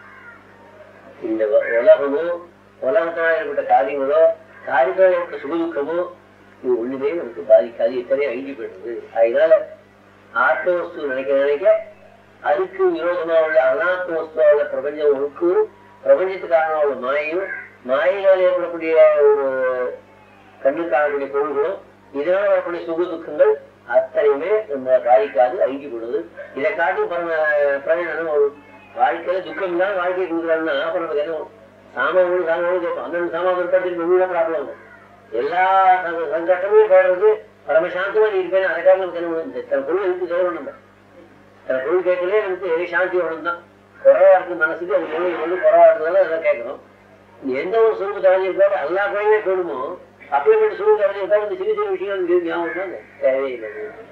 இந்த வ- உலகமோ உலகத்தினால் ஏற்பட்ட காரியங்களோ காரியத்தால் ஏற்பட்ட சுகதுக்கமோ இது ஒண்ணுமே நமக்கு பாதிக்காது இத்தனை அழிஞ்சு போயிடுது அதனால ஆத்ம வஸ்து நினைக்க நினைக்க அதுக்கு விரோதமா உள்ள அனாத்ம வஸ்துவா உள்ள பிரபஞ்ச ஒழுக்கும் பிரபஞ்சத்துக்கு காரணமா உள்ள மாயையும் மாயினால் ஏற்படக்கூடிய ஒரு கண்ணுக்கு காணக்கூடிய பொருள்களும் இதனால வரக்கூடிய சுக துக்கங்கள் அத்தனையுமே நம்ம பாதிக்காது அழிஞ்சு போடுது இதை காட்டி பரம பிரயோஜனம் ஒரு வாழ்க்கையில துக்கம் இல்லாம வாழ்க்கையை கொடுக்குறாங்கன்னா அப்ப நமக்கு என்ன வரும்? சாமான் சாமான் கேட்போம் அந்த சாமான் இருக்காட்டி ரொம்ப ப்ராப்ளம் வரும் எல்லா சங்க- சங்கட்டமும் போடுறது பரமசாந்தமா நீ இருப்பேன் அதுக்காக நமக்கு என்ன வரும்? இந்த தன் பொருள் இருக்கு கேட்கணும் நம்ம தன் பொருள் கேட்கலே நமக்கு சாந்தி வரும் தான் குறைவா இருக்கு மனசுக்கு அது பொருள் வந்து குறைவா இருக்கிறதால அதெல்லாம் கேட்கணும் நீ எந்த ஒரு சுரூபத்தை அடைஞ்சிருக்காரு எல்லா குறையுமே போடுமோ அப்பேற்பட்ட சுரூபத்தை அடைஞ்சிருக்காரு இந்த சிறு சிறு விஷயம் எனக்கு ஞாபகம் தாங்க தேவையில்லை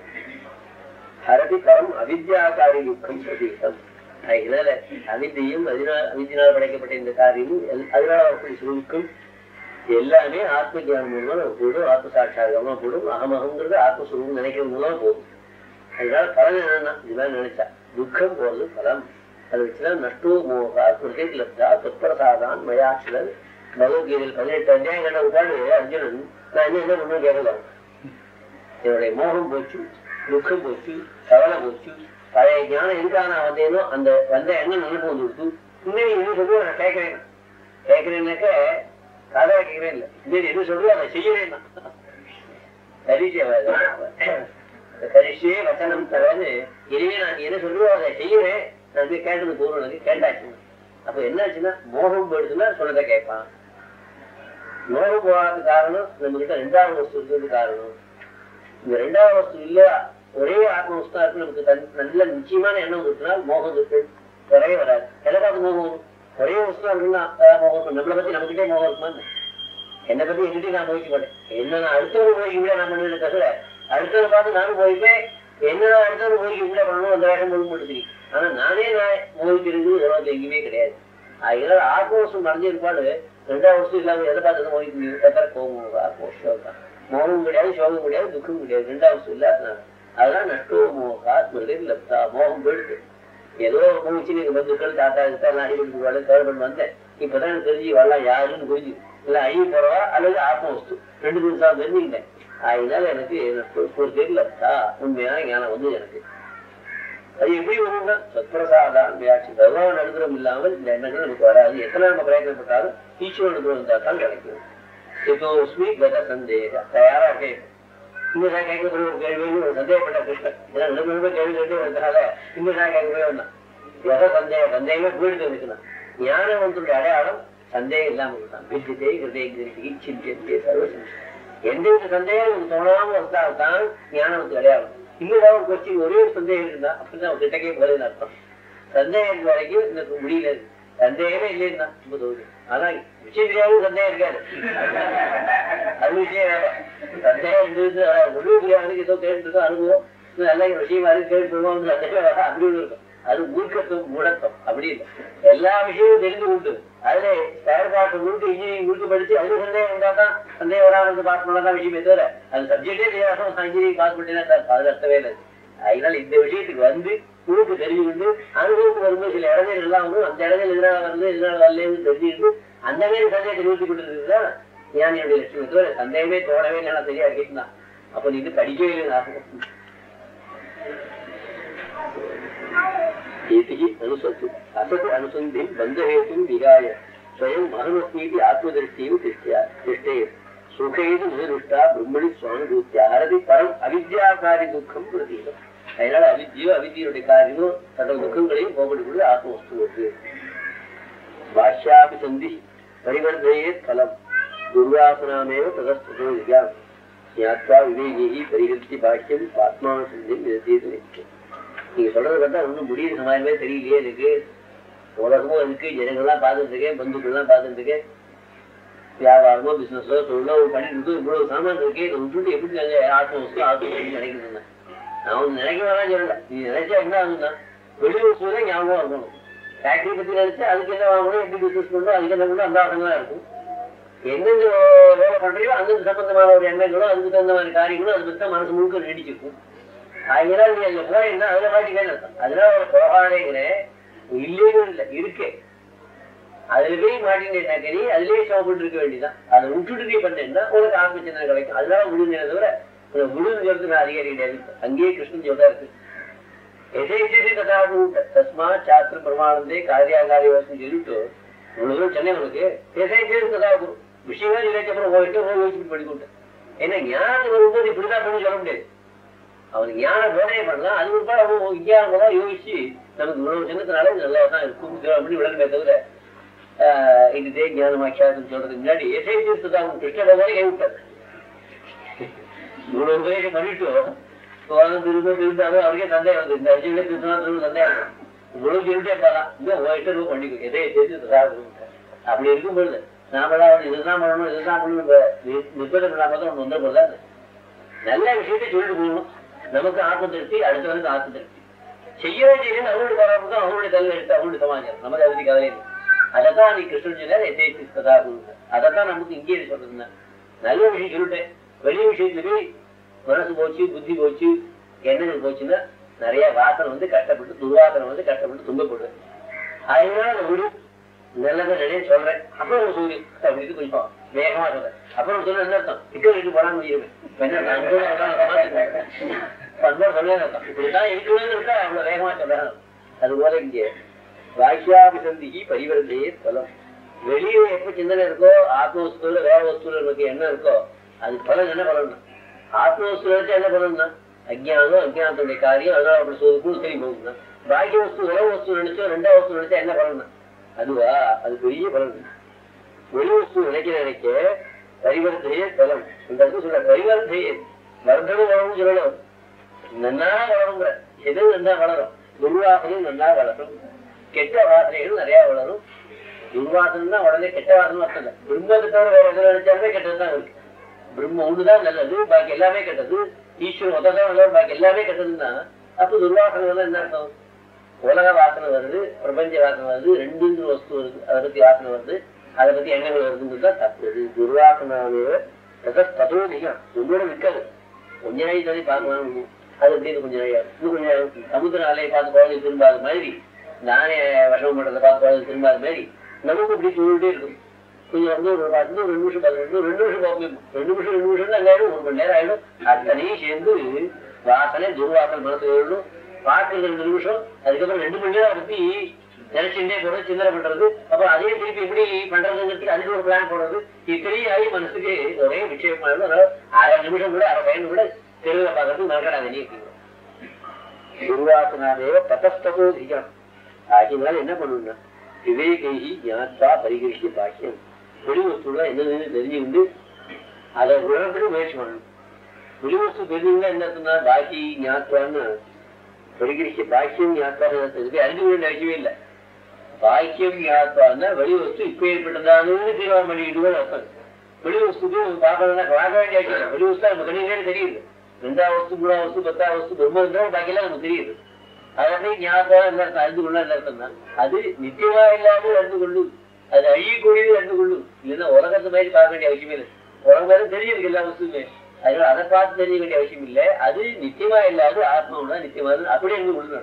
ஹரதி பரம் அவித்யாகாரி துக்கம் பிரதீகம் அதனால அவித்தையும் அதனால் அவித்தினால் படைக்கப்பட்ட இந்த காரியமும் எல்- அதனால வரக்கூடிய சுருக்கம் எல்லாமே ஆத்ம ஜானம் மூலமா நமக்கு போடும் ஆத்ம சாட்சாகமா போடும் அகமகங்கிறது ஆத்மஸ்வரூபம் நினைக்கிறது மூலமா போகும் அதனால பலன் என்னன்னா இது மாதிரி நினைச்சா துக்கம் போறது பலம் அதை வச்சுதான் நஷ்டோ மோகா கிருத்திக் லப்தா தொற்பிரசாதான் மயாட்சிலர் பகவத்கீதையில் பதினெட்டு அத்தியாயம் கண்ட உட்காந்து அர்ஜுனன் நான் என்ன என்ன பண்ணுவேன் கேட்கல என்னுடைய மோகம் போச்சு துக்கம் போச்சு கவலை போச்சு பழைய ஞானம் எதுக்காக நான் வந்தேனோ அந்த வந்த எண்ணம் நினைப்பு வந்து கொடுத்து இன்னும் என்ன சொல்லுவோம் நான் கேட்கிறேன் கேட்கிறேன்னாக்க கதை கேட்கிறேன் இல்லை இன்னும் என்ன சொல்றோம் அதை செய்யறேன் நான் கரிஷே வசனம் தரன்னு இனிமே நான் என்ன சொல்றோம் அதை செய்யறேன் நான் போய் கேட்டது போறோம் எனக்கு கேட்டாச்சு அப்ப என்னாச்சுன்னா மோகம் போயிடுச்சுன்னா சொன்னதை கேட்பான் மோகம் போகாத காரணம் நம்ம கிட்ட ரெண்டாவது வஸ்து இருக்கிறது காரணம் இந்த ரெண்டாவது வஸ்து இல்ல ஒரே ஆத்ம வஸ்தா இருக்கு நமக்கு தன்- நல்ல நிச்சயமான எண்ணம் இருக்குனால் மோகம் இருக்கு வரவே வராது எதை பார்த்து மோகம் வரும்? ஒரே வஸ்துவா இருக்குன்னா அதான் மோகம் இருக்கும். நம்மளை பத்தி நமக்கிட்டே மோகம் இருக்குமா என்ன? என்னை பத்தி எங்கிட்டே நான் போய்க்க மாட்டேன் என்ன நான் அடுத்தவங்க போய்க்க விட நான் பண்ணுவேன் தவிர அடுத்தவங்க பார்த்து நானும் போய்ப்பேன் என்ன நான் அடுத்தவங்க போய்க்க விட பண்ணணும் அந்த வேகம் போக மாட்டேங்குது ஆனா நானே நான் மோகிக்கிறது உலகத்துல எங்கேயுமே கிடையாது அதனால ஆத்மவசம் மறைஞ்சிருப்பாடு ரெண்டாவது வருஷம் இல்லாம எதை பார்த்து மோகிக்க முடியும் எத்தனை கோபம் ஆத்மவசம் தான் மோகம் கிடையாது சோகம் கிடையாது துக்கம் கிடையாது ரெண்டாவது வருஷம் இல்லாதனால அதெல்லாம் நஷ்டோ மோக ஸ்மிருதி லப்தா மோகம் போயிடுது ஏதோ மூச்சு நீங்க பந்துக்கள் தாத்தா கிட்ட நான் அடிபட்டு வேலை தேவைப்பட்டு வந்தேன் இப்பதான் எனக்கு தெரிஞ்சு வரலாம் யாருன்னு புரிஞ்சு இல்ல அழிவு போறவா அல்லது ஆத்ம வஸ்து ரெண்டு நிமிஷம் தெரிஞ்சுக்கிட்டேன் அதனால எனக்கு எனக்கு ஒரு தெரியல உண்மையான ஞானம் வந்து எனக்கு அது எப்படி வரும்னா சத்பிரசாதான் வியாட்சி பகவான் அனுகிரகம் இல்லாமல் இந்த எண்ணங்கள் நமக்கு வராது எத்தனை நம்ம பிரயத்தனப்பட்டாலும் ஈஸ்வரன் அனுகிரகம் இருந்தால் தான் கிடைக்கும் இப்போ ஸ்மீ கத சந்தேக தயாரா இருக்கேன் இன்னும் நான் கேட்கக்கூடிய ஒரு கேள்வி ஒரு சந்தேகப்பட்ட கிருஷ்ணன் ஏன்னா ரெண்டு மூணு கேள்வி கேட்டு வந்தனால இன்னும் நான் கேட்கவே வந்தான் எதை சந்தேகம் சந்தேகமே போயிட்டு இருக்கணும் ஞானவந்தனுடைய அடையாளம் சந்தேகம் இல்லாம இருந்தான் வித்தியை ஹிருதய சிந்தியத்தை சர்வசம் எந்த வித சந்தேகம் நமக்கு தோணாம இருந்தால் தான் ஞானத்துக்கு அடையாளம் இன்னும் ஒரு கொஸ்டின் ஒரே ஒரு சந்தேகம் இருந்தா அப்படிதான் ஒரு கிட்டக்கே போறதுன்னு அர்த்தம் சந்தேகம் வரைக்கும் எனக்கு முடியல சந்தேகமே இல்லைன்னா ரொம்ப தோணுது ஆனா விஷயம் தெரியாத சந்தேகம் இருக்காது அது விஷயம் வேற சந்தேகம் இருந்தது ஒழுங்கு தெரியாதவனுக்கு ஏதோ கேட்டு அனுபவம் இது நல்ல விஷயமா இருக்கு கேட்டு போவோம் சந்தேகம் வர அப்படி ஒண்ணு இருக்கும் அது மூர்க்கத்துவம் மூடத்துவம் அப்படி இல்லை எல்லா விஷயமும் தெரிந்து கொண்டு அதுல செயற்பாட்டு முழுக்க இன்ஜினியரிங் முழுக்க படிச்சு அதுல சந்தேகம் இருந்தா தான் சந்தேகம் வராமல் இருந்து பாஸ் பண்ணலாம் விஷயமே தவிர அது சப்ஜெக்டே தெரியாத இன்ஜினியரிங் பாஸ் பண்ணினா அது அர்த்தமே இல்லை அதனால இந்த விஷயத்துக்கு வந்து முழுக்க தெரிஞ்சுக்கிட்டு அனுபவத்துக்கு வரும்போது சில இடங்கள் எல்லாம் வரும் அந்த இடங்கள் எதனால வருது எதனால வரலன்னு தெரிஞ்சுக்கிட்டு அந்த மாதிரி சந்தேகத்தை நிறுத்தி கொண்டு இருக்குதான் ஞானியுடைய லட்சணம் தவிர சந்தேகமே தோணவே நல்லா தெரியாது கேட்டுதான் அப்ப நீ இது படிக்கவே இல்லை ஆகும் एतिः अनुसतु असत् अनुसन्धिं बन्धहेतुं विहाय स्वयं अहमस्मीति आत्मदृष्टिं तिष्ठ्या तिष्ठेत् सुखेन निर्दुष्टा ब्रह्मणि स्वानुभूत्या हरति परम् அவித்யாகாரி துக்கம் பிரதீகம் அதனால அவித்யோ அவித்தியுடைய காரியமோ சகல துக்கங்களையும் போகக்கூடிய ஆத்மவஸ்து பாஷ்யாபி சந்தி பரிவர்த்தயே பலம் துர்வாசனாமேவ ததஸ்தோ விஜயாம் ஞாத்வா விவேகி பரிகரித்தி பாஷ்யம் ஆத்மான சந்தி விதத்தீது நிச்சயம் நீங்க சொல்றது பார்த்தா ஒண்ணும் முடியுது சமாளமே தெரியலையே இருக்கு உலகமும் இருக்கு ஜனங்கள்லாம் பார்த்துட்டு இருக்கேன் பந்துக்கள்லாம் பார்த்துட்டு இருக்கேன் வியாபாரமோ பிசினஸோ தொழிலோ பண்ணிட்டு இவ்வளவு சாமான் இருக்கே இதை விட்டுட்டு எப்படி நாங்க ஆட்டோ வசூல் ஆட்டோ வசூல் நினைக்கிறேன் நான் ஒண்ணு நினைக்க வேணாம் சொல்லல நீ நினைச்சா என்ன ஆகுதுன்னா வெளி வசூல் தான் ஞாபகம் இருக்கணும் ஃபேக்டரி பத்தி நினைச்சு அதுக்கு என்ன வாங்கணும் எப்படி பிசினஸ் பண்ணணும் அதுக்கு என்ன பண்ணணும் அந்த ஆசங்கள்லாம் இருக்கும் எந்தெந்த வேலை பண்றியோ அந்தந்த சம்பந்தமான ஒரு எண்ணங்களோ அதுக்கு தகுந்த மாதிரி காரியங்களோ அது பத்தி தான் மனசு முழுக்க நீடிச்சிருக்கும் அதனால நீ அங்க போனீங்கன்னா அதுல மாட்டிக்கன்னு அர்த்தம் அதனால ஒரு போகாதேங்கிறேன் இல்லைன்னு இல்லை இருக்கு அதுல போய் மாட்டினேன்னாக்க நீ அதுலயே சோப்பட்டு இருக்க வேண்டியதான் அதை விட்டுட்டு நீ பண்ணேன்னா உனக்கு ஆத்மச்சந்திரன் கிடைக்கும் அதனால விழுந்தே தவிர உனக்கு விழுந்துங்கிறது நான் அதிகாரி கிடையாது அங்கேயே கிருஷ்ணன் சொல்றா இருக்கு எசைச்சதி கதாபு தஸ்மா சாஸ்திர பிரமாணந்தே காரியாகாரி வசம் சொல்லிட்டு இவ்வளவு சென்னை உனக்கு எசைச்சதி கதாபு விஷயமே சொல்லிட்டு அப்புறம் போயிட்டு போய் யோசிச்சு பண்ணிக்கொண்டு ஏன்னா ஞானம் வரும்போது இப்படிதான் பண்ணி சொல்ல முடியாது அவனுக்கு ஞான போதனை பண்ணலாம் அது ஒரு அவன் விஞ்ஞானமெல்லாம் யோசிச்சு நமக்கு இவ்வளவு சின்னத்தினால இது நல்லா தான் இருக்கும் அப்படின்னு விளக்கமே தவிர ஆஹ் இதுதே ஞானமாக்கியாதுன்னு சொல்றதுக்கு முன்னாடி எசை தீர்த்தத்தை அவன் கிருஷ்ணட மாதிரி கைவிட்டார் இவ்வளவு உபதேசம் பண்ணிட்டு போதும் திரும்ப திருந்தாலும் அவருக்கே சந்தேகம் வந்து இந்த அஞ்சு பேர் திருத்தினா திரும்ப சந்தேகம் வரும். இவ்வளவு சொல்லிட்டே போகலாம் இந்த உங்ககிட்ட ரூபா பண்ணிக்கோ எதை தெரிஞ்சு அப்படி இருக்கும் பொழுது நாமெல்லாம் வந்து இதுதான் பண்ணணும் இதுதான் பண்ணணும் நிர்பந்தம் இல்லாம தான் ஒன்று வந்துட போதா நல்ல விஷயத்தை சொல்லிட்டு போகணும் நமக்கு ஆத்ம திருப்தி அடுத்தவனுக்கு ஆத்ம திருப்தி செய்ய வேண்டியது அவங்களுடைய பரவாயில்ல தான் அவங்களுடைய தலைவர் எடுத்து அவங்களுடைய சமாச்சாரம் நமக்கு அதை பத்தி கவலை இல்லை அதைத்தான் நீ கிருஷ்ணன் சொன்னார் எத்தேசி கதா அதைத்தான் நமக்கு இங்கே சொல்றதுன்னா நல்ல விஷயம் சொல்லிட்டேன் வெளிய விஷயத்துல போய் மனசு போச்சு புத்தி போச்சு எண்ணங்கள் போச்சுன்னா நிறைய வாசனை வந்து கஷ்டப்பட்டு துர்வாசனை வந்து கஷ்டப்பட்டு துன்பப்படுது அதனால அந்த விடு நல்லதை நிறைய சொல்றேன் அப்புறம் சொல்லி அப்படின்னு கொஞ்சம் வேகமா சொல்றேன் அப்புறம் சொல்ல என்ன அர்த்தம் டிக்கெட் எடுத்து போறான்னு வச்சுருவேன் என்ன நான் அங்கே பண்போடு சொல்ல அர்த்தம் இப்படிதான் இருக்கணும்னு இருக்கா அவ்வளவு வேகமா சொல்றேன் அது போல இங்கே வாக்கியாபிசந்திக்கு பரிவர்த்தையே பலம் வெளியே எப்ப சிந்தனை இருக்கோ ஆத்ம வஸ்துல வேற வஸ்துல நமக்கு என்ன இருக்கோ அது பலன் என்ன பலன் ஆத்ம வஸ்துல வச்சு என்ன பலன்னா அஜ்ஞானம் அஜ்ஞானத்துடைய காரியம் அதனால அப்படி சொல்லுக்கும் சரி போகுதுன்னா பாக்கிய வஸ்து உலக வஸ்து நினைச்சோ ரெண்டாவது வஸ்து நினைச்சா என்ன பலன் அதுவா அது பெரிய பலன் வெளி வஸ்து நினைக்க நினைக்க பரிவர்த்தையே பலம் இந்த இடத்துல சொல்ற பரிவர்த்தையே வர்த்தகம் வளரும் சொல்லணும் நன்னா வளருங்கிற எது நன்னா வளரும் துர்வாசனம் நன்னா வளரும் கெட்ட வாசனைகள் நிறைய வளரும் துர்வாசனம் தான் உடனே கெட்ட வாசனை அர்த்தம் இல்லை பிரம்மத்தை தவிர வேற எதுல நினைச்சாலுமே கெட்டதுதான் இருக்கு பிரம்ம ஒண்ணுதான் நல்லது பாக்கி எல்லாமே கெட்டது ஈஸ்வரன் மொத்தம் தான் நல்லது பாக்கி எல்லாமே கெட்டதுன்னா அப்ப துர்வாசனம் வந்து என்ன அர்த்தம் உலக வாசனை வருது பிரபஞ்ச வாசனை வருது ரெண்டு வஸ்து வருது அதை பத்தி வாசனை வருது அதை பத்தி எண்ணங்கள் வருதுங்கிறது தான் தப்பு துர்வாசனாவே ததோ அதிகம் உங்களோட இருக்காது கொஞ்ச நாளைக்கு சொல்லி பார்க்கலாம் அது அப்படின்னு கொஞ்சம் நிறைய இன்னும் கொஞ்சம் சமுத்திர அலையை பார்த்து குழந்தை திரும்பாத மாதிரி நானே விஷமம் பண்றதை பார்த்து குழந்தை திரும்பாத மாதிரி நமக்கு இப்படி சொல்லிட்டே இருக்கும் கொஞ்சம் வந்து ஒரு பத்து ஒரு ரெண்டு நிமிஷம் பத்து நிமிஷம் ரெண்டு நிமிஷம் பார்ப்போம் ரெண்டு நிமிஷம் ரெண்டு நிமிஷம் அங்கே ஆயிடும் ஒரு மணி நேரம் ஆயிடும் அத்தனையும் சேர்ந்து வாசனை துர்வாசல் மனசு ஏறிடும் பாட்டு ரெண்டு நிமிஷம் அதுக்கப்புறம் ரெண்டு மணி நேரம் பத்தி நினைச்சுட்டே போறது சிந்தனை பண்றது அப்புறம் அதே திருப்பி எப்படி பண்றதுங்கிறதுக்கு அதுக்கு ஒரு பிளான் போடுறது இத்தனையும் ஆகி மனசுக்கு ஒரே விஷயமா இருக்கும் அரை நிமிஷம் கூட அரை பயன் கூட தெருவில் பார்க்கறதுக்கு மறக்கடாத நீ துர்வாசனாதேவ தபஸ்தகோ திகம் ஆகினால என்ன பண்ணணும்னா விவேகி ஞாத்தா பரிகரிக்க பாக்கியம் வெளிவஸ்துல என்னன்னு தெரிஞ்சுக்கிட்டு அதை உணர்றதுக்கு முயற்சி பண்ணணும் வெளிவஸ்து தெரிஞ்சுங்கன்னா என்ன அர்த்தம்னா பாக்கி ஞாத்தான்னு பரிகரிக்க பாக்கியம் ஞாத்தாக தெரிஞ்சு அறிஞ்சு வேண்டிய அவசியமே இல்லை பாக்கியம் ஞாத்தான்னா வெளிவஸ்து இப்ப ஏற்பட்டதானு தீர்மானம் பண்ணிக்கிட்டு அர்த்தம் வெளிவஸ்துக்கு பார்க்கறதுனா பார்க்க வேண்டிய அவசியம் இல்லை வெளிவஸ்து நம்ம கணிதே தெரியுது ரெண்டாவது வஸ்து மூணாவது வஸ்து பத்தாவது வஸ்து பிரம்ம இருந்தாலும் பாக்கியெல்லாம் நமக்கு தெரியுது அது அப்படியே ஞாபகம் என்ன அர்த்தம் அறிந்து கொள்ள என்ன அர்த்தம் தான் அது நிச்சயமா இல்லாமல் அறிந்து கொள்ளும் அது அழியக்கூடியது அறிந்து கொள்ளும் இல்லைன்னா உலகத்து மாதிரி பார்க்க வேண்டிய அவசியமே இல்லை உலகம் மாதிரி தெரிஞ்சிருக்கு எல்லா வஸ்துமே அதனால அதை பார்த்து தெரிய வேண்டிய அவசியம் இல்லை அது நிச்சயமா இல்லாது ஆத்மாவுனா நிச்சயமா அப்படியே அறிந்து கொள்ளும்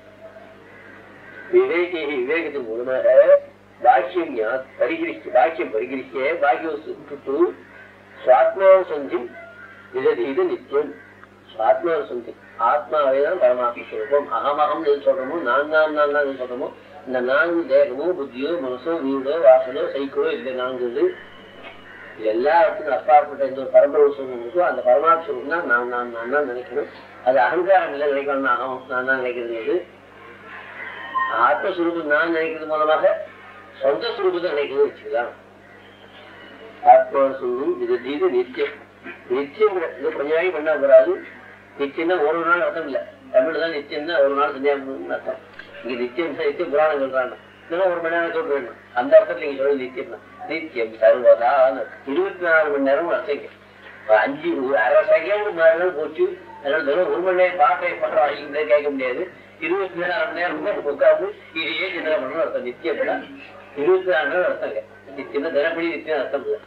விவேகி விவேகத்தின் மூலமாக பாக்கியம் ஞா பரிகிரிக்க பாக்கியம் பரிகிரிக்க பாக்கிய வஸ்து விட்டுட்டு சுவாத்மாவை சந்தி இது இது நித்தியம் ஆத்மாவை சொல்லி ஆத்மாவே தான் பரமாத்ம சுரூபம் அகமகம் எது சொல்றோமோ நான் நான் நான் தான் எது சொல்றோமோ இந்த நான்கு தேகமோ புத்தியோ மனசோ வீடோ வாசலோ சைக்கிளோ இந்த நான்கு இது இது எல்லாத்துக்கும் அப்பாற்பட்ட இந்த ஒரு பரம்பரை சுரூபம் இருக்கோ அந்த பரமாத்ம சுரூபம் தான் நான் நான் நான் தான் நினைக்கணும் அது அகங்காரம் இல்லை நினைக்கணும் அகம் நான் தான் நினைக்கிறது ஆத்மஸ்வரூபம் நான் நினைக்கிறது மூலமாக சொந்த சுரூபத்தை நினைக்கிறது வச்சுக்கலாம் ஆத்மஸ்வரூபம் இது இது நித்தியம் நிச்சயம் இது கொஞ்ச நாளைக்கு பண்ணா போறாது நிச்சயம்னா ஒரு நாள் அர்த்தம் இல்ல தமிழ் தான் நிச்சயம் தான் ஒரு நாள் சந்தியாகணும்னு அர்த்தம் இங்க நிச்சயம் நிச்சயம் புராணம் சொல்றாங்க இன்னும் ஒரு மணி நேரம் சொல்ல வேண்டும் அந்த அர்த்தத்துல நீங்க சொல்றது நிச்சயம் தான் நிச்சயம் சர்வதா இருபத்தி நாலு மணி நேரம் அர்த்தங்க அஞ்சு ஒரு அரை செகண்ட் மாறினாலும் போச்சு அதனால தினம் ஒரு மணி நேரம் பாட்டை பண்றோம் இங்க கேட்க முடியாது இருபத்தி நாலு மணி நேரம் கூட உட்காந்து இதையே சிந்தனை பண்ணணும் அர்த்தம் நிச்சயம் இருபத்தி நாலு நேரம் அர்த்தங்க நிச்சயம் தினப்படி நிச்சயம் அர்த்தம் இல்லை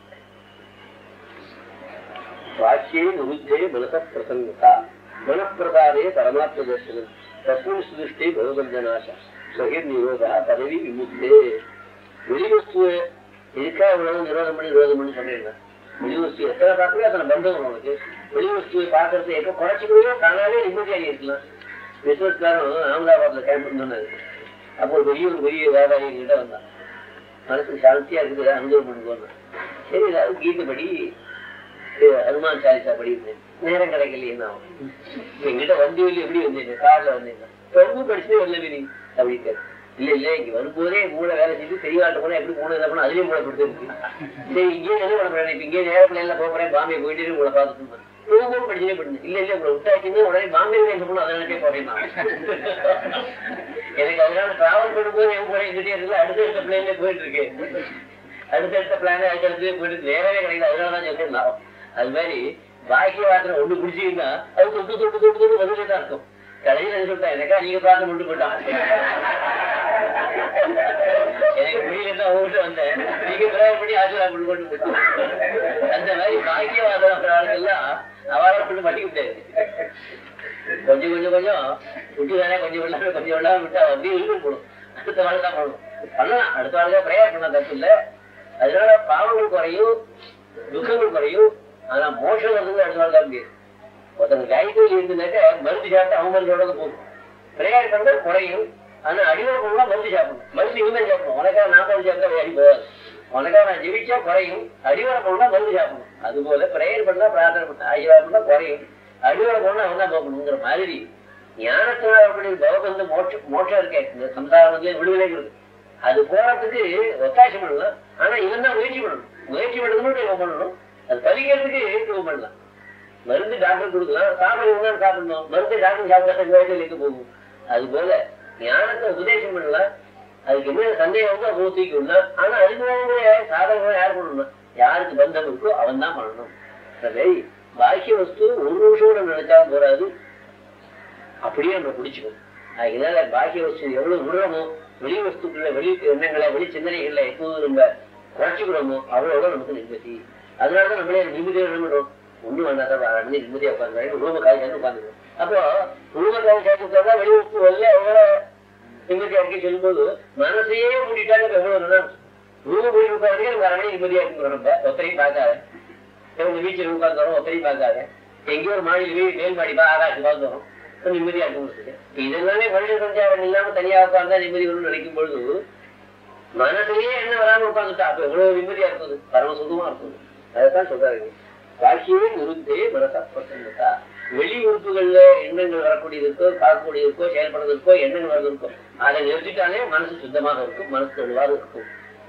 வாக்கியே நிருத்தே மனச பிரசன்னதா மனப்பிரகாரே பரமாத்ம தர்சனம் தஸ்மின் சுதிஷ்டே பகவந்தநாச சகிர் நிரோதா பதவி விமுக்தே வெளிவஸ்துவை எதுக்காக இவ்வளவு நிரோதம் பண்ணி நிரோதம் பண்ணி சொல்லியிருந்தேன் வெளிவஸ்து எத்தனை பார்க்கவே அத்தனை பந்தம் வரும் உனக்கு வெளிவஸ்துவை பார்க்கறது எப்போ குறைச்சிக்கலையோ தானாவே நிம்மதியாக இருக்கலாம் பிசினஸ்காரன் அகமதாபாத்ல கேம்ப் சொன்னது அப்போ ஒரு பெரிய ஒரு பெரிய வியாபாரி கிட்ட வந்தான் மனசுக்கு சாந்தியா இருக்குது அனுபவம் பண்ணுவோம் சரி ஏதாவது கீதப்படி ஹனுமான் சாலிசா படிக்கிறேன் நேரம் கிடைக்கலையே எங்கிட்ட வண்டி வழி எப்படி வந்தீங்க கார்ல வந்தீங்க ரொம்ப படிச்சுட்டே வரல நீ அப்படின்னு இல்ல இல்ல இங்க வரும்போதே மூளை வேலை செஞ்சு தெரியவாட்ட போனா எப்படி மூணு என்ன பண்ணா அதுலயும் மூளை கொடுத்துருக்கு சரி இங்கே என்ன பண்ண போறேன் இப்ப இங்கே நேர பிள்ளைல போக போறேன் பாம்பே போயிட்டு உங்களை பார்த்துட்டு ரொம்ப படிச்சுட்டே போயிட்டு இல்ல இல்ல உங்களை விட்டாச்சுன்னு உடனே பாம்பே என்ன பண்ணணும் அதை நினைச்சே போறேன் நான் எனக்கு அதனால டிராவல் பண்ணும்போது என் போறேன் எங்கிட்டே இருக்குல்ல அடுத்த பிள்ளைல போயிட்டு இருக்கு அடுத்தடுத்த பிளான் அடுத்தடுத்து போயிட்டு நேரவே கிடைக்கல அதனாலதான் சொல்றேன் நான் அது மாதிரி பாக்கிய வாசனை ஒண்ணு குடிச்சீங்கன்னா அது தொட்டு தொட்டு தொட்டு தொட்டு வந்துட்டே தான் இருக்கும் கடையில் என்ன சொல்லிட்டா எனக்கா நீங்க பிரார்த்தனை பண்ணிட்டு போயிட்டான் எனக்கு முடியலன்னா உங்ககிட்ட வந்தேன் நீங்க பிரார்த்தனை பண்ணி ஆசீர்வாதம் பண்ணி கொண்டு போயிட்டான் அந்த மாதிரி பாக்கிய வாசனை ஆளுக்கெல்லாம் அவார பண்ணி மாட்டிக்க முடியாது கொஞ்சம் கொஞ்சம் கொஞ்சம் விட்டு தானே கொஞ்சம் விடாம கொஞ்சம் விடாம விட்டா அப்படியே இழுக்கும் போடும் அடுத்த வாழ்க்கை தான் போடும் பண்ணலாம் அடுத்த வாழ்க்கை பிரேயர் பண்ண தப்பு இல்லை அதனால பாவங்கள் குறையும் துக்கங்கள் குறையும் ஆனா மோஷம் வருது அடுத்த நாள் தான் முடியாது ஒருத்தங்க கைகள் இருந்துனாக்க மருந்து சாப்பிட்டு அவன் மருந்தோட போகும் பிரேயர் பண்ண குறையும் ஆனா அடிவார போனா மருந்து சாப்பிடணும் மருந்து இவங்க சாப்பிடணும் உனக்காக நான் மருந்து சாப்பிட்டா அடி போகாது உனக்காக நான் ஜெபிச்சா குறையும் அடிவார போனா மருந்து சாப்பிடணும் அது போல பிரேயர் பண்ணா பிரார்த்தனை பண்ணா அடிவாரம் பண்ணா குறையும் அடிவார போனா அவன் தான் போகணுங்கிற மாதிரி ஞானத்தினால் அப்படி பகவந்து மோட்சம் மோட்சம் இருக்கே இந்த சம்சாரம் வந்து விடுதலை இருக்கு அது போறதுக்கு ஒத்தாசம் பண்ணலாம் ஆனா இவன் தான் முயற்சி பண்ணணும் முயற்சி பண்ணணும் இவன் பண்ணணும் அது பலிக்கிறதுக்கு இவன் பண்ணலாம் மருந்து டாக்டர் கொடுக்கலாம் சாப்பிடணும் சாப்பிடணும் மருந்து டாக்டர் சாப்பிட வேலைக்கு போகும் அது போல ஞானத்தை உபதேசம் பண்ணலாம் அதுக்கு என்ன சந்தேகம் வந்து அப்போ தூக்கி விடலாம் ஆனா அதுக்கு வேண்டிய சாதகங்களை யார் பண்ணணும் யாருக்கு பந்தம் இருக்கோ அவன் தான் பண்ணணும் சரி பாக்கிய வஸ்து ஒரு நிமிஷம் நம்ம நினைச்சாலும் போறாது அப்படியே நம்ம பிடிச்சுக்கணும் அதனால பாக்கிய வஸ்து எவ்வளவு விடுறோமோ வெளி வஸ்துக்களை வெளி எண்ணங்களை வெளி சிந்தனைகள்ல எப்போது நம்ம குறைச்சிக்கிறோமோ அவ்வளவு நமக்கு நிம்மதி அதனாலதான் நம்மளே நிம்மதியாக விடுறோம் ஒண்ணு வேண்டாம் அண்ணி நிம்மதியா உட்காந்து ரூம காய் சேர்ந்து உட்காந்துருவோம் அப்போ ரூம காய் சேர்த்து வெளி வச்சு வரல எவ்வளவு நிம்மதியா இருக்கு சொல்லும்போது மனசையே மூடிட்டாங்க இப்ப எவ்வளவு நல்லா ரூம போய் உட்காந்து நம்ம அரை மணி நிம்மதியா இருக்கு ரொம்ப ஒத்தரையும் பார்க்காத இவங்க வீச்சில் உட்காந்துறோம் ஒத்தரையும் பார்க்காத எங்கேயோ ஒரு மாடியில் போய் மேல் மாடி பா ஆகாசம் பார்த்துறோம் நிம்மதியா இருக்கும் இதெல்லாமே மனித சஞ்சாரம் இல்லாம தனியா உட்கார்ந்தா நிம்மதி வரும்னு நினைக்கும் பொழுது மனசுலயே என்ன வராம உட்காந்துட்டா அப்ப எவ்வளவு நிம்மதியா இருக்குது பரம சுகமா இருக்குது அதைத்தான் சொல்றாரு காட்சியே நிறுத்தே மனசா பிரசன்னதா வெளி உறுப்புகள்ல எண்ணங்கள் வரக்கூடியது இருக்கோ பார்க்கக்கூடியது இருக்கோ செயல்படுறது இருக்கோ எண்ணங்கள் வரது இருக்கோ அதை நிறுத்திட்டாலே மனசு சுத்தமாக இருக்கும் மனசு தெளிவாக இருக்கும்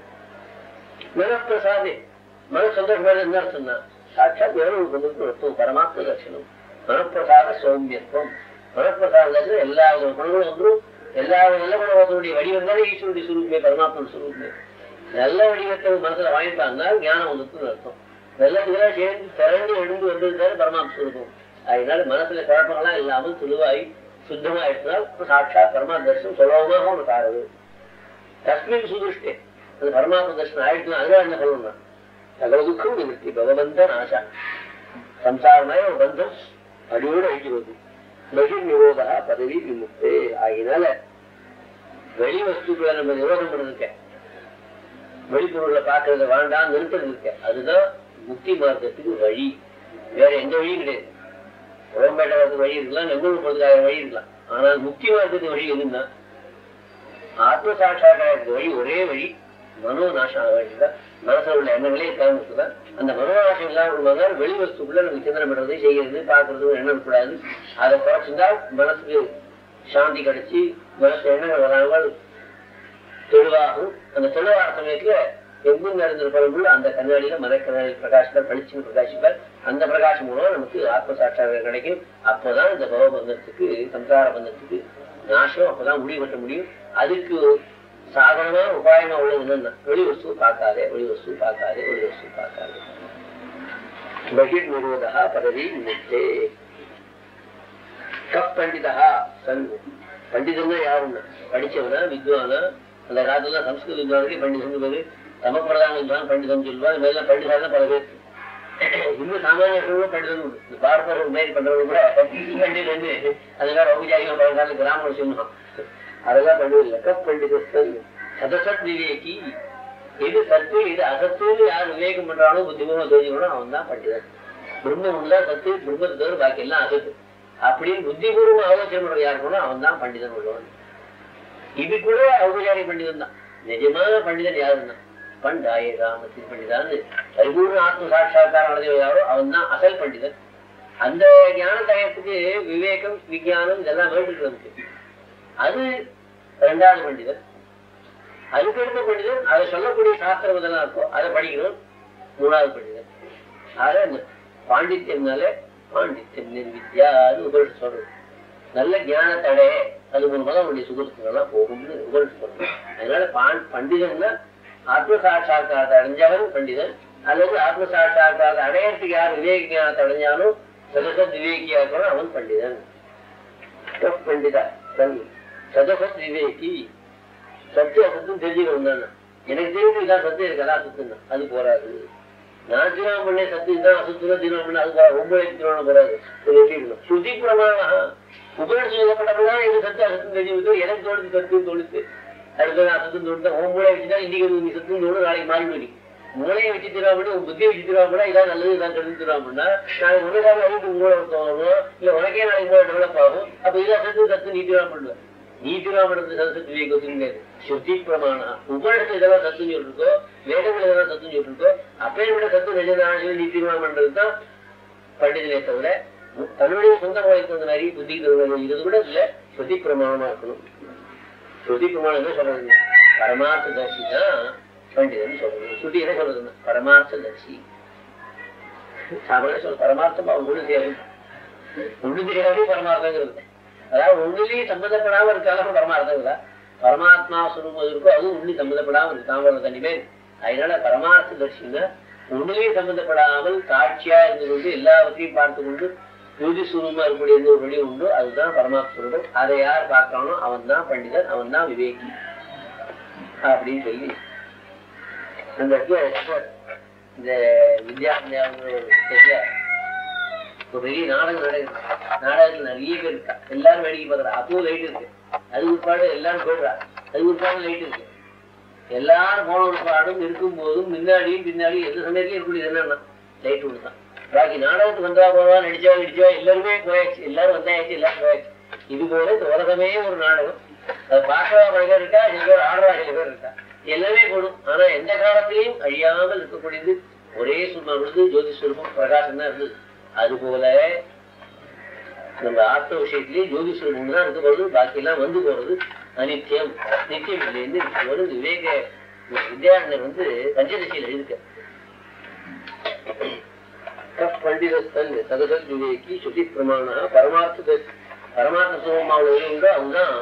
மனப்பிரசாதே மன சந்தோஷமா என்ன சொன்னா சாட்சாத் வேணும் அர்த்தம் பரமாத்ம தர்சனம் மனப்பிரசாத சௌமியத்துவம் மனப்பிரசாதத்துல எல்லா வித குணங்களும் ஒன்றும் எல்லா நல்ல குணவர்களுடைய வடிவம் தானே ஈஸ்வருடைய சுரூபமே பரமாத்மன் சுரூபமே நல்ல வடிவத்தை மனசுல வாங்கிட்டாங்கன்னா ஞானம் வந்துட்டுன்னு அர்த்தம் நல்லதுக்கெல்லாம் சேர்ந்து திரண்டு எழுந்து வந்தது பரமாத்ம சுரூபம் அதனால மனசுல குழப்பங்கள்லாம் இல்லாமல் தெளிவாய் சுத்தமா எடுத்தால் சாட்சா பரமா தர்சனம் சுலபமாக ஒன்று ஆகுது தஸ்மின் சுதுஷ்டே அது பரமாத்ம தர்சனம் ஆயிடுச்சுன்னா அதனால என்ன சொல்லணும் சகல துக்கம் நிவர்த்தி பகவந்த நாசா சம்சாரமாய ஒரு பந்தம் அடியோடு அழிக்கிறது பகிர் நிரோதா பதவி விமுக்தே ஆகினால வெளி வஸ்துக்களை நம்ம நிரோதம் பண்ணிருக்க வெளிப்பொருளை பார்க்கறத வேண்டாம் நிறுத்தம் இருக்க அதுதான் முக்தி மார்க்கத்துக்கு வழி வேற எந்த வழியும் கிடையாது உடம்பேட்டை வரதுக்கு வழி இருக்கலாம் நெங்கூர் போறதுக்காக வழி இருக்கலாம் ஆனால் முக்தி மார்க்கத்துக்கு வழி எதுன்னா ஆத்ம சாட்சாக்காரத்துக்கு வழி ஒரே வழி மனோ நாசம் ஆக வேண்டியதான் மனசுல உள்ள எண்ணங்களே இல்லாம இருக்குதான் அந்த மனோநாசம் இல்லாம இருந்தால் வெளி வஸ்துக்குள்ள நம்ம சிந்தனை பண்றது செய்யறது பாக்குறது எண்ணம் கூடாது அதை குறைச்சிருந்தால் மனசுக்கு சாந்தி கிடைச்சி மனசு எண்ணங்கள் வராமல் தெளிவாகும் அந்த தெளிவான சமயத்துல எங்கும் நிறைந்த பலன்கள் அந்த கண்ணாடியில மத கண்ணாடி பிரகாசிப்பார் பளிச்சு பிரகாசிப்பார் அந்த பிரகாசம் மூலம் நமக்கு ஆத்ம சாட்சாக கிடைக்கும் அப்பதான் இந்த பவ பந்தத்துக்கு சம்சார பந்தத்துக்கு நாசம் அப்பதான் முடிவு கட்ட முடியும் அதுக்கு சாதனமா உபாயமா உள்ளது என்னன்னா வெளி வஸ்து பார்க்காதே வெளி வஸ்து பார்க்காதே வெளி வஸ்து பார்க்காதே பகிர் நிரோதா பதவி நிச்சே கப் பண்டிதா சன் பண்டிதன்னா யாருன்னா படிச்சவனா வித்வானா அந்த காலத்துல சம்ஸ்கிருத வித்வானுக்கு பண்டிதன் பேரு சமப்பிரதான வித்வான் பண்டிதன் சொல்லுவாங்க மேல பண்டிதான பல பேர் இன்னும் சாமானிய பண்டிதன் உண்டு இந்த பார்ப்பர் மேல் பண்றவங்க கூட பண்டிதன் அதுக்காக ஔபச்சாரிகம் பல காலத்து கிராமம் சொல்லணும் அதெல்லாம் பண்டிதம் இல்லை கப் பண்டிதஸ்தன் சதசத் விவேகி எது சத்து இது அசத்துன்னு யார் விவேகம் பண்றானோ புத்திபூர்வம் தெரிஞ்சுக்கணும் அவன் தான் பண்டிதன் பிரம்மம் உள்ள சத்து பிரம்மத்தை தவிர பாக்கி எல்லாம் அசத்து அப்படின்னு புத்திபூர்வம் ஆலோசனை பண்ற யார் போனோ அவன் தான் பண்டிதன் உள்ளவன் இது கூட ஔபச்சாரிய பண்டிதன் தான் நிஜமான பண்டிதன் யாருன்னா பண்டாய ராமத்தி பண்டிதான் பரிபூர்ண ஆத்ம சாட்சா்காரம் அடைஞ்சவன் யாரோ அவன் தான் அசல் பண்டிதன் அந்த ஞான தயத்துக்கு விவேகம் விஞ்ஞானம் இதெல்லாம் வேண்டிட்டு நமக்கு அது ரெண்டாவது பண்டிதன் அதுக்கு அடுத்த பண்டிதன் அதை சொல்லக்கூடிய சாஸ்திரம் இதெல்லாம் இருக்கும் அதை படிக்கணும் மூணாவது பண்டிதன் ஆக இந்த பாண்டித்யம்னால பாண்டித்யம் நிர்வித்யா அது உபரிஷம் சொல்றது நல்ல ஞான தடை அது மூலமா தான் உங்களுடைய சுகத்துக்கெல்லாம் போகும்னு உபரிஷம் சொல்றது அதனால பாண் பண்டிதன்னா ஆத்ம சாட்சா்காரத்தை அடைஞ்சவன் பண்டிதன் அல்லது ஆத்ம சாட்சா்காரத்தை அடையறதுக்கு யார் விவேக ஞானத்தை அடைஞ்சாலும் சதசத் விவேகியா இருக்கணும் அவன் பண்டிதன் பண்டிதா சன் சதசத் விவேகி சத்து அசத்தும் தெரிஞ்சுக்கணும் தானே எனக்கு தெரிஞ்சு இதான் சத்து எனக்கு அதான் அசத்துன்னு அது போறாது நான் தீர்மானம் பண்ணேன் சத்து இதான் அசத்துனா தீர்மானம் பண்ண அது போறாது உங்களை தீர்மானம் போறாது இது எப்படி இருக்கணும் ஸ்ருதி பிரமாணம் உபரிஷம் சொல்லப்பட்டப்பதான் இது சத்து அசத்தும் தெரிஞ்சு எனக்கு தோணுது சத்துன்னு தோணுது அடுத்தது அசத்தும் தோணுது உன் மூளை வச்சுதான் இன்னைக்கு நீ சத்துன்னு தோணும் நாளைக்கு மாறி போய் மூளையை வச்சு தீர்மானம் பண்ணி உன் புத்தியை வச்சு தீர்மானம் பண்ணா இதான் நல்லது இதான் கெடுது தீர்மானம் பண்ணா நாளைக்கு உனக்காக அறிவு மூளை தோணும் இல்ல உனக்கே நாளைக்கு மூளை டெவலப் ஆகும் அப்ப இதான் சத்து சத்து நீ தீர்மானம் பண்ணுவேன் நீ தீர்மானம் பண்றது சத்து விவேகத்துக்கு ஸ்ருதி பிரமாணம் உபரிடத்துல இதெல்லாம் சத்துன்னு சொல்லிருக்கோ வேதங்கள் இதெல்லாம் சத்துன்னு சொல்லிருக்கோ அப்பேற்பட்ட சத்து நிஜனான நீ தீர்மானம் பண்றதுதான் பண்டிதனே தவிர தன்னுடைய சொந்த மூளைக்கு தகுந்த மாதிரி புத்திக்கு தகுந்த மாதிரி இது கூட இல்ல ஸ்ருதி பிரமாணமா இருக்கணும் ஸ்ருதி பிரமாணம் என்ன சொல்றது பரமார்த்த தர்ஷி தான் பண்டிதன் சொல்றது ஸ்ருதி என்ன சொல்றதுன்னா பரமார்த்த தர்ஷி சாப்பிட சொல்ல பரமார்த்தமா ஒண்ணு சேரும் ஒண்ணு தெரியாதே பரமார்த்தங்கிறது அதாவது ஒண்ணுலயும் சம்பந்தப்படாம இருக்காங்க பரமார்த்தங்களா பரமாத்மா சுரூபம் இருக்கோ அதுவும் ஒண்ணு சம்பந்தப்படாம இருக்கு தாமரை தனிமே அதனால பரமார்த்த தர்ஷின்னா ஒண்ணுலயும் சம்பந்தப்படாமல் காட்சியா இருந்து கொண்டு எல்லாவற்றையும் பார்த்து கொண்டு யோதி சுரூபமா இருக்கக்கூடிய எந்த ஒரு வழி உண்டோ அதுதான் பரமாத்ம சுரூபம் அதை யார் பார்க்கறானோ அவன் தான் பண்டிதன் அவன் தான் விவேகி அப்படின்னு சொல்லி அந்த இடத்துல இந்த வித்யாசந்தியாங்கிற ஒரு விஷயத்துல இப்போ பெரிய நாடகம் நடக்குது நாடகத்துல நிறைய பேர் இருக்கா எல்லாரும் வேடிக்கை பார்க்கறா அப்பவும் லைட் இருக்கு அது உட்பாடு எல்லாரும் போயிடுறா அது உட்பாடு லைட் இருக்கு எல்லாரும் போன ஒரு பாடும் இருக்கும் போதும் முன்னாடியும் பின்னாடியும் எந்த சமயத்திலும் இருக்கக்கூடியது என்னன்னா லைட் ஒன்று தான் பாக்கி நாடகத்துக்கு வந்தா போவா நடிச்சா நடிச்சா எல்லாருமே போயாச்சு எல்லாரும் வந்தாச்சு எல்லாரும் போயாச்சு இது போல இந்த உலகமே ஒரு நாடகம் அது பார்க்கவா பல பேர் இருக்கா சில பேர் ஆடுறா சில பேர் இருக்கா எல்லாமே போடும் ஆனா எந்த காலத்திலையும் அழியாமல் இருக்கக்கூடியது ஒரே சும்மா விழுந்து ஜோதி ஸ்வரூபம் பிரகாசம் தான் இருந்தது அது போல நம்ம ஆத்ம விஷயத்திலேயே ஜோதி ஸ்வரூபம் தான் இருக்க போறது பாக்கி எல்லாம் வந்து போறது அனித்தியம் நித்தியம் இல்லைன்னு ஒரு விவேக வித்யாரண்யர் வந்து பஞ்சதசியில் எழுதிக்க கப் பண்டிதஸ்தன் சதசத் விவேகி சுத்தி பிரமாண பரமார்த்த தஸ்- பரமார்த்த சுகமாவில் எதுவுண்டோ அவங்க தான்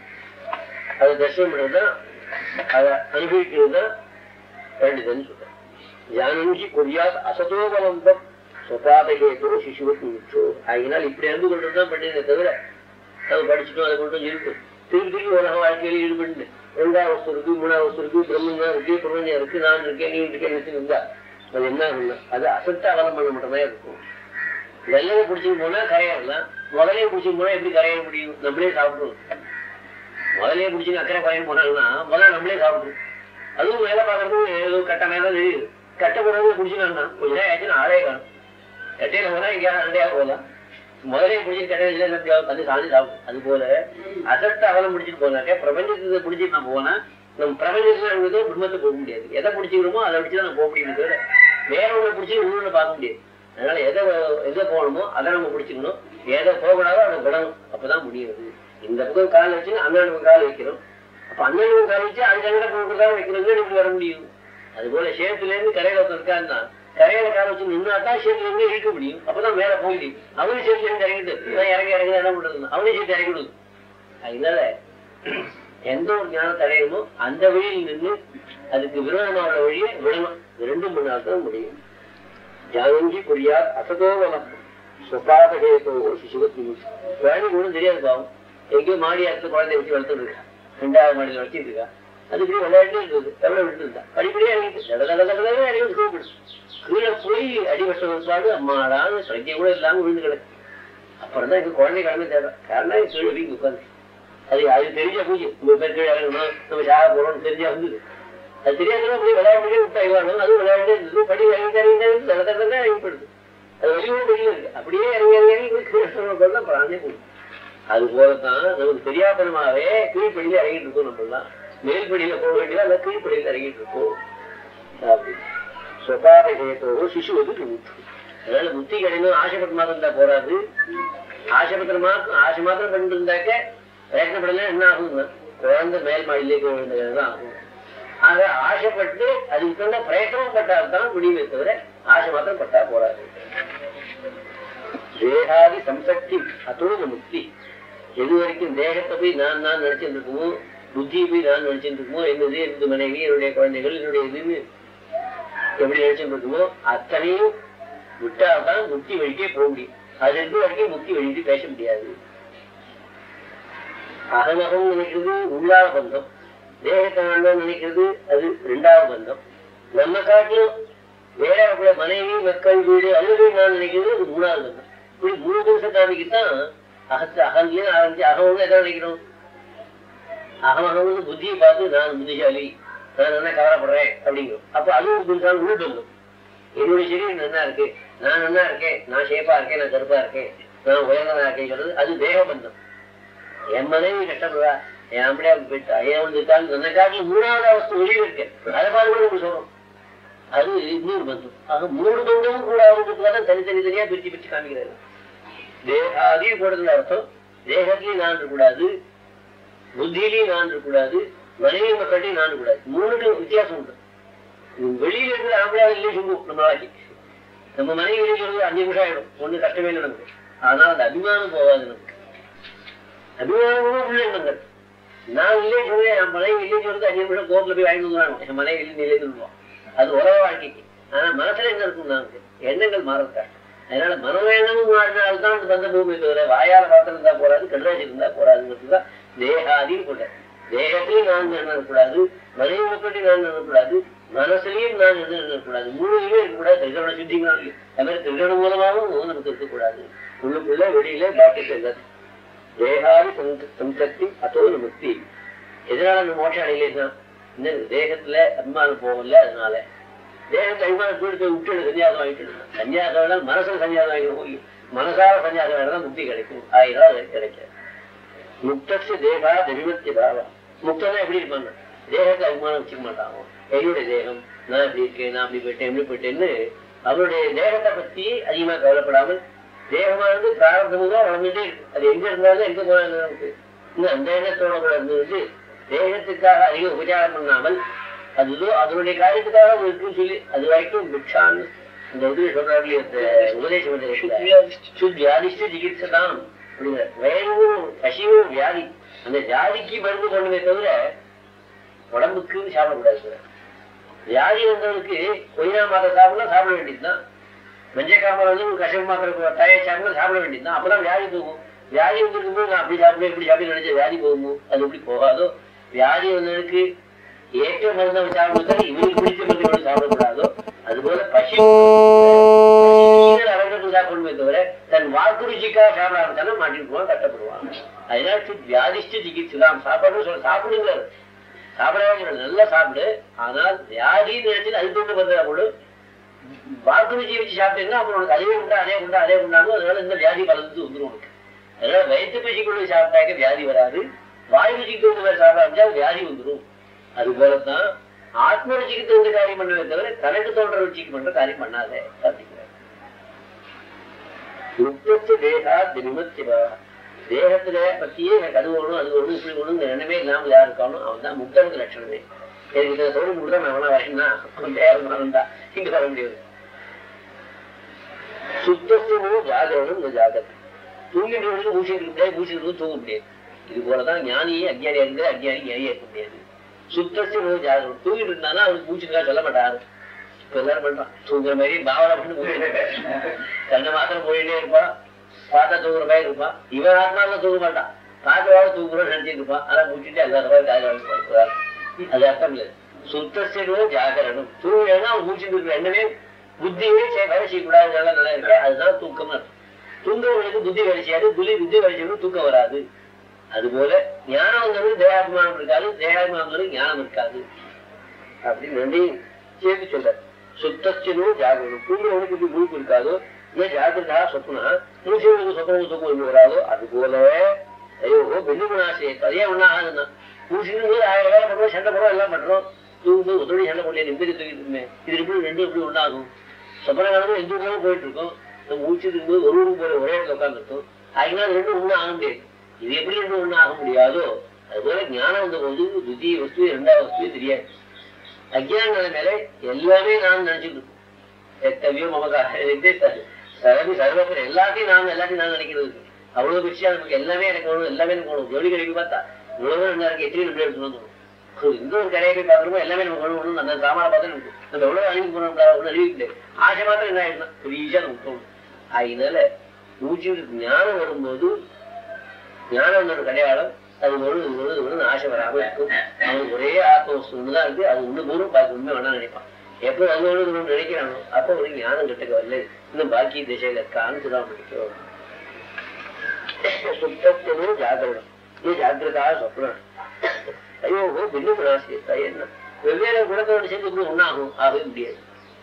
அதை தர்சனம் பண்ணுறது தான் அதை அனுபவிக்கிறது தான் பண்டிதன் சொல்றேன் ஜானங்கி கொரியாத் அசதோபலம்பம் சொபாதகேதோ சிசுவத் முச்சோ ஆகினால் இப்படி அறிந்து கொண்டதுதான் பண்டிதனை தவிர அது படிச்சுட்டோம் அதை கொண்டு இருக்கு திருப்பி திருப்பி உலக வாழ்க்கையில ஈடுபட்டு ரெண்டாவது வஸ்து இருக்கு மூணாவது வஸ்து இருக்கு பிரம்மன் தான் இருக்கு பிரபஞ்சம் இருக்கு நான் இருக்கேன் நீ இருக்கேன் நினைச்சு இருந்தா அது என்ன ஆகும்னா அது அசத்த அவலம்பனம் மட்டும்தான் இருக்கும் வெள்ளையை பிடிச்சிட்டு போனா கரையிடலாம் முதலையை பிடிச்சிட்டு போனா எப்படி கரையிட முடியும் நம்மளே சாப்பிடுவோம் முதலையை பிடிச்சி அக்கறை பயன் போனாங்கன்னா முதல்ல நம்மளே சாப்பிடுவோம் அதுவும் வேலை பார்க்கறது ஏதோ கட்ட நேரம் தெரியுது கட்ட போறது பிடிச்சினா கொஞ்ச நேரம் ஆச்சுன்னா ஆளே காணும் கட்டையில போனா எங்கேயாவது அண்டையாக போகலாம் முதலையை பிடிச்சி கட்டையில வந்து சாதி சாப்பிடும் அது போல அசத்த அவலம் பிடிச்சிட்டு போனாக்க பிரபஞ்சத்தை பிடிச்சிட்டு நான் போனா நம்ம பிரபஞ்சத்துல குடும்பத்தை போக முடியாது எதை பிடிச்சிக்கிறோமோ அதை பிடிச்சி நம்ம போக முடியும் தவிர வேற ஒண்ணு பிடிச்சி இன்னொன்னு பார்க்க முடியாது அதனால எதை எதை போகணுமோ அதை நம்ம பிடிச்சிக்கணும் எதை போகக்கூடாதோ அதை விடணும் அப்பதான் முடியுது இந்த பக்கம் கால் வச்சு அந்த பக்கம் கால் வைக்கிறோம் அப்ப அந்த பக்கம் கால் வச்சு அது சங்கட போகிறதா வைக்கிறது இப்படி வர முடியும் அது போல சேத்துல இருந்து கரையில ஒருத்தன் இருக்கான்னா கரையில கால் வச்சு நின்னாதான் சேத்துல இருந்து இழுக்க முடியும் அப்பதான் மேல போக முடியும் அவனும் சேத்துல இருந்து இறங்கிட்டு இவன் இறங்கி இறங்கி என்ன பண்றது அவனையும் சேர்த்து இறங்கி விடுது அதனால எந்த ஒரு ஞானத்தை அடையணுமோ அந்த வழியில் நின்று அதுக்கு விரோதமான வழியை விடணும் இது ரெண்டும் பண்ணாதான் முடியும் ஜானங்கி புரியார் அசதோவலம் சுபாதகேதோ சிசுவத்தி வேலை ஒன்றும் தெரியாது பாவம் எங்கேயோ மாடி அடுத்து குழந்தைய வச்சு வளர்த்துட்டு இருக்கா ரெண்டாவது மாடியில் வச்சுட்டு இருக்கா அது இப்படி விளையாட்டு இருந்தது எவ்வளவு விட்டு இருந்தா படிப்படியே இறங்கிட்டு தட தட தட தட இறங்கி கூப்பிடு கீழே போய் அடிவசம் அம்மாடான்னு சைக்கிய கூட இல்லாம விழுந்து கிடக்கு அப்புறம் தான் எங்க குழந்தை கிழமை தேவை காரணம் என் கீழே வீங்கி உட்காந்து அது அது தெரிஞ்ச பூஜை உங்க பேர் கீழே இறங்கணும் நம்ம சாக போறோம்னு தெரிஞ்சா வந்தது அது தெரியாத போய் விளையாட்டு விட்டா இவானும் அது விளையாட்டு இருந்தது படி இறங்கி இறங்கி இறங்கி தட தட தட இறங்கி போடுது அது வெளியே வெளியே இருக்கு அப்படியே இறங்கி இறங்கி இறங்கி கீழே தான் பிராணே போகுது அது போலதான் நமக்கு தெரியாதனமாவே கீழ்ப்படியில இறங்கிட்டு இருக்கோம் நம்மளாம் மேல்படியில போக வேண்டியதா அல்ல கீழ்ப்படியில இறங்கிட்டு இருக்கோம் அப்படி சொபாரகேத்தோ சிசு வந்து முத்தி அதனால முத்தி கிடைக்கணும் ஆசைப்பட்டு மாத்திரம் இருந்தா போறாது ஆசைப்பட்டுற மாத்திரம் ஆசை மாத்திரம் பண்ணிட்டு இருந்தாக்க பிரயத்னப்படல என்ன ஆகும்னா குழந்தை மேல் மாடியிலே போக வேண்டியதுதான் ஆகும் ஆக ஆசைப்பட்டு அதுக்கு தகுந்த பிரயத்தனம் பட்டால்தான் முடியுமே தவிர ஆசை மாத்திரம் பட்டா போறாது தேகாதி சம்சக்தி அதோட முக்தி எது வரைக்கும் தேகத்தை போய் நான் நான் நினைச்சிட்டு இருக்குமோ புத்தியை போய் நான் நினைச்சிட்டு இருக்குமோ என்னது என்னது மனைவி என்னுடைய குழந்தைகள் என்னுடைய இதுன்னு எப்படி நினைச்சிட்டு இருக்குமோ அத்தனையும் விட்டால்தான் முக்தி வழிக்கே போக முடியும் அது இருந்து வரைக்கும் முக்தி வழிக்கு பேச முடியாது அகமகம் நினைக்கிறது உள்ளாத பந்தம் தேகத்தை வேண்டாம் நினைக்கிறது அது ரெண்டாவது பந்தம் நம்ம காட்டிலும் வேற கூட மனைவி மக்கள் வீடு அல்லது நான் நினைக்கிறது அது மூணாவது பந்தம் இப்படி மூணு நிமிஷம் காமிக்குதான் அகத்து அகம்லயே ஆரம்பிச்சு அகம்னு எதை நினைக்கிறோம் அகமகம்னு புத்தியை பார்த்து நான் புத்திசாலி நான் என்ன கவலைப்படுறேன் அப்படிங்கிறோம் அப்ப அது ஒரு புதுசான உள் பந்தம் என்னுடைய சரீரம் நல்லா இருக்கு நான் நல்லா இருக்கேன் நான் ஷேப்பா இருக்கேன் நான் கருப்பா இருக்கேன் நான் உயர்ந்தனா இருக்கேன் சொல்றது அது தேக பந்தம் என் மனைவி கஷ்டப்படுறா என் அப்படியே போயிட்டா ஏன் வந்துட்டாலும் அந்த காட்டில் மூணாவது அவஸ்தை வெளியே இருக்கு அதை பார்த்து கூட நம்ம சொல்றோம் அது இன்னொரு பந்தம் ஆக மூணு பந்தமும் கூட அவங்களுக்கு தான் தனித்தனி தனியா பிரிச்சு பிரிச்சு காமிக்கிறாரு தேகாதி போடுறதுல அர்த்தம் தேகத்திலையும் நான் இருக்கக்கூடாது புத்தியிலையும் நான் இருக்கக்கூடாது மனைவி மக்கள்கிட்டையும் நான் இருக்கக்கூடாது மூணுக்கு வித்தியாசம் உண்டு வெளியில இருக்கிற ஆம்பளை இல்லையே சொல்லுவோம் நம்ம நாளைக்கு நம்ம மனைவி வெளியே சொல்றது அஞ்சு நிமிஷம் ஆயிடும் ஒண்ணு கஷ்டமே இல்லை நமக்கு ஆனா அந்த அபிமானம் போகாது நமக்கு அபிமானமும் உள்ள எண்ணங்கள் நான் இல்லையே சொல்றேன் என் மனைவி இல்லையே சொல்றது அஞ்சு நிமிஷம் கோர்ட்ல போய் வாங்கி வந்துடுவாங்க என் மனைவி இல்லை இல்லையே சொல்லுவோம் அது உலக வாழ்க்கைக்கு ஆனா மனசுல என்ன இருக்கும் நமக்கு எண்ணங்கள் மாறட்டா அதனால மனோஎண்ணமும் மாறினால்தான் அந்த பந்த பூமி தவிர வாயால மாத்திரம் இருந்தா போறாது கண்டாசி இருந்தா போறாதுங்கிறதுதான் தேகாதின்னு போட்டேன் தேகத்தையும் நான் நினைக்கூடாது மனைவி மக்களையும் நான் நினைக்கூடாது மனசுலயும் நான் இது இருக்கக்கூடாது மூளையுமே இருக்கக்கூடாது திருகண சுத்திங்க அது மாதிரி திருகண மூலமாகவும் நமக்கு இருக்கக்கூடாது உள்ளுக்குள்ள வெளியில பாக்கெட் இருக்காது தேகாதி சங்க- சம்சக்தி அதோ முக்தி எதனால அந்த மோட்சம் அடையலைன்னா இந்த தேகத்துல அபிமானம் போகல அதனால தேகத்தை அபிமானம் தூரத்தை விட்டு சன்னியாசம் வாங்கிட்டு சன்னியாசம் வேணாலும் மனசுல சன்னியாசம் வாங்கிட்டு போய் மனசார சன்னியாசம் வேணா முக்தி கிடைக்கும் ஆயிரம் அது கிடைக்காது முக்தस्य தேகா விமத்திய பாவா முக்தனா எப்படி இருப்பாங்க தேகத்தை அபிமானம் வச்சுக்க மாட்டாங்க என்னுடைய தேகம் நான் இப்படி இருக்கேன் நான் அப்படி போயிட்டேன் எப்படி போயிட்டேன்னு அவருடைய தேகத்தை பத்தி அதிகமா கவலைப்படாமல் தேகமானது பிராரம்பமும் தான் வளர்ந்துட்டே இருக்கு அது எங்க இருந்தாலும் எங்க போனாலும் நமக்கு இன்னும் அந்த எண்ணத்தோட கூட இருந்தது தேகத்துக்காக அதிக உபச்சாரம் பண்ணாமல் அது அதனுடைய காரியத்துக்காக அது இருக்குன்னு சொல்லி அது வரைக்கும் பிக்ஷான்னு இந்த உதவி சொல்றாங்க இந்த உபதேசம் வந்து சுத்தியாதிஷ்ட சிகிச்சை தான் அப்படிங்கிற வயதும் பசியும் வியாதி அந்த வியாதிக்கு மருந்து பண்ணுமே தவிர உடம்புக்கு சாப்பிடக்கூடாது வியாதி வந்தவனுக்கு கொய்யா மாத்திரை சாப்பிடலாம் சாப்பிட வேண்டியதுதான் மஞ்சக்காம வந்து ஒரு கஷம் மாத்திரை தய சாப்பிட சாப்பிட வேண்டியதுதான் அப்பதான் வியாதி போகும் வியாதி வந்திருக்கும்போது நான் அப்படி சாப்பிடுவேன் இப்படி சாப்பிட நினைச்ச வியாதி போகுமோ அது எப்படி போகாதோ வியாதி வந்தவனுக்கு ஏற்ற மருந்தை சாப்பிடுறது இவனுக்கு பிடிச்ச மருந்து கூட சாப்பிடக்கூடாதோ அதுபோல பசி அவர்களுக்கு சாப்பிடணுமே தவிர தன் வாக்கு ருச்சிக்காக சாப்பிட ஆரம்பிச்சாலும் மாட்டிட்டு போவான் கட்டப்படுவான் அதனால சுத் வியாதிஷ்ட சிகிச்சைதான் சாப்பாடு சொல்ல சாப்பிடுங்க சாப்பிடவே நல்லா சாப்பிடு ஆனால் வியாதின்னு நினைச்சு அது தூண்டு வந்தா கூட வாக்கு ருச்சி வச்சு சாப்பிட்டீங்கன்னா அப்புறம் உனக்கு அதே உண்டா அதே உண்டா அதே உண்டாகும் அதனால இந்த வியாதி வளர்ந்து வந்துடும் உனக்கு அதனால வயிற்று பசிக்குள்ள சாப்பிட்டாக்க வியாதி வராது வாய் ருச்சிக்கு வந்து வேற சாப்பிட ஆரம்பிச்சா வியாதி வந்துடும் அது போலதான் ஆத்ம ருச்சிக்கு தகுந்த காரியம் பண்ணவே தவிர தனக்கு தோன்ற ருச்சிக்கு பண்ற காரியம் பண்ணாதே அப்படிங்கிறார் முக்தத்து தேகா தினிமத்திவா தேகத்துல பத்தியே எனக்கு அது ஒண்ணும் அது ஒண்ணும் இப்படி ஒண்ணும் எண்ணமே இல்லாம யார் இருக்கானோ அவன் தான் முக்தனுக்கு லட்சணமே எனக்கு இதை சொல்லி முடிதான் அவனா வரேன்னா அவன் தேகம் இருந்தா இங்க வர முடியாது சுத்தத்தினும் ஜாகரணம் இந்த ஜாகிரதை தூங்கிட்டு மூச்சு இருக்க முடியாது மூச்சு இருக்கு தூங்க முடியாது இது போலதான் ஞானியே அஜ்ஞானியா இருந்து அஜ்ஞானி ஞானியா இருக்க முடியாது சுத்தத்தினும் ஜாகரணம் தூங்கிட்டு இருந்தானா அவனுக்கு மூச்சு இருக்கா சொல்ல மாட்டாரு இப்ப எல்லாரும் பண்றான் தூங்குற மாதிரி பாவனை பண்ணி போயிட்டு கண்ணை மாத்திரம் போயிட்டே இருப்பான் பார்த்தா தூங்குற மாதிரி இருப்பான் இவன் ஆத்மாவில தூங்க மாட்டான் பார்க்கவாத தூங்குறோம்னு நினைச்சிட்டு இருப்பான் ஆனா முடிச்சுட்டு எல்லா மாதிரி காலையில் அது அர்த்தம் இல்லை சுத்தசிரோ ஜாகரணம் தூங்கினா அவன் மூச்சுட்டு இருக்கிற எண்ணமே புத்தியே சே- வேலை செய்யக்கூடாது நல்லா நல்லா இருக்கு அதுதான் தூக்கம் தூங்குறவங்களுக்கு புத்தி வேலை செய்யாது புலி புத்தி வேலை செய்யணும் தூக்கம் வராது அதுபோல ஞானம் வந்தவங்களுக்கு தேகாபிமானம் இருக்காது தேகாபிமானம் வந்தவங்களுக்கு ஞானம் இருக்காது அப்படின்னு ரெண்டையும் சேர்த்து சொல்ற சுத்தச்சினோ ஜாகரணம் தூங்குறவனுக்கு இப்படி முழுப்பு இருக்காதோ ஏன் ஜாகிரதா சொப்னா மூச்சவனுக்கு சொப்பனம் தூக்கம் எப்படி வராதோ அது போல ஐயோ பெண்ணுமனாசே அதே ஒன்னாகாதுன்னா மூச்சுன்னு ஆயிரம் வேலை பண்றோம் சண்டை போடுறோம் எல்லாம் பண்றோம் தூங்கும்போது ஒத்தோடி சண்டை போடல நிம்மதி தூக்கிட்டு இருக்குமே இது எப்படி ரெண்டும் எப்படி ஒன்றாகும் சொப்பன காலமும் எந்த ஊர்லாம் போயிட்டு இருக்கோம் நம்ம மூச்சு இருக்கும்போது ஒரு ஊருக்கு போய் ஒரே இடத்துல உட்காந்துருக்கோம் அதனால ரெண்டும் ஒன்றும் ஆக முடியாது இது எப்படி ரெண்டும் ஒன்றும் ஆக முடியாதோ அதுபோல ஞானம் வந்த போது துதிய வஸ்து இரண்டாவது வஸ்து தெரியாது அஜ்ஞான நிலைமையில எல்லாமே நான் நினைச்சுட்டு இருக்கோம் எத்தவியோ மமக்காக சரவி சர்வபுரம் எல்லாத்தையும் நான் எல்லாத்தையும் நான் நினைக்கிறது அவ்வளவு விஷயம் நமக்கு எல்லாமே எனக்கு வேணும் எல்லாமே எனக்கு வேணும் ஜோடி கிடைக்கு பார்த்தா உலகம் நல்லா இருக்கு எத்தனை நிமிடம் எடுத்துன்னு வந்துடும் இந்த ஒரு கடையை போய் பார்க்குறோமோ எல்லாமே நமக்கு வேணும் வேணும் அந்த சாமான பார்த்து நமக்கு நம்ம எவ்வளவு அழிவு போனோம் ஒன்றும் அழிவு இல்லை ஆசை மாத்திரம் என்ன ஆயிடுனா பெரிய நமக்கு தோணும் அதனால மூச்சு ஞானம் வரும்போது ஞானம் ஒரு கடையாளம் அது ஒரு ஒரு ஒரு ஆசை வராம இருக்கும் அவனுக்கு ஒரே ஆத்ம வஸ்து ஒண்ணுதான் இருக்கு அது ஒண்ணு தூரம் பாக்கி உண்மை வேணா நினைப்பான் எப்போ அது ஒண்ணு தூரம் நினைக்கிறானோ அப்போ ஒரு ஞானம் கிட்டக்க வரல இன்னும் பாக்கி திசையில இருக்கான்னு சொல்ல முடியும் சுத்தத்தினும் ஜாகிரதம் இது ஜாகிரதா சொப்னம் ஐயோ பின்னு ராசி என்ன வெவ்வேறு குணத்தோடு சேர்ந்து இப்படி ஒன்னாகும் ஆகவே முடியாது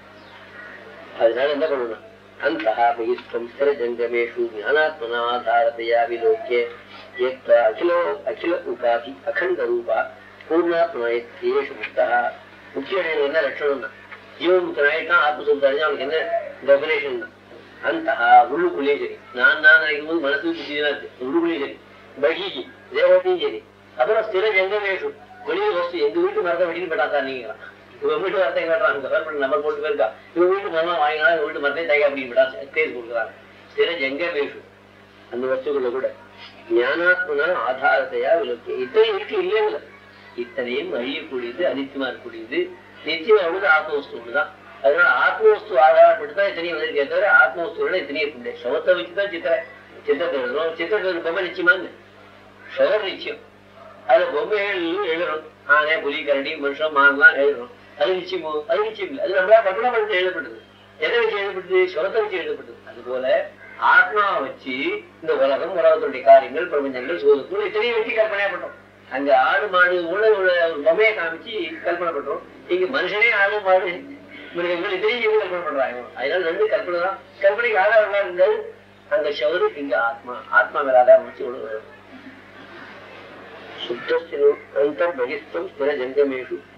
அதனால என்ன பண்ணணும் அந்தः बहिस्त्वं स्थिरजङ्गमेषु ज्ञानात्मनाधारतया विलोक्य यत्र अखिलो अखिल उपाधि अखण्डरूपा பூர்ணாத்மா ஏஷு முக்தா முக்கிய என்ன லட்சணம்னா ஜீவமுக்தனாயிட்டான் ஆத்மசுத்தம் அடைஞ்சா அவனுக்கு என்ன டெபினேஷன் தான் அந்த உள்ளுக்குள்ளே சரி நான் நான் நினைக்கும் போது மனசு புத்தி தான் இருக்கு உள்ளுக்குள்ளே சரி பகிக்கு தேவத்தையும் சரி அப்புறம் ஸ்திர ஜங்கமேஷு வெளியே வஸ்து எங்க வீட்டு மரத்தை வெட்டிட்டு போட்டா சார் நீங்க இவன் வீட்டு மரத்தை கேட்டான் இந்த பேர் நம்பர் போட்டு போயிருக்கா இவன் வீட்டு மரம் வாங்கினா இவன் வீட்டு மரத்தை தைக்க அப்படின்னு போட்டா கேஸ் கொடுக்குறாங்க ஸ்திர ஜங்கமேஷு அந்த வஸ்துக்குள்ள கூட ஞானாத்மனா ஆதாரத்தையா விளக்கு இத்தனை இருக்கு இல்லைங்களா இத்தனையும் அழியக்கூடியது அனித்தியமா இருக்கக்கூடியது நிச்சயம் அவ்வளவு ஆத்மவஸ்து ஒண்ணுதான் அதனால ஆத்மவஸ்து ஆதாரப்பட்டுதான் இத்தனையும் வந்திருக்கே தவிர ஆத்மவஸ்துவோட இத்தனையும் இல்லை சவத்தை வச்சுதான் சித்திரை சித்திரத்தை எழுதுறோம் சித்திரத்தை பொம்மை நிச்சயமாங்க சவர் நிச்சயம் அதுல பொம்மைகள் எழுதுறோம் ஆனே புலி கரடி மனுஷன் மான்லாம் எழுதுறோம் அது நிச்சயமோ அது நிச்சயம் இல்லை அது நம்மளா கற்பனை பண்ணி எழுதப்பட்டது எதை வச்சு எழுதப்பட்டது சுரத்தை வச்சு எழுதப்பட்டது அதுபோல ஆத்மாவை வச்சு இந்த உலகம் உலகத்துடைய காரியங்கள் பிரபஞ்சங்கள் சூழத்துள் இத்தனையும் வச்சு கற்பனையா பண்றோம் அங்க ஆடு மாடு உள்ள உள்ள ஒரு பொம்மையை காமிச்சு கற்பனை பண்றோம் இங்க மனுஷனே ஆடு மாடு மிருகங்கள் இத்தனையும் எப்படி கற்பனை பண்றாங்க அதனால ரெண்டு கற்பனை தான் கற்பனைக்கு ஆதாரம் இருந்தது அங்க சௌரு இங்க ஆத்மா ஆத்மா மேல ஆதாரம் வச்சு ஒழுங்கு சுத்தஸ்தினு அந்தர் பகிஸ்தம் ஸ்திர ஜங்கமேஷு